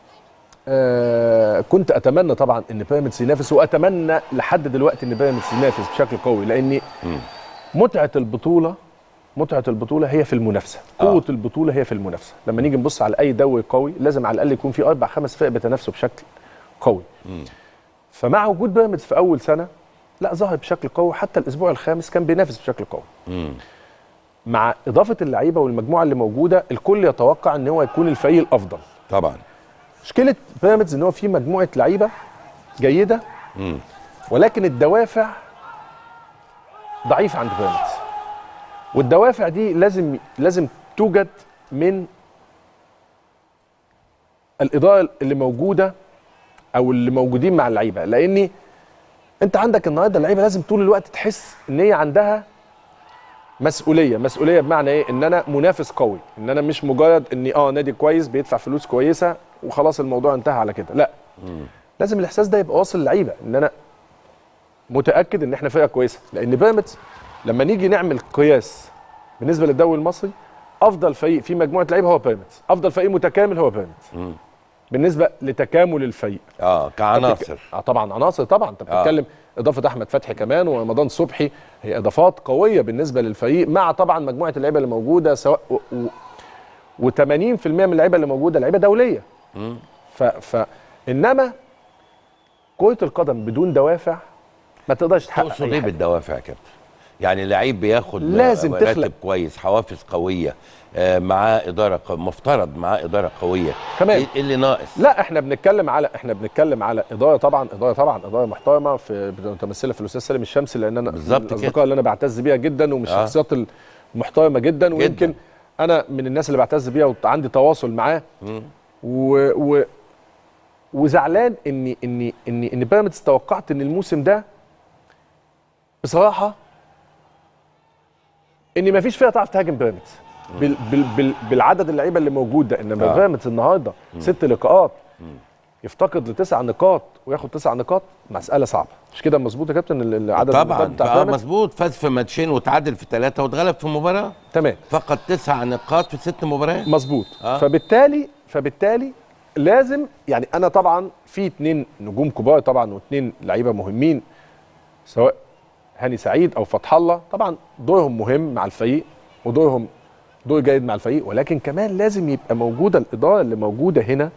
آه كنت اتمنى طبعا ان بيراميدز ينافس واتمنى لحد دلوقتي ان بيراميدز ينافس بشكل قوي لان متعه البطوله متعه البطوله هي في المنافسه آه. قوه البطوله هي في المنافسه لما نيجي نبص على اي دوري قوي لازم على الاقل يكون في اربع خمس فرق بيتنافسوا بشكل قوي فمع وجود بيراميدز في اول سنه لا ظهر بشكل قوي حتى الاسبوع الخامس كان بينافس بشكل قوي مم. مع اضافه اللعيبه والمجموعه اللي موجوده الكل يتوقع ان هو يكون الفريق الافضل طبعا مشكله بيراميدز ان هو في مجموعه لعيبه جيده مم. ولكن الدوافع ضعيفه عند بيراميدز والدوافع دي لازم لازم توجد من الاداره اللي موجوده او اللي موجودين مع اللعيبه لان انت عندك النهارده اللعيبه لازم طول الوقت تحس ان هي عندها مسؤوليه مسؤوليه بمعنى ايه ان انا منافس قوي ان انا مش مجرد اني اه نادي كويس بيدفع فلوس كويسه وخلاص الموضوع انتهى على كده لا لازم الاحساس ده يبقى واصل للعيبه ان انا متاكد ان احنا فرقه كويسه لان بيراميدز لما نيجي نعمل قياس بالنسبه للدوري المصري افضل فريق في مجموعه لعيبه هو بيراميدز افضل فريق متكامل هو بيراميدز بالنسبه لتكامل الفريق اه كعناصر اه طبعا عناصر طبعا انت بتتكلم اضافه احمد فتحي كمان ورمضان صبحي هي اضافات قويه بالنسبه للفريق مع طبعا مجموعه اللعيبه اللي موجوده سواء و, و, و80% من اللعيبه اللي موجوده لعيبه دوليه ف, ف انما كره القدم بدون دوافع ما تقدرش تحقق تقصد أي ايه حاجة. بالدوافع يا كابتن؟ يعني لعيب بياخد لازم راتب تخلق. كويس حوافز قويه آه، معاه اداره ق- مفترض معاه اداره قويه كمان. ايه إيه اللي ناقص؟ لا احنا بنتكلم على احنا بنتكلم على اداره طبعا اداره طبعا اداره محترمه في متمثله في الاستاذ سالم الشمسي لان انا بالظبط من كده. الاصدقاء اللي انا بعتز بيها جدا ومن آه. الشخصيات المحترمه جدا ويمكن انا من الناس اللي بعتز بيها وعندي تواصل معاه و, و وزعلان اني اني اني ان بيراميدز توقعت ان الموسم ده بصراحه ان مفيش فرقه تعرف تهاجم بيراميدز بال بال بال بالعدد اللعيبه اللي موجود ده انما آه. بيراميدز النهارده ست لقاءات يفتقد لتسع نقاط وياخد تسع نقاط مساله صعبه مش كده مظبوط يا كابتن ال- العدد طبعا النقاط بتاع آه بيراميدز مظبوط فاز في ماتشين وتعادل في ثلاثه واتغلب في مباراه تمام فقد تسع نقاط في ست مباريات مظبوط آه. فبالتالي فبالتالي لازم يعني انا طبعا في اتنين نجوم كبار طبعا واتنين لعيبه مهمين سواء هاني سعيد او فتح الله طبعا دورهم مهم مع الفريق ودورهم دور جيد مع الفريق ولكن كمان لازم يبقى موجوده الاداره اللي موجوده هنا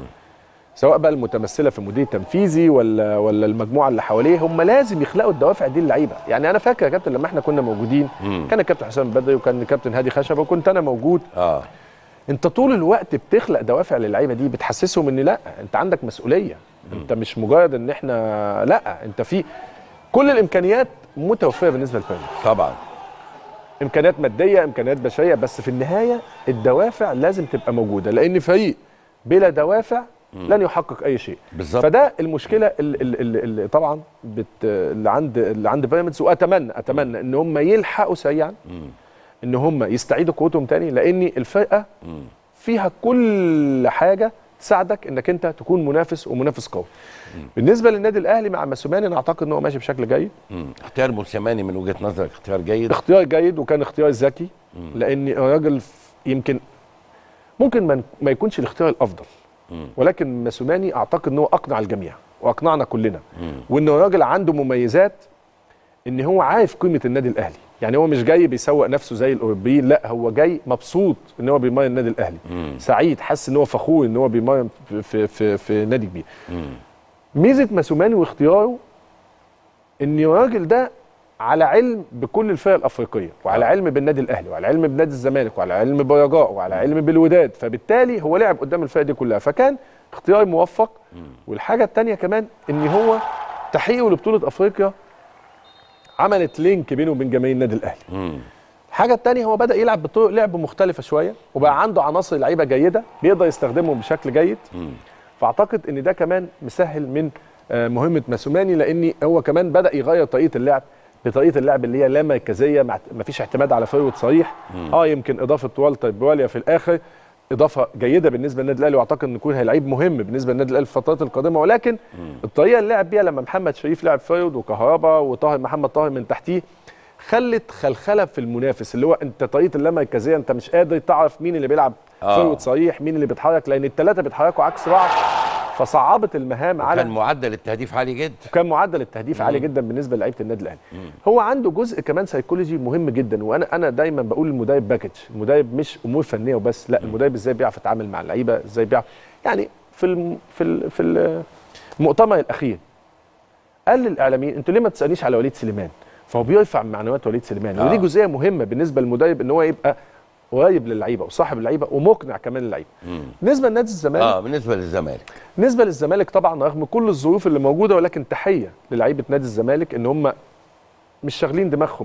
سواء بقى المتمثله في المدير التنفيذي ولا ولا المجموعه اللي حواليه هم لازم يخلقوا الدوافع دي للعيبه يعني انا فاكر يا كابتن لما احنا كنا موجودين مم. كان الكابتن حسام بدري وكان الكابتن هادي خشبه وكنت انا موجود اه انت طول الوقت بتخلق دوافع للعيبه دي بتحسسهم ان لا انت عندك مسؤوليه انت مش مجرد ان احنا لا انت في كل الامكانيات متوفره بالنسبه لبيراميدز طبعا امكانيات ماديه امكانيات بشريه بس في النهايه الدوافع لازم تبقى موجوده لان فريق بلا دوافع لن يحقق اي شيء بالظبط. فده المشكله اللي, اللي, اللي طبعا بت اللي عند اللي عند بيراميدز واتمنى اتمنى ان هم يلحقوا سريعا ان هم يستعيدوا قوتهم تاني لان الفرقه فيها كل حاجه تساعدك انك انت تكون منافس ومنافس قوي بالنسبه للنادي الاهلي مع موسيماني انا اعتقد ان هو ماشي بشكل جيد مم. اختيار موسيماني من وجهه نظرك اختيار جيد اختيار جيد وكان اختيار ذكي لان الراجل ف- يمكن ممكن ما- ما يكونش الاختيار الافضل ولكن موسيماني اعتقد ان هو اقنع الجميع واقنعنا كلنا وان الراجل عنده مميزات ان هو عارف قيمه النادي الاهلي يعني هو مش جاي بيسوق نفسه زي الاوروبيين لا هو جاي مبسوط ان هو بيمرن النادي الاهلي سعيد حاسس ان هو فخور ان هو بيمرن في في في, في نادي كبير ميزه ماسوماني واختياره ان الراجل ده على علم بكل الفرق الافريقيه وعلى علم بالنادي الاهلي وعلى علم بنادي الزمالك وعلى علم برجاء وعلى علم بالوداد فبالتالي هو لعب قدام الفرق دي كلها فكان اختيار موفق والحاجه الثانيه كمان ان هو تحقيقه لبطوله افريقيا عملت لينك بينه وبين جماهير النادي الاهلي الحاجه الثانيه هو بدا يلعب بطرق لعب مختلفه شويه وبقى عنده عناصر لعيبه جيده بيقدر يستخدمهم بشكل جيد فاعتقد ان ده كمان مسهل من آه، مهمه ماسوماني لان هو كمان بدا يغير طريقه اللعب بطريقه اللعب اللي هي لا مركزيه ما فيش اعتماد على فروت صريح اه يمكن اضافه والتر بواليا في الاخر اضافه جيده بالنسبه للنادي الاهلي واعتقد ان يكون هيلعيب مهم بالنسبه للنادي الاهلي في الفترات القادمه ولكن الطريقه اللي لعب بيها لما محمد شريف لعب فرود وكهربا وطاهر محمد طاهر من تحتيه خلت خلخله في المنافس اللي هو انت طريقه اللامركزيه انت مش قادر تعرف مين اللي بيلعب آه. فرود صريح مين اللي بيتحرك لان الثلاثه بيتحركوا عكس بعض فصعبت المهام على كان معدل التهديف عالي جدا وكان معدل التهديف عالي جدا بالنسبه للعيبه النادي الاهلي هو عنده جزء كمان سيكولوجي مهم جدا وانا انا دايما بقول المدرب باكج المدرب مش امور فنيه وبس لا المدرب ازاي بيعرف يتعامل مع اللعيبه ازاي بيعرف يعني في الم في ال في ال- المؤتمر الاخير قال للاعلاميين انتوا ليه ما تسالنيش على وليد سليمان فهو بيرفع من معنويات وليد سليمان آه. ودي جزئيه مهمه بالنسبه للمدرب ان هو يبقى قريب للعيبه وصاحب اللعيبه ومقنع كمان للعيبه بالنسبه لنادي الزمالك اه بالنسبه للزمالك بالنسبه للزمالك طبعا رغم كل الظروف اللي موجوده ولكن تحيه للعيبه نادي الزمالك ان هم مش شاغلين دماغهم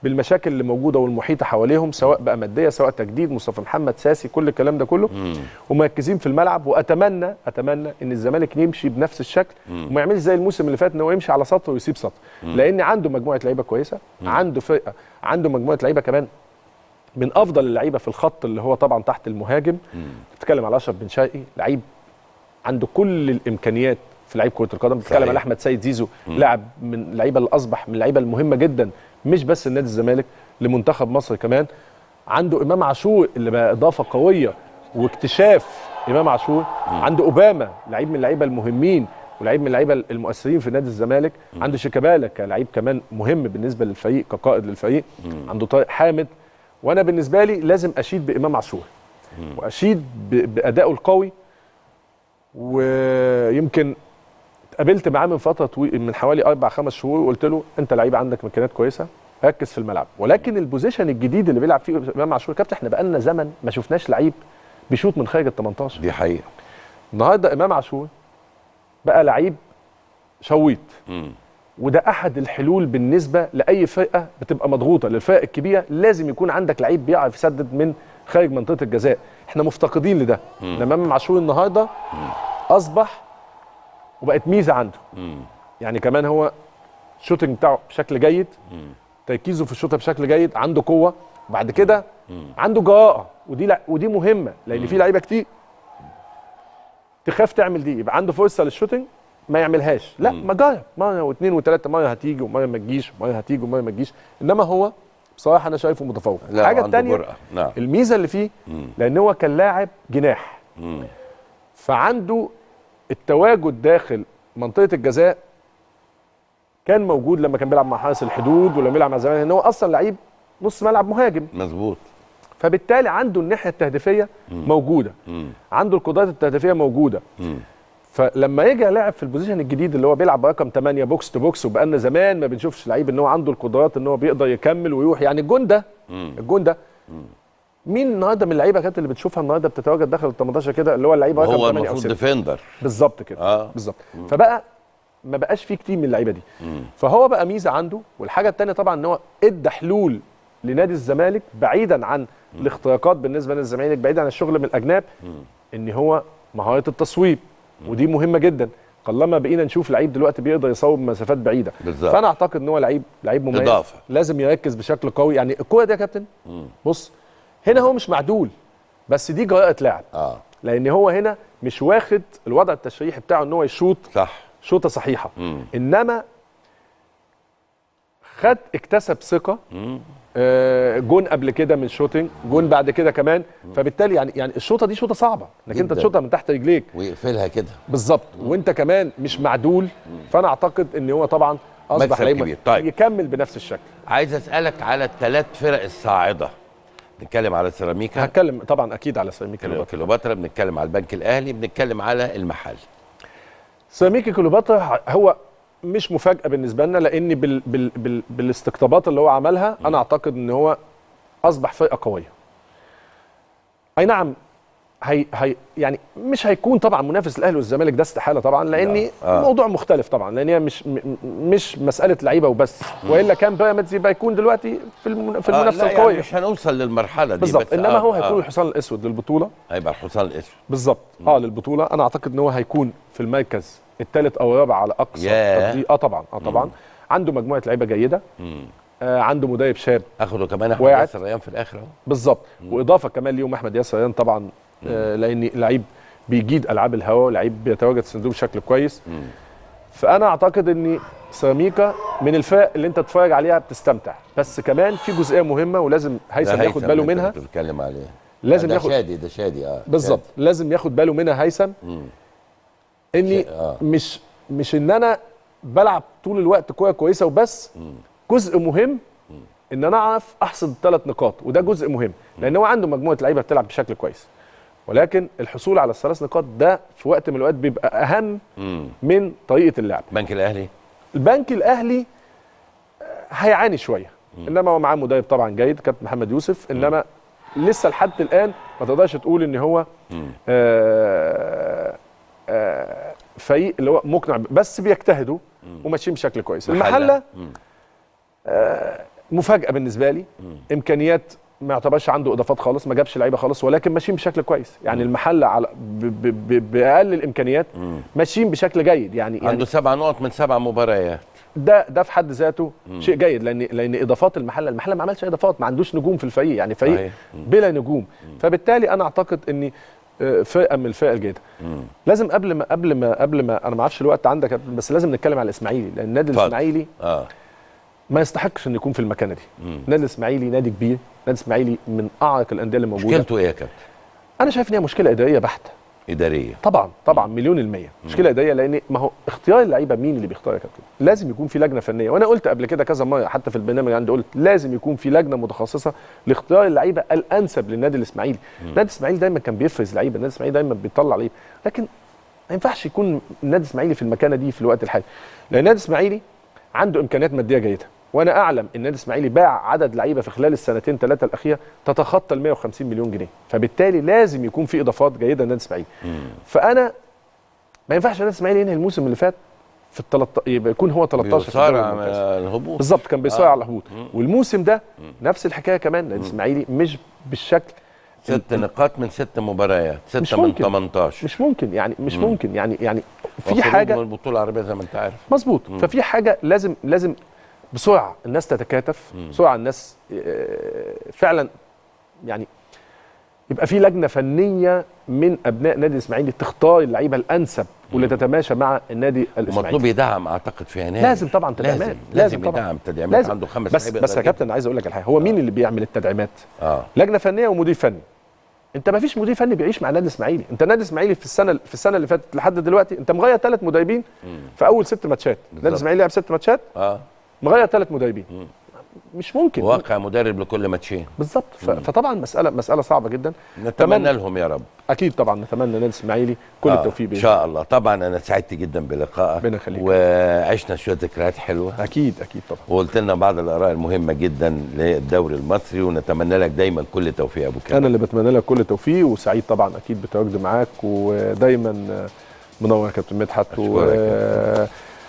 بالمشاكل اللي موجوده والمحيطه حواليهم سواء بقى ماديه سواء تجديد مصطفى محمد ساسي كل الكلام ده كله ومركزين في الملعب واتمنى اتمنى ان الزمالك يمشي بنفس الشكل وما يعملش زي الموسم اللي فات ان هو يمشي على سطر ويسيب سطر لان عنده مجموعه لعيبه كويسه عنده فرقه عنده مجموعه لعيبه كمان من افضل اللعيبه في الخط اللي هو طبعا تحت المهاجم بتتكلم على اشرف بن شرقي لعيب عنده كل الامكانيات في لعيب كره القدم بتتكلم صحيح. على احمد سيد زيزو لاعب من اللعيبه اللي اصبح من اللعيبه المهمه جدا مش بس لنادي الزمالك لمنتخب مصر كمان عنده امام عاشور اللي بقى اضافه قويه واكتشاف امام عاشور عنده اوباما لعيب من اللعيبه المهمين ولعيب من اللعيبه المؤثرين في نادي الزمالك عنده شيكابالا كلعيب كمان مهم بالنسبه للفريق كقائد للفريق عنده طارق حامد وانا بالنسبه لي لازم اشيد بامام عاشور واشيد ب- بادائه القوي ويمكن اتقابلت معاه من فتره طويله من حوالي اربع خمس شهور وقلت له انت لعيب عندك امكانيات كويسه ركز في الملعب ولكن البوزيشن الجديد اللي بيلعب فيه امام عاشور كابتن احنا بقالنا زمن ما شفناش لعيب بيشوط من خارج ال 18 دي حقيقه النهارده امام عاشور بقى لعيب شويط مم. وده احد الحلول بالنسبه لاي فرقه بتبقى مضغوطه للفرق الكبيره لازم يكون عندك لعيب بيعرف يسدد من خارج منطقه الجزاء احنا مفتقدين لده انما امام عاشور النهارده اصبح وبقت ميزه عنده مم. يعني كمان هو الشوتنج بتاعه بشكل جيد تركيزه في الشوطه بشكل جيد عنده قوه بعد كده عنده جراءه ودي لا ودي مهمه لان في لعيبه كتير تخاف تعمل دي يبقى عنده فرصه للشوتنج ما يعملهاش لا ما جرب مره واثنين وثلاثه مره هتيجي ومره ما تجيش ومره هتيجي ومره ما تجيش انما هو بصراحه انا شايفه متفوق لا الحاجه عنده الثانيه جرأة. نعم الميزه اللي فيه لان هو كان لاعب جناح مم. فعنده التواجد داخل منطقه الجزاء كان موجود لما كان بيلعب مع حارس الحدود ولما بيلعب مع الزمالك ان هو اصلا لعيب نص ملعب مهاجم مظبوط فبالتالي عنده الناحيه التهديفيه موجوده مم. عنده القدرات التهديفيه موجوده مم. فلما يجي لاعب في البوزيشن الجديد اللي هو بيلعب برقم 8 بوكس تو بوكس وبقالنا زمان ما بنشوفش لعيب ان هو عنده القدرات ان هو بيقدر يكمل ويروح يعني الجون ده مم. الجون ده مين النهارده من اللعيبه كانت اللي بتشوفها النهارده بتتواجد داخل ال 18 كده اللي هو اللعيب رقم هو 8 او المفروض 6 ديفندر بالظبط كده اه بالظبط فبقى ما بقاش فيه كتير من اللعيبه دي فهو بقى ميزه عنده والحاجه الثانيه طبعا ان هو ادى حلول لنادي الزمالك بعيدا عن الاختراقات بالنسبه لنادي الزمالك بعيدا عن الشغل من الاجناب ان هو مهاره التصويب ودي مهمه جدا قلما بقينا نشوف لعيب دلوقتي بيقدر يصوب مسافات بعيده بالظبط. فانا اعتقد ان هو لعيب لعيب مميز إضافة. لازم يركز بشكل قوي يعني الكوره دي يا كابتن بص هنا هو مش معدول بس دي جرأة لاعب اه لان هو هنا مش واخد الوضع التشريحي بتاعه ان هو يشوط صح شوطه صحيحه مم. انما خد اكتسب ثقه آه، جون قبل كده من شوتنج جون بعد كده كمان فبالتالي يعني يعني الشوطه دي شوطه صعبه انك انت جداً. تشوطها من تحت رجليك ويقفلها كده بالظبط وانت كمان مش معدول فانا اعتقد ان هو طبعا اصبح مكسب لعيب كبير. طيب. يكمل بنفس الشكل عايز اسالك على الثلاث فرق الصاعده نتكلم على سيراميكا هتكلم طبعا اكيد على سيراميكا كليوباترا كليوباترا بنتكلم على البنك الاهلي بنتكلم على المحل سيراميكا كليوباترا هو مش مفاجاه بالنسبه لنا لان بال بال بال بالاستقطابات اللي هو عملها انا اعتقد ان هو اصبح فرقه قويه اي نعم هي هي يعني مش هيكون طبعا منافس الاهلي والزمالك ده استحاله طبعا لان آه. موضوع مختلف طبعا لان هي مش م- م- مش مساله لعيبه وبس والا كان بيراميدز يبقى يكون دلوقتي في المن- في آه، المنافسه لا يعني القويه مش هنوصل للمرحله دي بالظبط بس انما آه، هو هيكون آه. الحصان الاسود للبطوله هيبقى الحصان الاسود بالظبط اه للبطوله انا اعتقد ان هو هيكون في المركز الثالث او الرابع على اقصى ياه. تقدير اه طبعا اه طبعا عنده مجموعه لعيبه جيده مم. آه عنده مدرب شاب اخده كمان احمد واعد. ياسر ريان في الاخر اهو بالظبط واضافه كمان ليهم احمد ياسر ريان طبعا آه لان لعيب بيجيد العاب الهواء لعيب بيتواجد في الصندوق بشكل كويس فانا اعتقد ان سيراميكا من الفرق اللي انت تتفرج عليها بتستمتع بس كمان في جزئيه مهمه ولازم هيثم ده ياخد هيثم باله اللي منها انت بتتكلم عليه لازم ده ياخد شادي ده شادي اه بالظبط لازم ياخد باله منها هيثم اني آه. مش مش ان انا بلعب طول الوقت كوره كويسه وبس جزء مهم ان انا اعرف احصد الثلاث نقاط وده جزء مهم لان هو عنده مجموعه لعيبه بتلعب بشكل كويس ولكن الحصول على الثلاث نقاط ده في وقت من الاوقات بيبقى اهم مم. من طريقه اللعب البنك الاهلي البنك الاهلي آه، هيعاني شويه انما هو معاه مدرب طبعا جيد كابتن محمد يوسف انما لسه لحد الان ما تقدرش تقول ان هو آه آه فريق اللي هو مقنع بس بيجتهدوا وماشيين بشكل كويس المحله مم. مفاجاه بالنسبه لي امكانيات ما يعتبرش عنده اضافات خالص ما جابش لعيبه خالص ولكن ماشيين بشكل كويس يعني المحل على ب ب ب باقل الامكانيات ماشيين بشكل جيد يعني يعني عنده سبع نقط من سبع مباريات ده ده في حد ذاته شيء جيد لان لان اضافات المحله المحله ما عملش اضافات ما عندوش نجوم في الفريق يعني فريق صحيح. بلا نجوم فبالتالي انا اعتقد اني آه، فرقه من الفرق الجيده لازم قبل ما قبل ما قبل ما انا ما اعرفش الوقت عندك يا كابتن، بس لازم نتكلم على الاسماعيلي لان النادي اتفضل. الاسماعيلي اه ما يستحقش انه يكون في المكانه دي النادي الاسماعيلي نادي كبير النادي الاسماعيلي من اعرق الانديه اللي موجوده مشكلته ايه يا كابتن؟ انا شايف ان هي مشكله اداريه بحته اداريه طبعا طبعا مليون المية مشكلة ادارية لان ما هو اختيار اللعيبة مين اللي بيختار يا كابتن لازم يكون في لجنة فنية وانا قلت قبل كده كذا مرة حتى في البرنامج عندي قلت لازم يكون في لجنة متخصصة لاختيار اللعيبة الانسب للنادي الاسماعيلي النادي الاسماعيلي دايما كان بيفرز لعيبة النادي الاسماعيلي دايما بيطلع لعيبة لكن ما ينفعش يكون النادي الاسماعيلي في المكانة دي في الوقت الحالي لان النادي الاسماعيلي عنده امكانيات مادية جيدة وانا اعلم ان النادي الاسماعيلي باع عدد لعيبه في خلال السنتين ثلاثه الاخيره تتخطى ال 150 مليون جنيه فبالتالي لازم يكون في اضافات جيده للنادي الاسماعيلي فانا ما ينفعش النادي الاسماعيلي ينهي الموسم اللي فات في ال 13 يبقى يكون هو 13 في الدوري بيصارع الممتاز. الهبوط بالظبط كان بيصارع آه. على الهبوط والموسم ده نفس الحكايه كمان النادي الاسماعيلي مش بالشكل ست نقاط من ست مباريات مش ستة من ممكن. 18 مش ممكن يعني مش ممكن يعني يعني في وخروج حاجه من البطوله العربيه زي ما انت عارف مظبوط ففي حاجه لازم لازم بسرعه الناس تتكاتف بسرعه الناس آه، فعلا يعني يبقى في لجنه فنيه من ابناء نادي الاسماعيلي تختار اللعيبه الانسب واللي تتماشى مع النادي الاسماعيلي ومطلوب يدعم اعتقد في يناير لازم طبعا تدعيمات لازم لازم طبعا. يدعم تدعيمات لازم. عنده خمس بس لعيبة بس يا قليل. كابتن عايز اقول لك على حاجه هو مين اللي بيعمل التدعيمات اه لجنه فنيه ومدير فني انت ما فيش مدير فني بيعيش مع النادي الاسماعيلي انت النادي الاسماعيلي في السنه في السنه اللي فاتت لحد دلوقتي انت مغير ثلاث مدربين في اول ست ماتشات النادي الاسماعيلي لعب ست ماتشات اه مغير ثلاث مدربين مش ممكن واقع مدرب لكل ماتشين بالظبط ف- فطبعا مساله مساله صعبه جدا نتمنى لهم يا رب اكيد طبعا نتمنى النادي الاسماعيلي كل آه، التوفيق ان باذن شاء الله طبعا انا سعدت جدا بلقائك ربنا يخليك. وعشنا شويه ذكريات حلوه اكيد اكيد طبعا وقلت لنا بعض الاراء المهمه جدا للدوري المصري ونتمنى لك دايما كل توفيق يا ابو كامل انا اللي بتمنى لك كل التوفيق وسعيد طبعا اكيد بتواجدي معاك ودايما منور يا كابتن مدحت أشكرك يا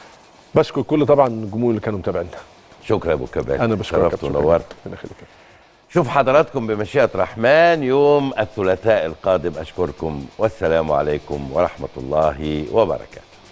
بشكر كل طبعا الجمهور اللي كانوا متابعينا شكرا يا ابو كبال انا بشكرك يا شرفت كابتن ونورت ربنا يخليك شوف حضراتكم بمشيئة رحمن يوم الثلاثاء القادم أشكركم والسلام عليكم ورحمة الله وبركاته